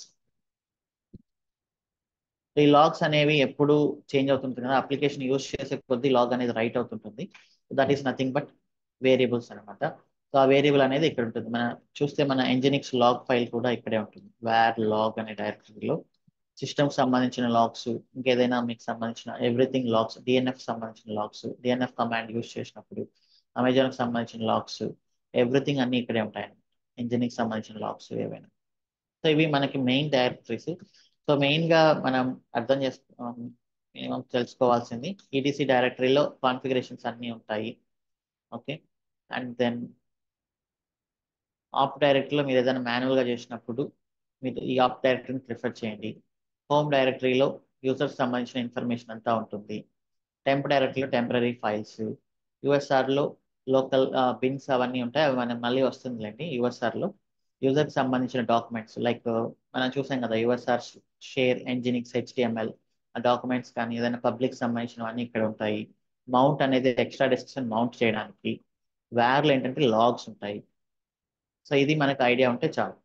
ఈ లాగ్స్ అనేవి ఎప్పుడు చేంజ్ అవుతుంటుంది కదా అప్లికేషన్ యూజ్ చేసే కొద్దీ లాగ్ అనేది రైట్ అవుతుంటుంది that is nothing but variables అనమాట సో ఆ వేరియబుల్ అనేది ఇక్కడ ఉంటుంది మన చూస్తే మన ఎంజినిక్స్ లాగ్ ఫైల్ కూడా ఇక్కడే ఉంటుంది వేర్ లాగ్ అనే డైరెక్టరీలో సిస్టమ్కి సంబంధించిన లాగ్స్ ఇంకేదైనా మీకు సంబంధించిన ఎవ్రీథింగ్ లాగ్స్ డిఎన్ఎఫ్ సంబంధించిన లాగ్స్ డిఎన్ఎఫ్ కమాండ్ యూజ్ చేసినప్పుడు అమెజాన్కి సంబంధించిన లాగ్స్ ఎవ్రీథింగ్ అన్ని ఇక్కడే ఉంటాయి ఇంజిన్కి సంబంధించిన లాగ్స్ ఏవైనా సో ఇవి మనకి మెయిన్ డైరెక్టరీస్ సో మెయిన్గా మనం అర్థం చేసుకో మినిమం తెలుసుకోవాల్సింది ఈటీసీ డైరెక్టరీలో కాన్ఫిగరేషన్స్ అన్నీ ఉంటాయి ఓకే అండ్ దెన్ ఆప్ డైరెక్టరీలో మీరు ఏదైనా మాన్యువల్గా చేసినప్పుడు మీరు ఈ ఆప్ డైరెక్టరీని ప్రిఫర్ చేయండి హోమ్ డైరెక్టరీలో యూజర్స్ సంబంధించిన ఇన్ఫర్మేషన్ అంతా ఉంటుంది టెంప్ డైరెక్టరీలో టెంపరీ ఫైల్స్ యుఎస్ఆర్లో లోకల్ బిన్స్ అవన్నీ ఉంటాయి అవి మనం మళ్ళీ వస్తుందిలేండి యుఎస్ఆర్లో యూజర్కి సంబంధించిన డాక్యుమెంట్స్ లైక్ మనం చూసాం కదా యుఎస్ఆర్ షేర్ ఎంజినిక్స్ హెచ్డిఎంఎల్ ఆ డాక్యుమెంట్స్ కానీ ఏదైనా పబ్లిక్ సంబంధించినవన్నీ ఇక్కడ ఉంటాయి మౌంట్ అనేది ఎక్స్ట్రా డిస్క్రిప్షన్ మౌంట్ చేయడానికి వ్యార్లు ఏంటంటే లాగ్స్ ఉంటాయి సో ఇది మనకు ఐడియా ఉంటే చాలు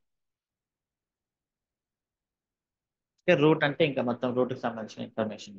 రూట్ అంటే ఇంకా మొత్తం రూట్కి సంబంధించిన information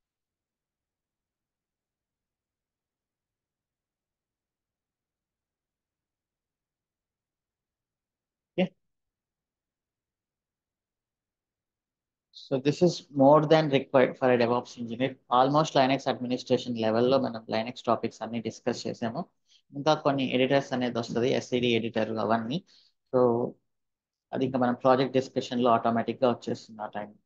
so this is more than required for a DevOps engineer almost Linux administration లెవెల్లో మనం లైనెక్స్ టాపిక్స్ అన్ని డిస్కస్ చేసాము ఇంకా కొన్ని ఎడిటర్స్ అనేది వస్తుంది ఎస్సిడి ఎడిటర్ అవన్నీ సో అది ఇంకా మనం ప్రాజెక్ట్ డిస్కషన్లో ఆటోమేటిక్గా వచ్చేస్తుంది ఆ టైం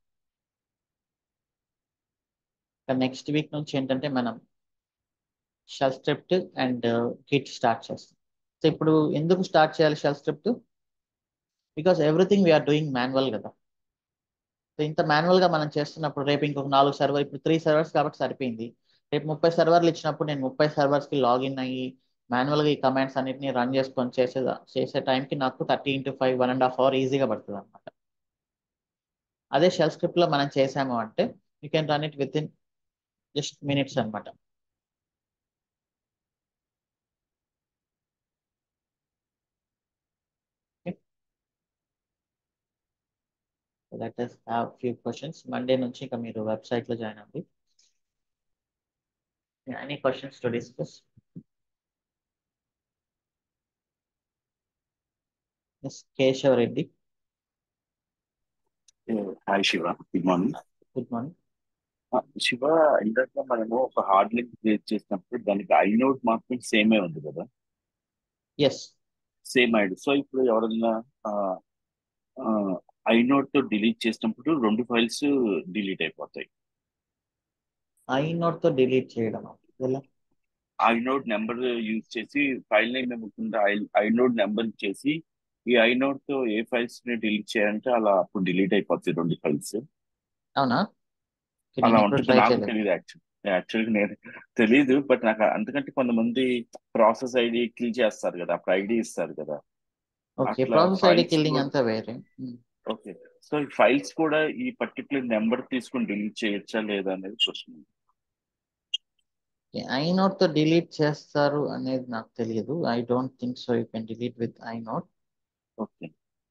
నెక్స్ట్ వీక్ నుంచి ఏంటంటే మనం shell script and Git start చేస్తాం సో ఇప్పుడు ఎందుకు స్టార్ట్ చేయాలి shell script because everything we're doing manual కదా సో ఇంత మాన్యువల్గా మనం చేస్తున్నప్పుడు రేపు ఇంకొక నాలుగు సర్వర్ ఇప్పుడు త్రీ సర్వర్స్ కాబట్టి సరిపోయింది రేపు ముప్పై సర్వర్లు ఇచ్చినప్పుడు నేను ముప్పై సర్వర్స్కి లాగిన్ అయ్యి మాన్యువల్గా ఈ కమాండ్స్ అన్నిటిని రన్ చేసుకొని చేసే చేసే టైంకి నాకు thirty into five one and half hour ఈజీగా పడుతుంది అనమాట అదే షెల్ స్క్రిప్ట్లో మనం చేసాము అంటే you can run it with in just minutes అనమాట let us have few questions Monday నుంచి ఇక మీరు వెబ్సైట్లో జాయిన్ అవ్వండి any questions to discuss S Keshav Reddy hi Shiva good morning good morning Shiva ఇందాక మనము ఒక హార్డ్ లింక్ క్రియేట్ చేసినప్పుడు దానికి ఐనోడ్ మాత్రం సేమే ఉంది కదా ఎస్ సేమ్ ఐడి సో ఇప్పుడు ఎవరన్నా ఐనోడ్ తో డిలీట్ చేసినప్పుడు రెండు ఫైల్స్ డిలీట్ అయిపోతాయి ఐ నోట్ తో డిలీట్ చేయడం ఎలా ఐనోడ్ నెంబర్ యూజ్ చేసి ఫైల్ నేమ్ ఏమవుతుందో ఐ ఐనోడ్ నెంబర్ ఇచ్చేసి ఈ ఐనోడ్ తో ఏ ఫైల్స్ ని డిలీట్ చేయాలంటే అలా అప్పుడు డిలీట్ అయిపోతాయి రెండు ఫైల్స్ అవునా Okay, అలా నేను ఎప్పుడు ఉంటుంది ట్రై నాకు చేయలేదు తెలియదు యాక్చువల్ యాక్చువల్గా నేను తెలియదు బట్ నాకు అందుకంటే కొంతమంది ప్రాసెస్ ఐడి కిల్ చేస్తారు కదా అప్పుడు ఐడి ఇస్తారు కదా ఓకే అట్లా ప్రాసెస్ ఐడి ఫైల్స్ కిల్లింగ్ కూడా అంతా వేరే ఓకే సో ఈ ఫైల్స్ కూడా ఈ పర్టికులర్ నెంబర్ తీసుకుని డిలీట్ చేయొచ్చా లేదా అనేది క్వశ్చన్ ఐ నోట్ తో డిలీట్ చేస్తారు అనేది నాకు తెలియదు I don't think so you can delete with inode okay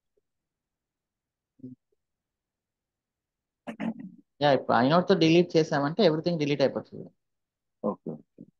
yeah ఇప్పుడు ఐ నోట్ తో డిలీట్ చేసామంటే ఎవ్రీథింగ్ డిలీట్ అయిపోతుంది ఓకే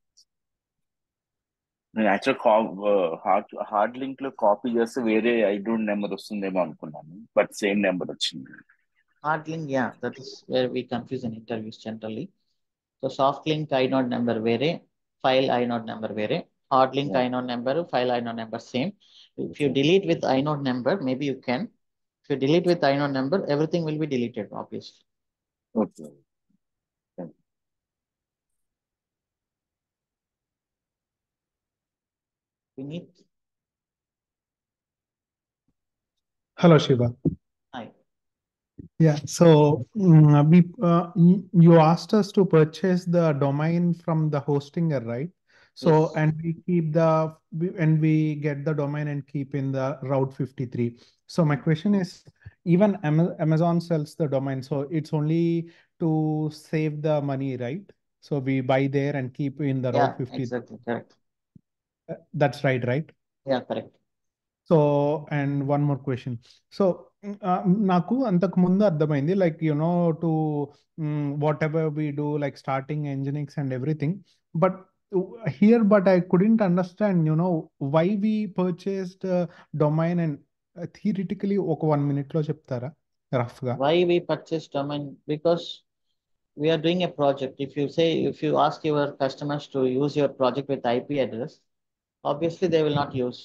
నేను యాక్చువల్ కా హార్డ్ హార్డ్ లింక్ లో కాపీ చేస్తే వేరే ఐడోంట్ నెంబర్ వస్తుందేమో అనుకున్నాను బట్ సేమ్ నెంబర్ వచ్చింది hard link yeah that is where we confuse in interviews generally so soft link inode number వేరే ఫైల్ ఐ నోట్ నెంబర్ వేరే hard link inode number file inode number same if you delete with inode number maybe you can if you delete with inode number everything will be deleted obviously okay Vineet Hello, Shiva. Hi. Yeah, so mm, we uh, y- you asked us to purchase the domain from the hostinger, right? So Yes. and we keep the we- and we get the domain and keep in the Route 53. So my question is, even Ama- Amazon sells the domain, so it's only to save the money, right? So we buy there and keep in the Yeah, Route 53. exactly, correct. Uh, That's right, right? Yeah, correct. So and one more question so నాకు అంతకు ముందు అర్థమైంది like you know to whatever we do like starting engineerings and everything but here but I couldn't understand you know why we purchased domain and theoretically ఒక one మినిట్లో చెప్తారా రఫ్గా Why we purchase domain? Because we are doing a project. If you say, if you ask your customers to use your project with IP address, obviously they will not use.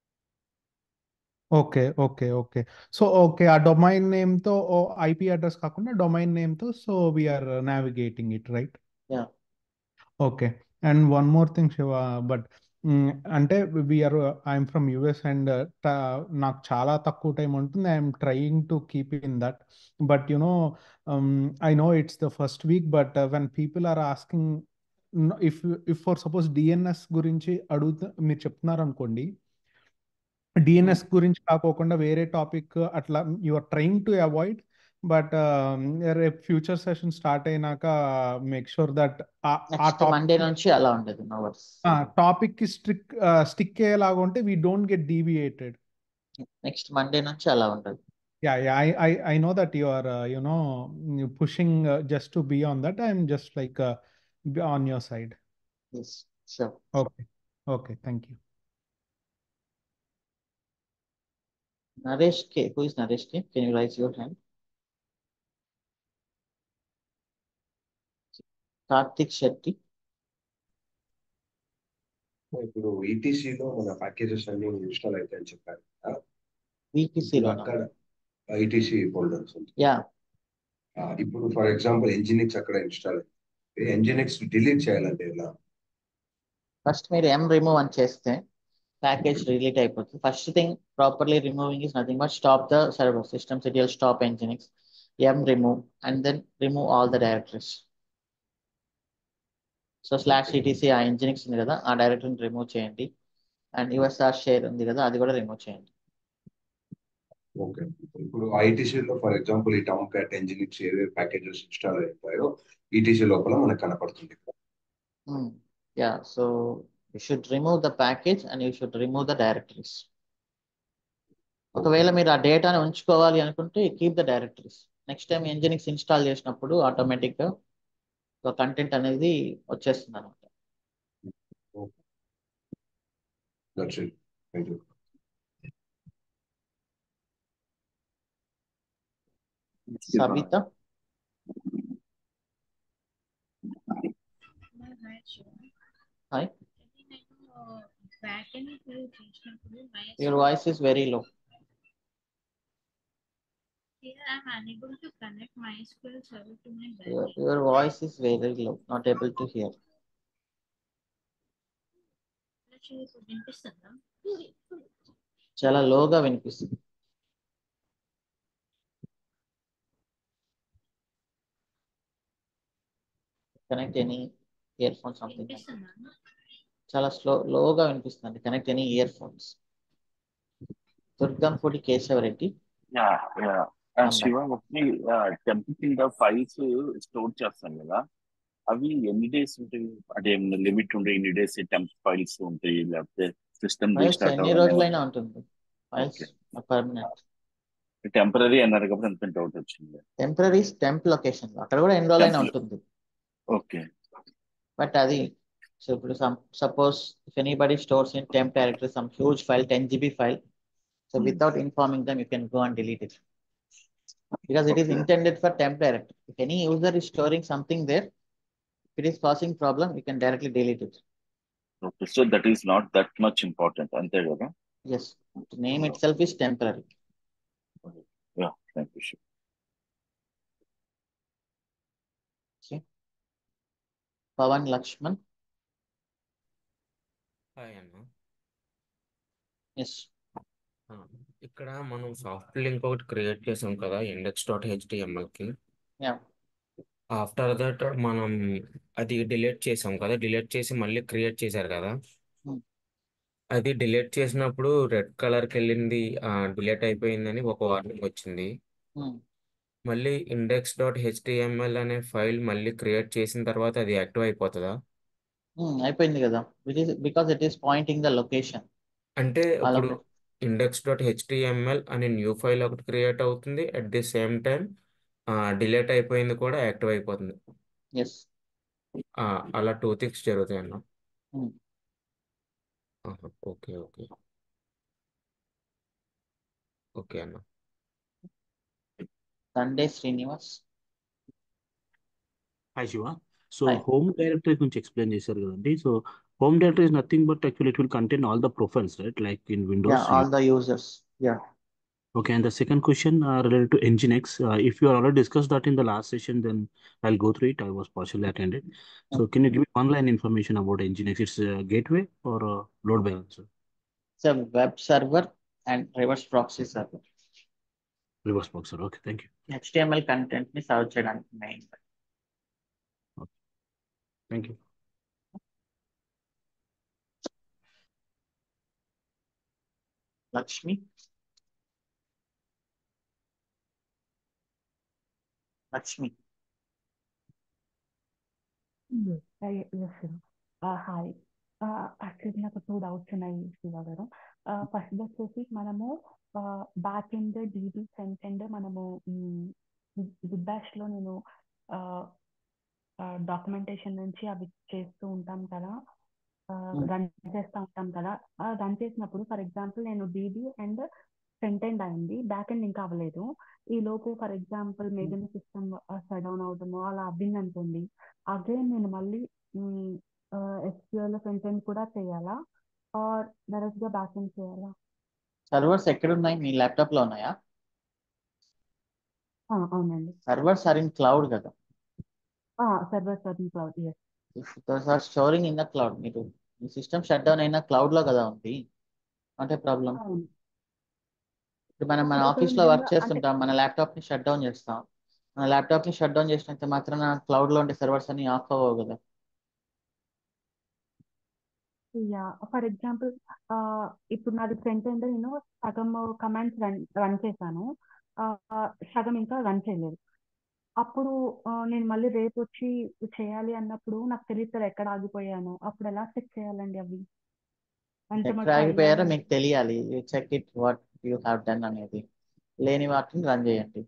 Okay okay okay so okay ఆ domain నేమ్తో IP address కాకుండా domain నేమ్తో so we are navigating it right Yeah. Okay and one more thing Shiva but అంటే we are I'm from US and నాకు చాలా తక్కువ time ఉంటుంది I'm trying to keep in that but you know I know it's the first week but when people are asking if if for suppose DNS గురించి అడుగుతా మీరు చెప్తున్నారు అనుకోండి డిఎన్ఎస్ గురించి కాకోకుండా వేరే టాపిక్ అట్లా you are trying to avoid but రేపు ఫ్యూచర్ సెషన్ స్టార్ట్ అయినాక make sure that uh next Monday topic నుంచి అలా ఉండదు నో వర్స్ టాపిక్ కి స్ట్రిక్ స్టిక్ అయ్యేలాగా ఉంటే we don't get deviated next Monday నుంచి అలా ఉండదు yeah yeah I I I know that you are you know pushing just to be on that I'm just like on your side yes sure okay okay thank you Naresh K who is Naresh K can you raise your hand Karthik Shetty ఇప్పుడు ఈటీసీలో మన packages అన్ని install అవుతాయని చెప్పారు కదా. విపిసిలో ఇప్పుడు అక్కడ ఈటీసీ ఫోల్డర్స్ యా ఇప్పుడు ఫర్ ఎగ్జాంపుల్ ఎంజినిక్స్ అక్కడ ఇన్స్టాల్ అయ్యి ఎంజినిక్స్ డిలీట్ చేయాలంటే ఎలా ఫస్ట్ మీరు ఎం రిమూవ్ అని చేస్తే ప్యాకేజ్ రిలీట్ అయిపోతుంది first thing properly removing is nothing but stop the server system CTL stop nginx M remove and then remove all the directories so slash ETC uh nginx ఉంది కదా ఆ డైరెక్టరీని remove చేయండి and USR share ఉంది కదా అది కూడా remove చేయండి ఓకే ఇప్పుడు ఐటీసీలో ఫర్ ఎగ్జాంపుల్ ఈ టౌన్ క్యాట్ ఎంజినిక్స్ ఏవే ప్యాకేజెస్ ఇన్స్టాల్ అయిపోయాయో ఈటీసీ లోపల మనకు కనపడుతుంది yeah so you should remove the package and you should remove the directories ఒకవేళ మీరు ఆ డేటాని ఉంచుకోవాలి అనుకుంటే keep the directories next time nginx install చేసినప్పుడు ఆటోమేటిక్గా ఒక కంటెంట్ అనేది వచ్చేస్తుంది అనమాట that's it thank you Sabitha hi your voice is very low Here I'm unable to connect MySQL server to my Your, backend. your voice is very low, not able to hear. Actually, ఇప్పుడు వినిపిస్తుందా చాలా లోగా వినిపిస్తుంది connect any earphone something వినిపిస్తుందా చాలా slow లోగా వినిపిస్తుంది connect any earphones Durgampudi Keshava Reddy yeah yeah Come Shiva ఒకటి టెంప్ కింద ఫైల్స్ స్టోర్ చేస్తాం కదా అవి ఎన్ని డేస్ ఉంటాయి అంటే ఏమైనా లిమిట్ ఉంటే ఎన్ని డేస్ టెంప్ ఫైల్స్ ఉంటాయి లేకపోతే సిస్టమ్ ఫైల్స్ రీస్టార్ట్ ఎన్ని రోజులైనా ఉంటుంది ఫైల్స్ ఓకే పర్మనెంట్ టెంపరీ అన్నారు కాబట్టి అంత డౌట్ వచ్చింది టెంపరీ టెంప్ లొకేషన్ అక్కడ కూడా ఎన్ని రోజులైనా టెంప్ ఉంటుంది ఓకే బట్ అది సో ఇప్పుడు suppose if anybody stores in temp directory some huge file ten GB file so without informing them you can go and delete it because it is okay intended for temp directory if any user is storing something there if it is causing problem you can directly delete it okay so that is not that much important అంతే కదా yes the name itself is temporary yeah thank you okay pavan lakshman hi అన్న yes ఆ, ఇక్కడ మనం soft link ఒకటి create చేసాం కదా index dot హెచ్టిఎంఎల్కి yeah ఆఫ్టర్ దట్ మనం అది డిలీట్ చేసాం కదా డిలీట్ చేసి మళ్ళీ క్రియేట్ చేశారు కదా Hmm. అది డిలీట్ చేసినప్పుడు రెడ్ కలర్కి వెళ్ళింది డిలీట్ అయిపోయిందని ఒక వార్నింగ్ వచ్చింది Hmm. మళ్ళీ ఇండెక్స్ డాట్ హెచ్టిఎంఎల్ అనే ఫైల్ మళ్ళీ క్రియేట్ చేసిన తర్వాత అది యాక్టివ్ అయిపోతుందా Hmm. అయిపోయింది కదా it is because it is pointing the location అంటే ఆ ఇప్పుడు location ఇండెక్స్ డాట్ హెచ్టిఎంఎల్ అనే న్యూ ఫైల్ ఒకటి క్రియేట్ అవుతుంది at the same time delete అయిపోయింది కూడా యాక్టివ్ అయిపోతుంది yes ఆ, అలా టూ థింగ్స్ జరుగుతాయి అన్న Hmm. ఆహా, ఓకే ఓకే ఓకే అన్న sunday srinivas hi Shiva so hi home directory గురించి ఎక్స్ప్లెయిన్ చేశారు కదండి so home directory is nothing but actually it will contain all the profiles right like in yeah Windows all the users yeah Okay, and the second question uh, related to Nginx. Uh, if you already discussed that in the last session, then I'll go through it. I was partially attended. So can you give me one line information about Nginx? It's a gateway or a load balancer? it's a web server and reverse proxy server Reverse boxer. Okay, thank you. html content ని serve చేయడానికి main Okay, thank you. Lakshmi Lakshmi hi actually నాకు two doubts ఉన్నాయి శివ గారు first వచ్చేసి మనము back end DB front end మనము బిగ్ లో నేను డాక్యుమెంటేషన్ నుంచి అవి చేస్తూ ఉంటాం కదా రన్ చేస్తూ ఉంటాం కదా రన్ చేసినప్పుడు ఫర్ ఎగ్జాంపుల్ నేను డీబీ అండ్ ఫ్రంట్ ఎండ్ అయింది బ్యాక్ ఎండ్ ఇంకా అవ్వలేదు ఈ లోపు for example maybe system shut down అవడము అలా అవ్వింది అనుకోండి అగైన్ నేను మళ్ళీ ఎస్క్యూఎల్ ఫ్రంట్ ఎండ్ కూడా చేయాలా ఆర్ డైరెక్ట్ గా బ్యాక్ ఎండ్ చేయాలా సర్వర్స్ ఎక్కడున్నాయి మీ ల్యాప్టాప్ లో ఉన్నాయా ఆ, అవునండి సర్వర్స్ ఆర్ ఇన్ క్లౌడ్ కదా server service cloud yes if those are storing in the cloud మీరు మీ సిస్టమ్ షట్ డౌన్ అయినా క్లౌడ్ లో కదా ఉంది అంటే ప్రాబ్లం అవును ఇప్పుడు మనం మన ఇప్పుడు ఆఫీస్ లో నిజంగా వర్క్ అంటే చేస్తుంటాం మన ల్యాప్టాప్ ని షట్ డౌన్ చేస్తాం మన ల్యాప్టాప్ ని షట్ డౌన్ చేసినంత మాత్రాన క్లౌడ్ లో ఉండే సర్వర్స్ అన్ని ఆఫ్ అవ్వవు కదా యా ఫర్ ఎగ్జాంపుల్ ఇప్పుడు నాది ఫ్రంట్ ఎండ్ నేను సగం కమాండ్స్ రన్ రన్ చేశాను ఆ, సగం ఇంకా రన్ చేయలేదు అప్పుడు ఆ, నేను మళ్ళీ రేపు వచ్చి చేయాలి అన్నప్పుడు నాకు తెలియదు కదా ఎక్కడ ఆగిపోయాను అప్పుడు ఎలా చెక్ చేయాలండి అవి ఎంత ఎక్కడ మటుకు ఆగిపోయారో అయ్యాయి మీకు తెలియాలి you check it what you have done అనేది లేని వాటిని రన్ చేయండి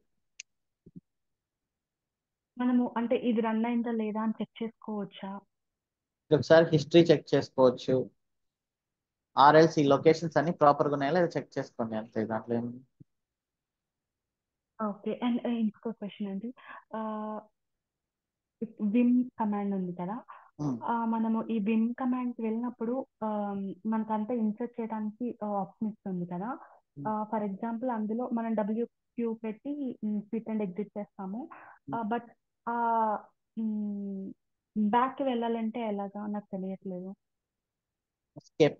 మనము అంటే ఇది రన్ అయిందా లేదా అని చెక్ చేసుకోవచ్చా ఒకసారి హిస్టరీ చెక్ చేసుకోవచ్చు ఆర్ఎల్స్ ఈ లొకేషన్స్ అన్ని ప్రాపర్గా ఉన్నాయో లేదా చెక్ చేసుకోండి అంతే దాంట్లో ఏం ఓకే అండ్ ఇంకొక క్వశ్చన్ అండి విమ్ కమాండ్ ఉంది కదా ఉమ్, ఆ, మనము ఈ విమ్ కమాండ్ కి వెళ్ళినప్పుడు ఆమ్, మనకంతా ఇన్సర్ట్ చేయడానికి ఆప్షన్ ఇస్తుంది కదా ఫర్ ఎగ్జాంపుల్ అందులో మనం డబ్ల్యూ క్యూ పెట్టి క్విట్ అండ్ ఎగ్జిట్ చేస్తాము బట్ ఆ బ్యాక్ వెళ్ళాలంటే ఎలాగా నాకు తెలియట్లేదు ఎస్కేప్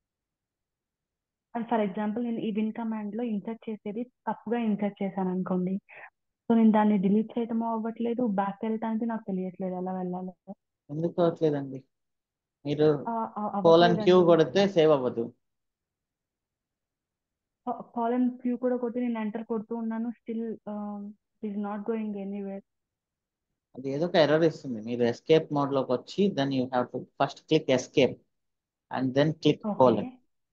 అండ్ ఫర్ ఎగ్జాంపుల్ నేను ఈ విన్ కమాండ్ లో ఇన్సర్ట్ చేసేది తప్పుగా ఇన్సర్ట్ చేశాను అనుకోండి సో నేను దాన్ని డిలీట్ చేయటం అవ్వట్లేదు బ్యాక్ వెళ్ళటానికి నాకు తెలియట్లేదు ఎలా వెళ్ళాలి ఎందుకు అవట్లేదండి మీరు ఆ, ఆ, కోలన్ క్యూ అవ్వట్లేదండి కొడితే సేవ్ అవ్వదు కాలన్ క్యూ కూడా కొట్టి నేను ఎంటర్ కొడుతూ ఉన్నాను still is not going anywhere అది ఏదో ఒక ఎర్రర్ ఇస్తుంది మీరు ఎస్కేప్ మోడ్ లోకి వచ్చి then you have to first click escape and then click okay colon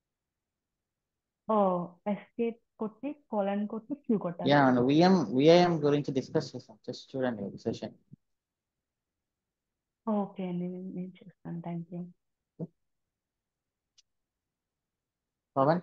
O escape కొట్టి కాలన్ కొట్టి క్యూ కొట్టాలి యా విఎం విఐఎం గురించి డిస్కస్ చేసాం జస్ట్ చూడండి సెషన్ ఓకే అండి నేను నేను చేస్తాను thank you Pavan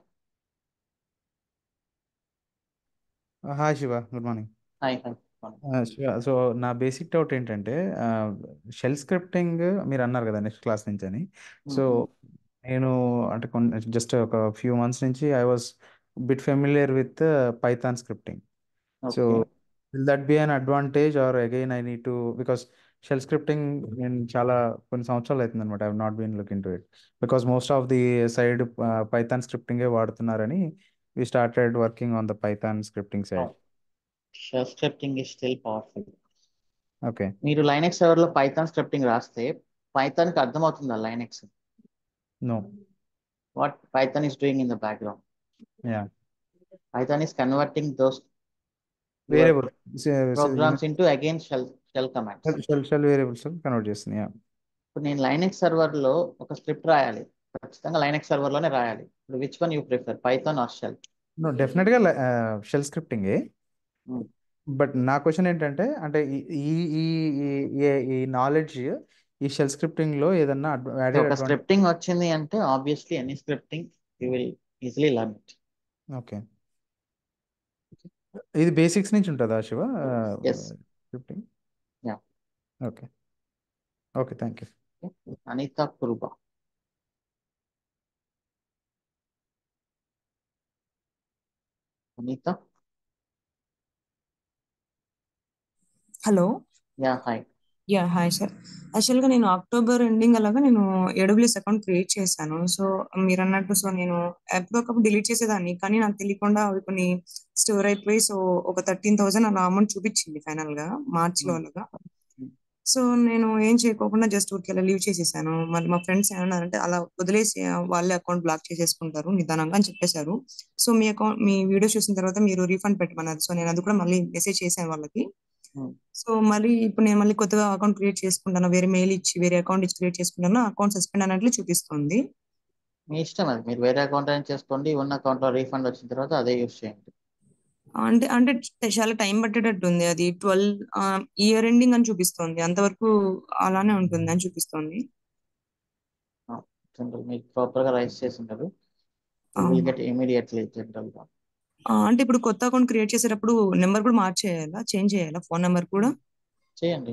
hi Shiva good morning hi hi Shiva so నా బేసిక్ డౌట్ ఏంటంటే షెల్ స్క్రిప్టింగ్ మీరు అన్నారు కదా నెక్స్ట్ క్లాస్ నుంచి అని సో నేను అంటే కొన్ని జస్ట్ ఒక ఫ్యూ మంత్స్ నుంచి I was bit familiar with Python scripting so okay will that be an advantage or again I need to because shell scripting నేను చాలా కొన్ని సంవత్సరాలు అవుతుంది అనమాట I not been look into it because most of the side Python స్క్రిప్టింగే వాడుతున్నారని we started working on the Python scripting side shell scripting is still powerful okay మీరు Linux server లో పైథాన్ స్క్రిప్టింగ్ రాస్తే Python కి అర్థమవుతుందా Linux know what Python is doing in the background yeah Python is converting those variable programs into again shell shell commands shell shell variables convert చేస్తుంది yeah ఇప్పుడు నేను Linux server లో ఒక script రాయాలి ఖచ్చితంగా లైనెక్స్ సర్వర్ లోనే రాయాలి ఇప్పుడు which one you prefer Python or shell no డెఫినెట్గా షెల్ స్క్రిప్టింగే బట్ నా క్వశ్చన్ ఏంటంటే అంటే ఈ ఈ ఈ ఈ- ఈ నాలెడ్జ్ ఈ షెల్ స్క్రిప్టింగ్ లో ఏదన్నా యాడెడ్ ఒక అడ్వాంటేజ్ స్క్రిప్టింగ్ వచ్చింది అంటే obviously any scripting you will easily learn it okay ఇది బేసిక్స్ నుంచి ఉంటుందా Shiva yes scripting yeah okay okay thank you Anitha Kuruba Anitha hello yeah hi yeah hi sir యాక్చువల్గా నేను అక్టోబర్ ఎండింగ్ అలాగా నేను ఏడబ్ల్యూఎస్ అకౌంట్ క్రియేట్ చేశాను సో మీరు అన్నట్టు సో నేను ఎప్పటికప్పుడు డిలీట్ చేసేదాన్ని కానీ నాకు తెలియకుండా అవి కొన్ని స్టోర్ అయిపోయి సో ఒక థర్టీన్ థౌసండ్ అలా అమౌంట్ చూపించింది ఫైనల్ గా మార్చిలో అలాగా సో నేను ఏం చేయకోకుండా జస్ట్ ఊరికి అలా లీవ్ చేసేసాను మళ్ళీ మా ఫ్రెండ్స్ ఏమన్నారంటే అలా వదిలేసి ఆ, వాళ్ళే అకౌంట్ బ్లాక్ చేసేసుకుంటారు నిదానంగా అని చెప్పేశారు సో మీ అకౌంట్ మీ వీడియో చూసిన తర్వాత మీరు రీఫండ్ పెట్టమన్నారు సో నేను అది కూడా మళ్ళీ మెసేజ్ చేశాను వాళ్ళకి సో మళ్ళీ ఇప్పుడు నేను మళ్ళీ కొత్తగా అకౌంట్ క్రియేట్ చేసుకుంటాను వేరే మెయిల్ ఇచ్చి వేరే అకౌంట్ ఇచ్చి క్రియేట్ చేసుకుంటాను అకౌంట్ సస్పెండ్ అన్నట్లు చూపిస్తుంది మీ ఇష్టం అది మీరు వేరే అకౌంట్ అయినా చేసుకోండి ఉన్న అకౌంట్ లో రీఫండ్ వచ్చిన తర్వాత అదే యూస్ చేయండి అంటే అంటే చాలా టైం పట్టేటట్టు ఉంది అది ట్వెల్వ్ ఇయర్ ఎండింగ్ అని చూపిస్తుంది అంతవరకు అలానే ఉంటుంది అని చూపిస్తుంది జనరల్ మీరు ప్రాపర్ గా రైస్ చేసి ఉంటారు విల్ గెట్ ఇమీడియట్లీ జనరల్ గా ఆ, అంటే ఇప్పుడు కొత్త అకౌంట్ క్రియేట్ చేసేటప్పుడు నెంబర్ కూడా మార్చేయాలా చేంజ్ చేయాలా ఫోన్ నెంబర్ కూడా చేయండి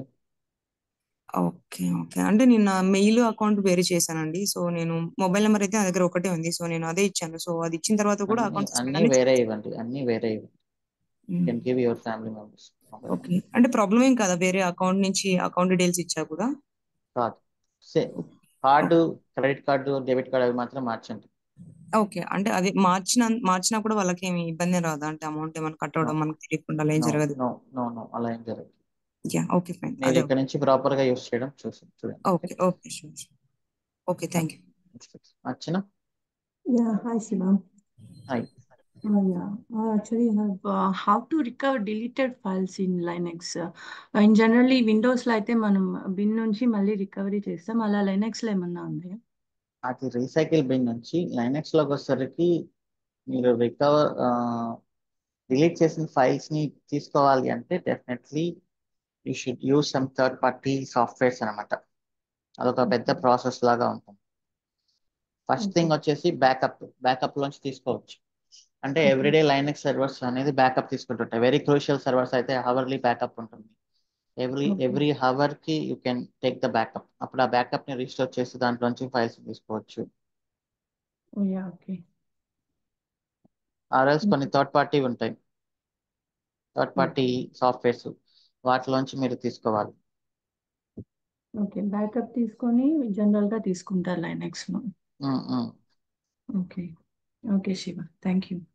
ఓకే ఓకే అంటే నేను నా మెయిల్ అకౌంట్ వేరే చేశానండి సో నేను మొబైల్ నెంబర్ అయితే నా దగ్గర ఒకటే ఉంది సో నేను అదే ఇచ్చాను సో అది ఇచ్చిన తర్వాత కూడా అన్ని అకౌంట్ సస్పెండ్ అన్ని అని వేరే ఇవ్వండి అన్ని వేరే ఇవ్వండి can give your family members okay అంటే ప్రాబ్లం ఏం కదా వేరే అకౌంట్ నుంచి అకౌంట్ డీటెయిల్స్ ఇచ్చా కూడా కాదు say card credit card debit card అవి మాత్రం మార్చండి ఓకే అంటే అది మార్చిన మార్చినా కూడా వాళ్ళకి ఏమి ఇబ్బంది రాదా అంటే అమౌంట్ ఏమైనా కట్ అవడం మనకు తెలియకుండా అలా ఏం నో జరగదు నో నో నో అలా ఏం జరగదు యా ఓకే ఫైన్ మీరు అదే ఇక్కడ నుంచి ప్రాపర్ గా యూస్ చేయడం చూసి చూడండి okay okay sure okay thank you Archana Yeah, hi Shiva. Hi Uh, yeah, uh, actually, I have uh, how to recover deleted files in Linux. Uh, in generally, Windows లో అయితే మనం బిన్ నుంచి మళ్ళీ recovery చేస్తాం అలా Linux లో ఏమన్నా ఉన్నాయా అది రీసైకిల్ బిన్ నుంచి లైనక్స్ లోకి వచ్చేసరికి మీరు రికవర్ డిలీట్ చేసిన ఫైల్స్ ని తీసుకోవాలి అంటే definitely you should use some third party softwares అనమాట అదొక పెద్ద ప్రాసెస్ లాగా ఉంటుంది ఫస్ట్ థింగ్ వచ్చేసి బ్యాకప్ బ్యాకప్ లోంచి తీసుకోవచ్చు అంటే ఎవ్రీడే లైనక్స్ సర్వర్స్ అనేది బ్యాకప్ తీసుకుంటుంటాయి వెరీ క్రూషియల్ సర్వర్స్ అయితే హవర్లీ బ్యాకప్ ఉంటుంది ఎవ్రీ Okay. ఎవ్రీ హవర్ కి you can take the backup అప్పుడు ఆ బ్యాకప్ ని రీస్టోర్ చేసి దాంట్లోంచి ఫైల్స్ తీసుకోవచ్చు Oh, yeah, okay. ఆర్ఎల్స్ కొన్ని థర్డ్ పార్టీ ఉంటాయి థర్డ్ పార్టీ సాఫ్ట్వేర్స్ వాటిలోంచి మీరు తీసుకోవాలి ఓకే బ్యాకప్ తీసుకొని జనరల్ గా తీసుకుంటారు లైనెక్స్ లో um, um. Okay okay Shiva thank you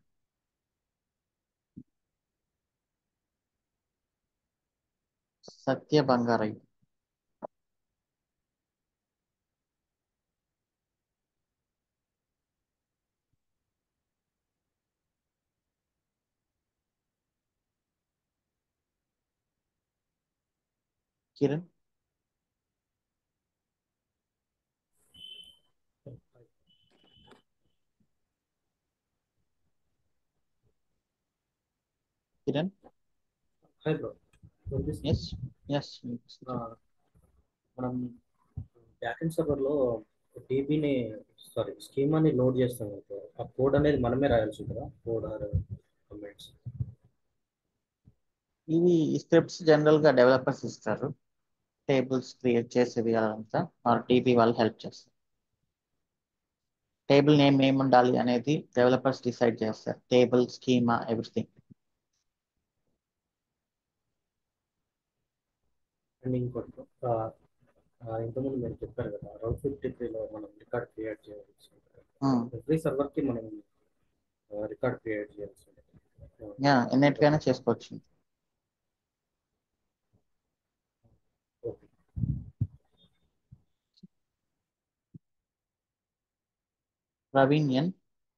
Satya Bangaraiah Kiran Kiran hi bro వినిపిస్తుంది ఎస్ ఎస్ ఆ, మనం బ్యాకెండ్ సర్వర్లో టీబీని సారీ స్కీమాని లోడ్ చేస్తాం కదా ఆ కోడ్ అనేది మనమే రాయాల్సి ఉంటుందా కోడ్ ఆర్ కమెంట్స్ ఇవి స్క్రిప్ట్స్ జనరల్ గా డెవలపర్స్ ఇస్తారు టేబుల్స్ క్రియేట్ చేసేది అదంతా ఆర్ టీపీ వాళ్ళు హెల్ప్ చేస్తారు టేబుల్ నేమ్ ఏమి ఉండాలి అనేది డెవలపర్స్ డిసైడ్ చేస్తారు టేబుల్ స్కీమా ఎవ్రీథింగ్ అండ్ ఇంకోటి ఆ, ఆ, ఇంతకుముందు మీరు చెప్పారు కదా రౌట్ ఫిఫ్టీ త్రీలో మనం రికార్డ్ క్రియేట్ చేయాల్సి Hmm. ఎవ్రీ సర్వర్కి మనం రికార్డ్ క్రియేట్ చేయాల్సి ఉంటుంది యా ఎన్నిటికైనా చేసుకోవచ్చు okay Praveen N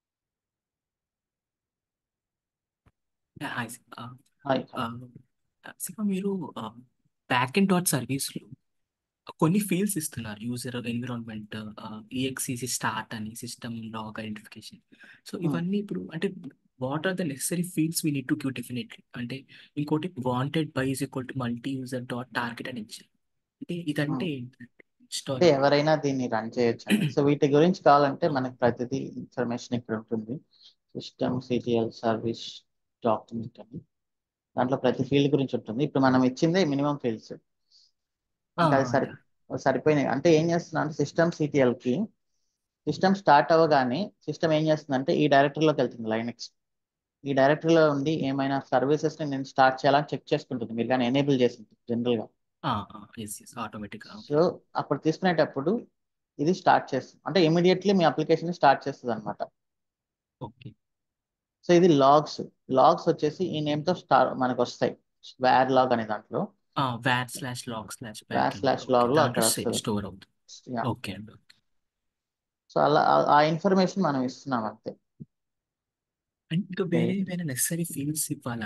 hi hi Shiva మీరు బ్యాక్ ఎండ్ డాట్ సర్వీస్లో కొన్ని ఫీల్డ్స్ ఇస్తున్నారు యూజర్ ఎన్విరాన్మెంట్ ఈఎక్సిసి స్టార్ట్ అని సిస్టమ్ లాగ్ ఐడెంటిఫికేషన్ సో ఇవన్నీ ఇప్పుడు అంటే what are the necessary fields we need to queue definitely అంటే ఇంకోటి wanted by is equal to multi user dot target అని ఇచ్చారు అంటే ఇదంటే అంటే స్టోరీ ఎవరైనా దీన్ని రన్ చేయొచ్చు అండి సో వీటి గురించి కావాలంటే మనకి ప్రతిదీ ఇన్ఫర్మేషన్ ఇక్కడ ఉంటుంది సిస్టమ్ సిటిఎల్ సర్వీస్ డాక్యుమెంట్ అని దాంట్లో ప్రతి ఫీల్డ్ గురించి ఉంటుంది ఇప్పుడు మనం ఇచ్చిందే మినిమం ఫీల్డ్స్ ఇంకా అది సరి సరిపోయినాయి అంటే ఏం చేస్తున్నా అంటే సిస్టమ్ సిటిఎల్ కి సిస్టమ్ స్టార్ట్ అవ్వగానే సిస్టమ్ ఏం చేస్తుందంటే ఈ డైరెక్టరీలోకి వెళ్తుంది లైనెక్స్ ఈ డైరెక్టరీలో ఉండి ఏమైనా సర్వీసెస్ ని నేను స్టార్ట్ చేయాలని చెక్ చేసుకుంటుంది మీరు కానీ ఎనేబుల్ చేసింది జనరల్ గా ఎస్ ఎస్ ఆటోమేటిక్గా సో అప్పుడు తీసుకునేటప్పుడు ఇది స్టార్ట్ చేస్తుంది అంటే ఇమీడియట్లీ మీ అప్లికేషన్ స్టార్ట్ చేస్తుంది అనమాట ఓకే సో ఇది లాగ్స్ లాగ్స్ వచ్చేసి ఈ నేమ్ తో స్టార్ మనకు వస్తాయి వేర్ లాగ్ అనే దాంట్లో var slash log slash var slash log లో అక్కడ వస్తుంది స్టోర్ అవుతుంది Yeah. ఓకే అండి సో అలా ఆ- ఆ ఇన్ఫర్మేషన్ మనం ఇస్తున్నాం అంతే అండ్ ఇంకా వేరే ఏమైనా నెసరీ ఫీల్డ్స్ ఇవ్వాలా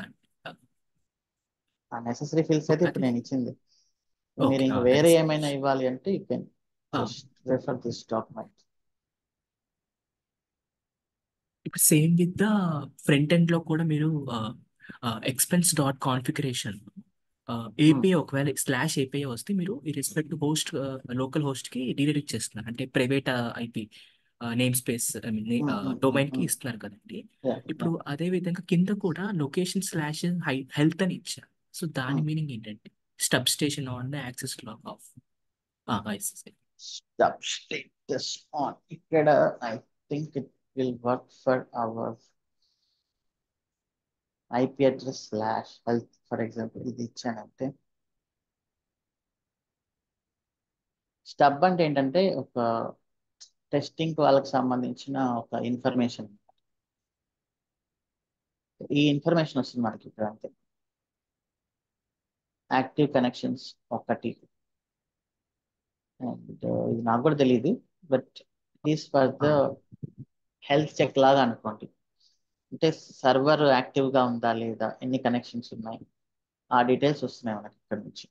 ఆ నెసెసరీ ఫీల్డ్స్ అయితే ఇప్పుడు నేను ఇచ్చింది మీరు ఓకే ఇంకా వేరే ఏమైనా ఇవ్వాలి అంటే you can refer this document ఇప్పుడు same with the front end లో కూడా మీరు ఎక్స్పెన్స్ డాట్ కాన్ఫిగరేషన్ ఏపీఐ ఒకవేళ స్లాష్ ఏపీఐ వస్తే మీరు ఈ రెస్పెక్ట్ హోస్ట్ లోకల్ హోస్ట్ కి రీడైరెక్ట్ చేస్తున్నారు అంటే private IP name space I mean domain కి ఇస్తున్నారు కదండి ఇప్పుడు అదే విధంగా కింద కూడా లొకేషన్ స్లాష్ హెల్త్ అని ఇచ్చారు సో దాని మీనింగ్ ఏంటంటే stub station on the access log off stop status on ఇక్కడ I think it will work for our IP address slash health for example ఇది ఇచ్చానంటే స్టబ్ అంటే ఏంటంటే ఒక టెస్టింగ్ వాళ్ళకి సంబంధించిన ఒక ఇన్ఫర్మేషన్ ఈ ఇన్ఫర్మేషన్ వస్తుంది మనకి ఇక్కడ అంతే యాక్టివ్ కనెక్షన్స్ ఒకటి అండ్ ఇది నాకు కూడా తెలియదు but these for the health check లాగా అనుకోండి అంటే సర్వర్ యాక్టివ్ గా ఉందా లేదా ఎన్ని కనెక్షన్స్ ఉన్నాయి ఆ డీటెయిల్స్ వస్తున్నాయి మనకి ఇక్కడ నుంచి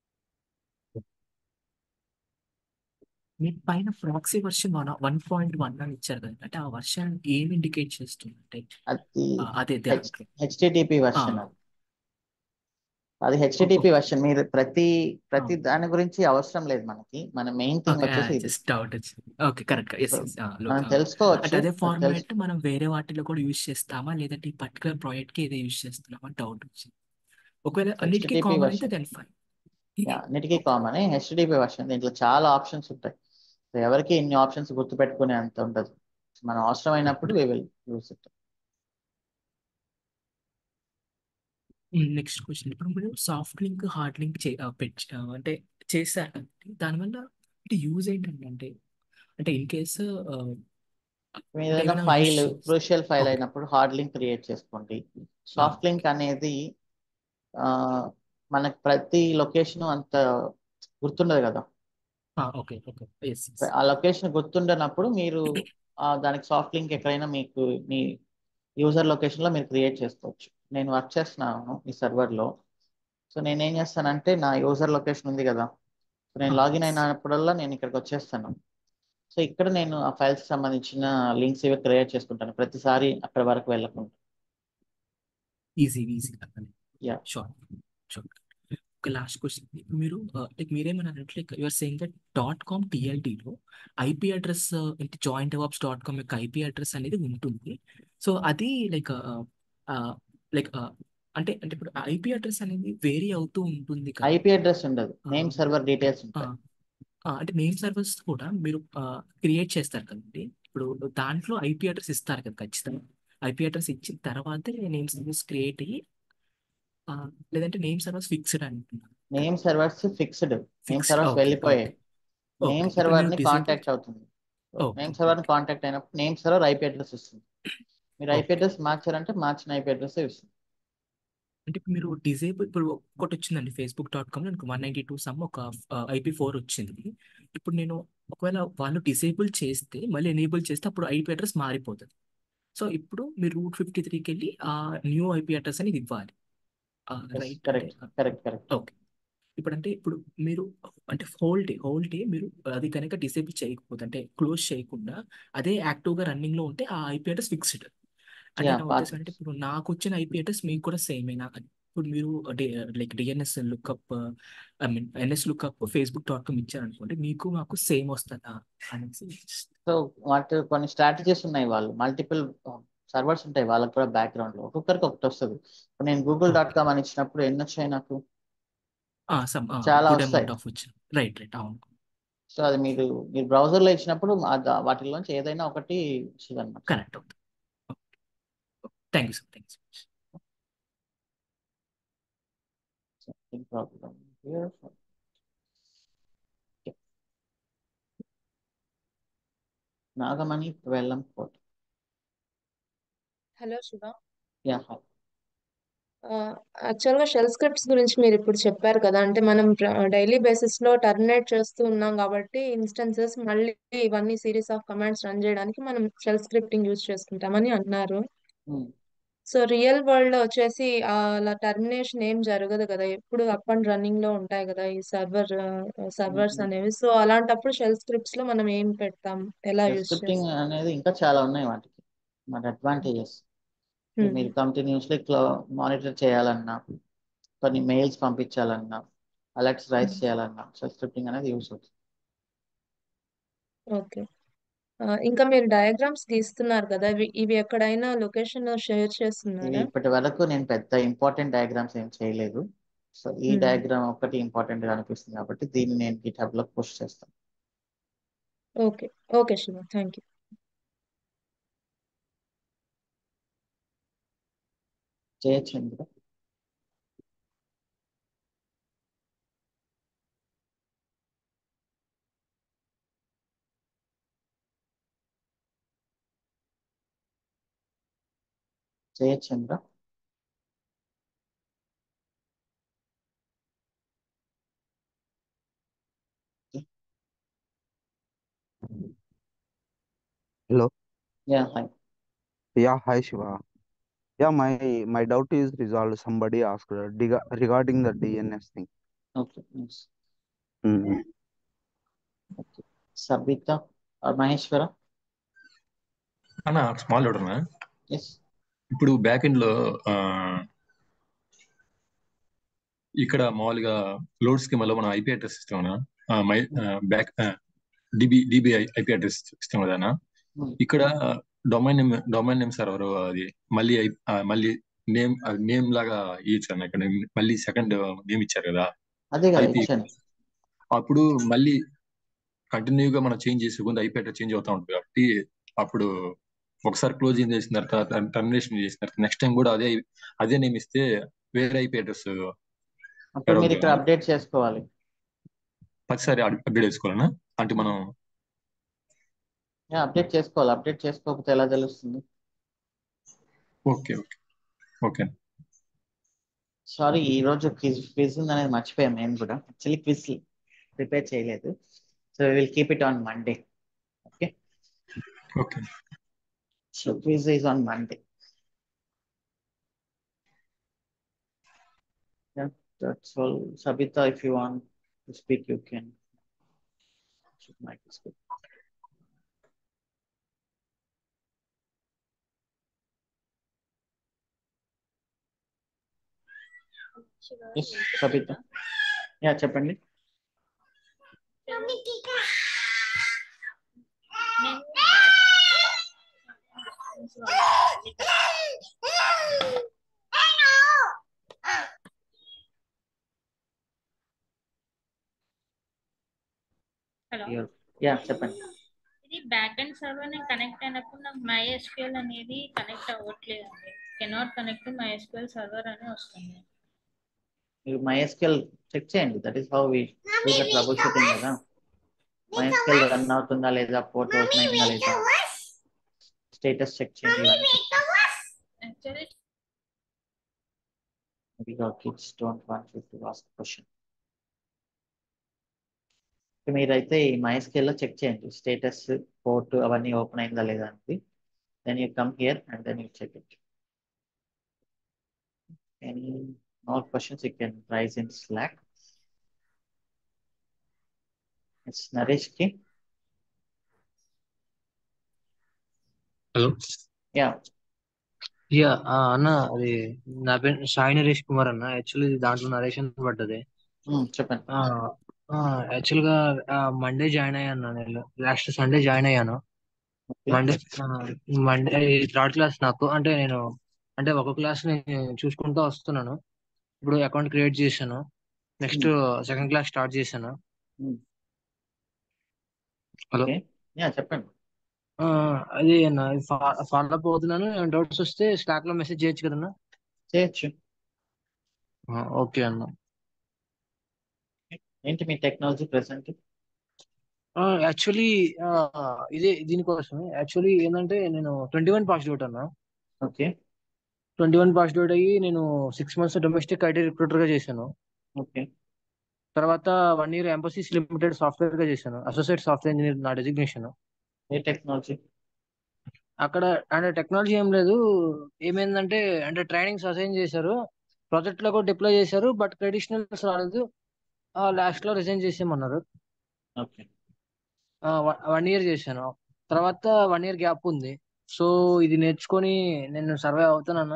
మీ పైన proxy version one one point one అని ఇచ్చారు కదా అంటే ఆ వర్షన్ ఏమి ఇండికేట్ చేస్తుంది అంటే అది ఆ, అదే దాంట్లో హెచ్టిటిపి వర్షన్ అది అది హెచ్టిటిపి వర్షన్ మీరు ప్రతి ప్రతి దాని గురించి అవసరం లేదు మనకి మన మెయిన్ థింగ్ ఓకే వచ్చేసి ఇది జస్ట్ డౌట్ వచ్చింది ఓకే కరెక్ట్ ఎస్ ఎస్ మనం తెలుసుకోవచ్చు అంటే అదే అది తెలుసు ఫార్మాట్ మనం వేరే వాటిలో కూడా యూజ్ చేస్తామా లేదంటే ఈ పర్టికులర్ ప్రాజెక్ట్ కి ఇదే యూజ్ చేస్తున్నామా డౌట్ వచ్చింది ఒకవేళ అన్నిటికీ హెచ్టిటిపి కామన్ అయితే వర్షన్ దెన్ ఫైన్ అన్నిటికీ కామన్ హెచ్టిటిపి వర్షన్ దీంట్లో చాలా ఆప్షన్స్ ఉంటాయి సో ఎవరికి ఇన్ని ఆప్షన్స్ గుర్తుపెట్టుకునే అంత ఉండదు మనం అవసరమైనప్పుడు we will use it next question ఇప్పుడు మీరు సాఫ్ట్ లింక్ హార్డ్ లింక్ చే ఆ, పెట్ ఆ, అంటే చేశారు కదండి దానివల్ల అంటే యూజ్ ఏంటంటే అంటే అంటే ఇన్ కేసు మీ అంటే ఏదైనా ఏమైనా file use crucial file okay అయినప్పుడు హార్డ్ లింక్ క్రియేట్ చేసుకోండి సాఫ్ట్ లింక్ అనేది ఆ, మనకు ప్రతి లొకేషన్ అంత గుర్తుండదు కదా ఓకే ఓకే ఎస్ ఆ లొకేషన్ గుర్తుండనప్పుడు మీరు ఆ, దానికి సాఫ్ట్ లింక్ ఎక్కడైనా మీకు మీ యూజర్ లొకేషన్లో మీరు క్రియేట్ చేసుకోవచ్చు నేను వర్క్ చేస్తున్నాను ఈ సర్వర్లో సో నేను ఏం చేస్తానంటే నా యూజర్ లొకేషన్ ఉంది కదా సో నేను లాగిన్ ఎస్ అయినప్పుడల్లా నేను ఇక్కడికి వచ్చేస్తాను సో ఇక్కడ నేను ఆ ఫైల్స్ సంబంధించిన లింక్స్ ఇవి క్రియేట్ చేసుకుంటాను ప్రతిసారి అక్కడ వరకు వెళ్ళకుండా easy easy yeah sure sure ఒక లాస్ట్ క్వశ్చన్ మీరు లైక్ మీరేమన్నారంటే like you're saying that dot com టీఎల్టీలో ఐపీ అడ్రస్ అంటే జాయింట్ అవాప్స్ డాట్ కామ్ యొక్క ఐపీ అడ్రస్ అనేది ఉంటుంది సో అది లైక్ లైక్ అంటే అంటే ఇప్పుడు ఐపీ అడ్రస్ అనేది వేరీ అవుతూ ఉంటుంది కదా ఐపీ అడ్రస్ ఉండదు ఆ, నేమ్ సర్వర్ డీటెయిల్స్ ఆ, ఉంటాయి ఆ, అంటే నేమ్ సర్వర్స్ కూడా మీరు క్రియేట్ చేస్తారు కదండి ఇప్పుడు దాంట్లో ఐపీ అడ్రస్ ఇస్తారు కదా ఖచ్చితంగా ఐపీ అడ్రస్ ఇచ్చిన తర్వాతే నేమ్ సర్వీస్ క్రియేట్ అయ్యి ఆ, లేదంటే నేమ్ సర్వర్స్ ఫిక్స్డ్ అంటున్నారు name servers fixed name fixed servers okay వెళ్ళిపోయాయి ఓకే నేమ్ ఓకే ఇప్పుడు సర్వర్ మీరు ని డిసేబుల్ కాంటాక్ట్ అవుతుంది ఓకే నేమ్ ఓకే సర్వర్ ని ఓకే కాంటాక్ట్ అయినప్పుడు నేమ్ సర్వర్ ఐపీ అడ్రస్ ఇస్తుంది మీరు ఐపీ ఓకే అడ్రస్ మార్చారంటే మార్చిన ఐపీ అడ్రస్ ఇస్తుంది అంటే ఇప్పుడు మీరు డిజేబుల్ ఇప్పుడు ఒకటి వచ్చిందండి ఫేస్బుక్ డాట్ కామ్ నాకు వన్ నైంటీ టూ సమ్ ఒక ఐపీ ఫోర్ వచ్చింది ఇప్పుడు నేను ఒకవేళ వాళ్ళు డిసేబుల్ చేస్తే మళ్ళీ ఎనేబుల్ చేస్తే అప్పుడు ఐపీ అడ్రస్ మారిపోతుంది సో ఇప్పుడు మీరు రూట్ ఫిఫ్టీ త్రీకి వెళ్ళి ఆ న్యూ ఐపీ అడ్రస్ అనేది ఇవ్వాలి రైట్ అంటే కరెక్ట్ కరెక్ట్ కరెక్ట్ ఓకే ఇప్పుడు అంటే ఇప్పుడు మీరు అంటే హోల్ డే హోల్ డే మీరు అది కనుక డిసేబుల్ చేయకపోతే అంటే క్లోజ్ చేయకుండా అదే యాక్టివ్గా రన్నింగ్లో ఉంటే ఆ ఐపీ అడ్రస్ ఫిక్స్డ్ అంటే యా నా పాత్ ఉద్దేశం అంటే ఇప్పుడు నాకు వచ్చిన ఐపీ అడ్రస్ మీకు కూడా సేమేనా అని ఇప్పుడు మీరు like DNS lookup I mean NS lookup Facebook dot com ఇచ్చారనుకోండి మీకు మాకు సేమ్ వస్తుందా అనేసి సో వాటి కొన్ని స్ట్రాటజీస్ ఉన్నాయి వాళ్ళు మల్టిపుల్ సర్వర్స్ ఉంటాయి వాళ్ళకి కూడా బ్యాక్గ్రౌండ్ లో ఒక్కొక్కరికి ఒకటి వస్తుంది ఇప్పుడు నేను గూగుల్ డాట్ కామ్ అని ఇచ్చినప్పుడు ఎన్ని వచ్చాయి నాకు సమ్ చాలా గుడ్ వస్తాయి అమౌంట్ ఆఫ్ వచ్చింది రైట్ రైట్ అవును సో అది మీరు మీరు browser లో ఇచ్చినప్పుడు ఆ దా- వాటిలోంచి ఏదైనా ఒకటి వస్తుంది అనమాట కరెక్ట్ అవుతుంది thank you sir thank you problem here. Okay. Nagamani Vellam కోట్ హలో శివ యా హాయ్ యాక్చువల్గా షెల్ స్క్రిప్ట్స్ గురించి మీరు ఇప్పుడు చెప్పారు కదా అంటే మనం డైలీ బేసిస్లో టర్మినేట్ చేస్తూ ఉన్నాం కాబట్టి ఇన్స్టెన్సెస్ మళ్ళీ ఇవన్నీ సిరీస్ ఆఫ్ కమాండ్స్ రన్ చేయడానికి మనం షెల్ స్క్రిప్టింగ్ యూజ్ చేసుకుంటామని అన్నారు సో రియల్ వరల్డ్ లో వచ్చేసి ఆ, అలా టర్మినేషన్ ఏం జరగదు కదా ఎప్పుడు అప్ అండ్ రన్నింగ్ లో ఉంటాయి కదా ఈ సర్వర్ సర్వర్స్ అనేవి సో అలాంటప్పుడు షెల్ స్క్రిప్ట్స్ లో మనం ఏం పెడతాం ఎలా యూజ్ స్క్రిప్టింగ్ చేస్తాం అనేది ఇంకా చాలా ఉన్నాయి వాటికి మన అడ్వాంటేజెస్ Hmm. మీరు కంటిన్యూస్లీ మానిటర్ చేయాలన్నా కొన్ని మెయిల్స్ పంపించాలన్నా అలర్ట్స్ రైస్ చేయాలన్నా సో స్క్రిప్టింగ్ అనేది యూస్ అవుతుంది ఓకే ఇంకా మీరు డయాగ్రామ్స్ గీస్తున్నారు కదా ఇవి ఇవి ఎక్కడైనా లొకేషన్ షేర్ ఇవి చేస్తున్నారా ఇప్పటి వరకు నేను పెద్ద ఇంపార్టెంట్ డయాగ్రామ్స్ ఏం చేయలేదు సో ఈ Hmm. డయాగ్రామ్ ఒకటి ఇంపార్టెంట్ గా అనిపిస్తుంది కాబట్టి దీన్ని నేను గిట్హబ్ లో పోస్ట్ చేస్తాను okay okay Shiva thank you చేయొచ్చు ఇందులో చేయొచ్చు ఇందులో Hello. Yeah hi Yeah, hi Shiva. Yeah, my my doubt is resolved. Somebody asked uh, diga- regarding the DNS thing. Okay nice Mm. Okay Sabita R Maheshwara అన్న small doubt అన్న yes ఇప్పుడు back end లో ఆ, ఇక్కడ మామూలుగా లోడ్ స్కీమాలో మనం IP address ఇస్తాం అన్న ఆ, my back DB DB IP address ఇస్తాం కదా అన్న ఇక్కడ domain name domain name server అది మళ్ళీ ఐ- ఆ, మళ్ళీ నేమ్ నేమ్ లాగా ఇవ్వచ్చు అన్న ఇక్కడ మళ్ళీ సెకండ్ నేమ్ ఇచ్చారు కదా అదే కదా ఐపీ ఇచ్చాను అప్పుడు మళ్ళీ కంటిన్యూగా మనం చేంజ్ చేసే కొంత ఐపీ అడ్రస్ చేంజ్ అవుతా ఉంటుంది కాబట్టి అప్పుడు ఒకసారి క్లోజింగ్ చేసిన తర్వాత టర్మినేషన్ చేసిన తర్వాత నెక్స్ట్ టైం కూడా అదే అదే నేమ్ ఇస్తే వేరే ఐపీ అడ్రస్ అప్పుడు మీరు ఇక్కడ అప్డేట్ చేసుకోవాలి ప్రతిసారి అప్డేట్ చేసుకోవాలనా అంటే మనం అప్డేట్ చేసుకోవాలి అప్డేట్ చేసుకోకపోతే ఎలా తెలుస్తుంది ఓకే ఓకే ఓకే సారీ ఈ రోజు క్విజ్ క్విజ్ అనేది మర్చిపోయాం మేము కూడా యాక్చువల్లీ క్విజ్ ప్రిపేర్ చేయలేదు so will keep it on Monday okay okay so quiz is on Monday Yeah, that's all. Sabita, if you want to speak, you can. Mic is good. Yes, Sabita. Yeah, చెప్పండి hello yeah చెప్పండి ఇది back end server నేను connect అయినప్పుడు నాకు MySQL అనేది connect అవ్వట్లేదు అండి cannot connect MySQL server అని వస్తుంది మీరు MySQL చెక్ చేయండి that is how we do the troubleshooting కదా MySQL రన్ అవుతుందా లేదా పోర్ట్ ఓపెన్ అయిందా లేదా స్టేటస్ చెక్ చేయండి ఇవన్నీ actually maybe your kids don't want you to ask question మీరైతే ఈ MySQL లో చెక్ చేయండి స్టేటస్ పోర్ట్ అవన్నీ ఓపెన్ అయిందా లేదా అనేది then you come here and then you check it any more questions you can raise in Slack. It's Naresh Ki. Hello Yeah. Yeah అన్న అది నా పేరు సాయి నరేష్ కుమార్ అన్న యాక్చువల్లీ దాంట్లో నరేషన్ పడ్డది Hmm, చెప్పండి యాక్చువల్ గా మండే జాయిన్ అయ్యాను నేను లాస్ట్ సండే జాయిన్ అయ్యాను మండే మండే థర్డ్ క్లాస్ నాకు అంటే నేను అంటే ఒక క్లాస్ ని చూసుకుంటూ వస్తున్నాను ఇప్పుడు అకౌంట్ క్రియేట్ చేశాను నెక్స్ట్ సెకండ్ క్లాస్ స్టార్ట్ చేశాను Hmm. Hello Okay. Yeah, చెప్పండి ఆ, అది అన్న ఫాలో అప్ అవుతున్నాను డౌట్స్ వస్తే స్లాక్ లో మెసేజ్ చేయొచ్చు కదన్నా చేయొచ్చు ఆ, ఓకే అన్న ఏంటి మీ టెక్నాలజీ ప్రెసెంట్ యాక్చువల్లీ ఇదే దీనికోసమే యాక్చువల్లీ ఏంటంటే నేను ట్వంటీ వన్ పాస్ అవుట్ అన్న okay twenty one pass out అయ్యి నేను six months domestic IT recruiter గా చేశాను ఓకే తర్వాత one year embassies limited software గా చేశాను అసోసియేట్ సాఫ్ట్వేర్ ఇంజనీర్ నా డెసిగ్నేషన్ ఏ టెక్నాలజీ అక్కడ అంటే టెక్నాలజీ ఏం లేదు ఏమైందంటే అంటే ట్రైనింగ్స్ అసైన్ చేశారు ప్రాజెక్ట్ లో కూడా డిప్లాయ్ చేశారు బట్ ట్రెడిషనల్స్ రాలేదు లాస్ట్ లో రిజైన్ చేసేయమన్నారు ఓకే వన్ ఇయర్ చేశాను తర్వాత వన్ ఇయర్ గ్యాప్ ఉంది సో ఇది నేర్చుకొని నేను సర్వే అవుతానన్నా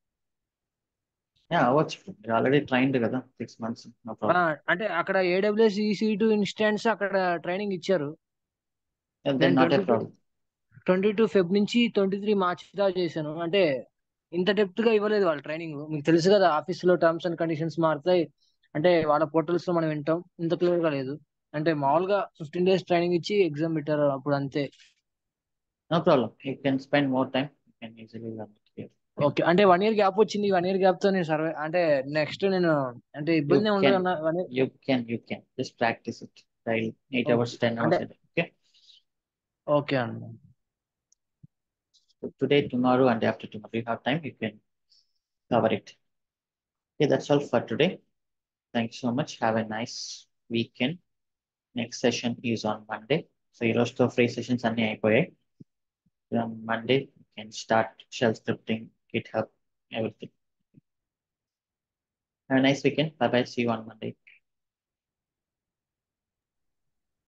యా అవ్వచ్చు మీరు ఆల్రెడీ ట్రైన్డ్ కదా సిక్స్ మంత్స్ నో ఆ, ప్రాబ్లం అంటే అక్కడ ఏడబ్ల్యూఎస్ ఈసీ టూ ఇన్స్టాన్స్ అక్కడ ట్రైనింగ్ ఇచ్చారు దెన్ నేను not a twenty two problem twenty two Feb నుంచి ట్వంటీ త్రీ మార్చ్ దాకా చేశాను అంటే ఇంత డెప్త్ గా ఇవ్వలేదు వాళ్ళ ట్రైనింగ్ మీకు తెలుసు కదా ఆఫీస్ లో టర్మ్స్ అండ్ కండిషన్స్ మారుతాయి అంటే వాళ్ళ పోర్టల్స్ లో మనం వింటాం ఇంత క్లియర్ గా లేదు అంటే మామూలుగా ఫిఫ్టీన్ డేస్ ట్రైనింగ్ ఇచ్చి ఎగ్జామ్ పెట్టారు అప్పుడు అంతే no problem you can spend more time you can easily learn it okay అంటే వన్ ఇయర్ గ్యాప్ వచ్చింది వన్ ఇయర్ గ్యాప్ తో నేను సర్వే అంటే నెక్స్ట్ నేను అంటే యూ ఇబ్బంది ఉండదు కెన్ అన్న one year you can you can just practice it daily eight hours ten అంటే అవర్స్ ఓకే ఓకే అన్న today, tomorrow, and after tomorrow, you have time, you can cover it. Okay, that's all for today. Thanks so much. Have a nice weekend. Next session is on Monday. So, ఈ రోజుతో free sessions అన్ని అయిపోయాయి on Monday, you can start shell scripting, GitHub, everything. Have a nice weekend. Bye bye. See you on Monday.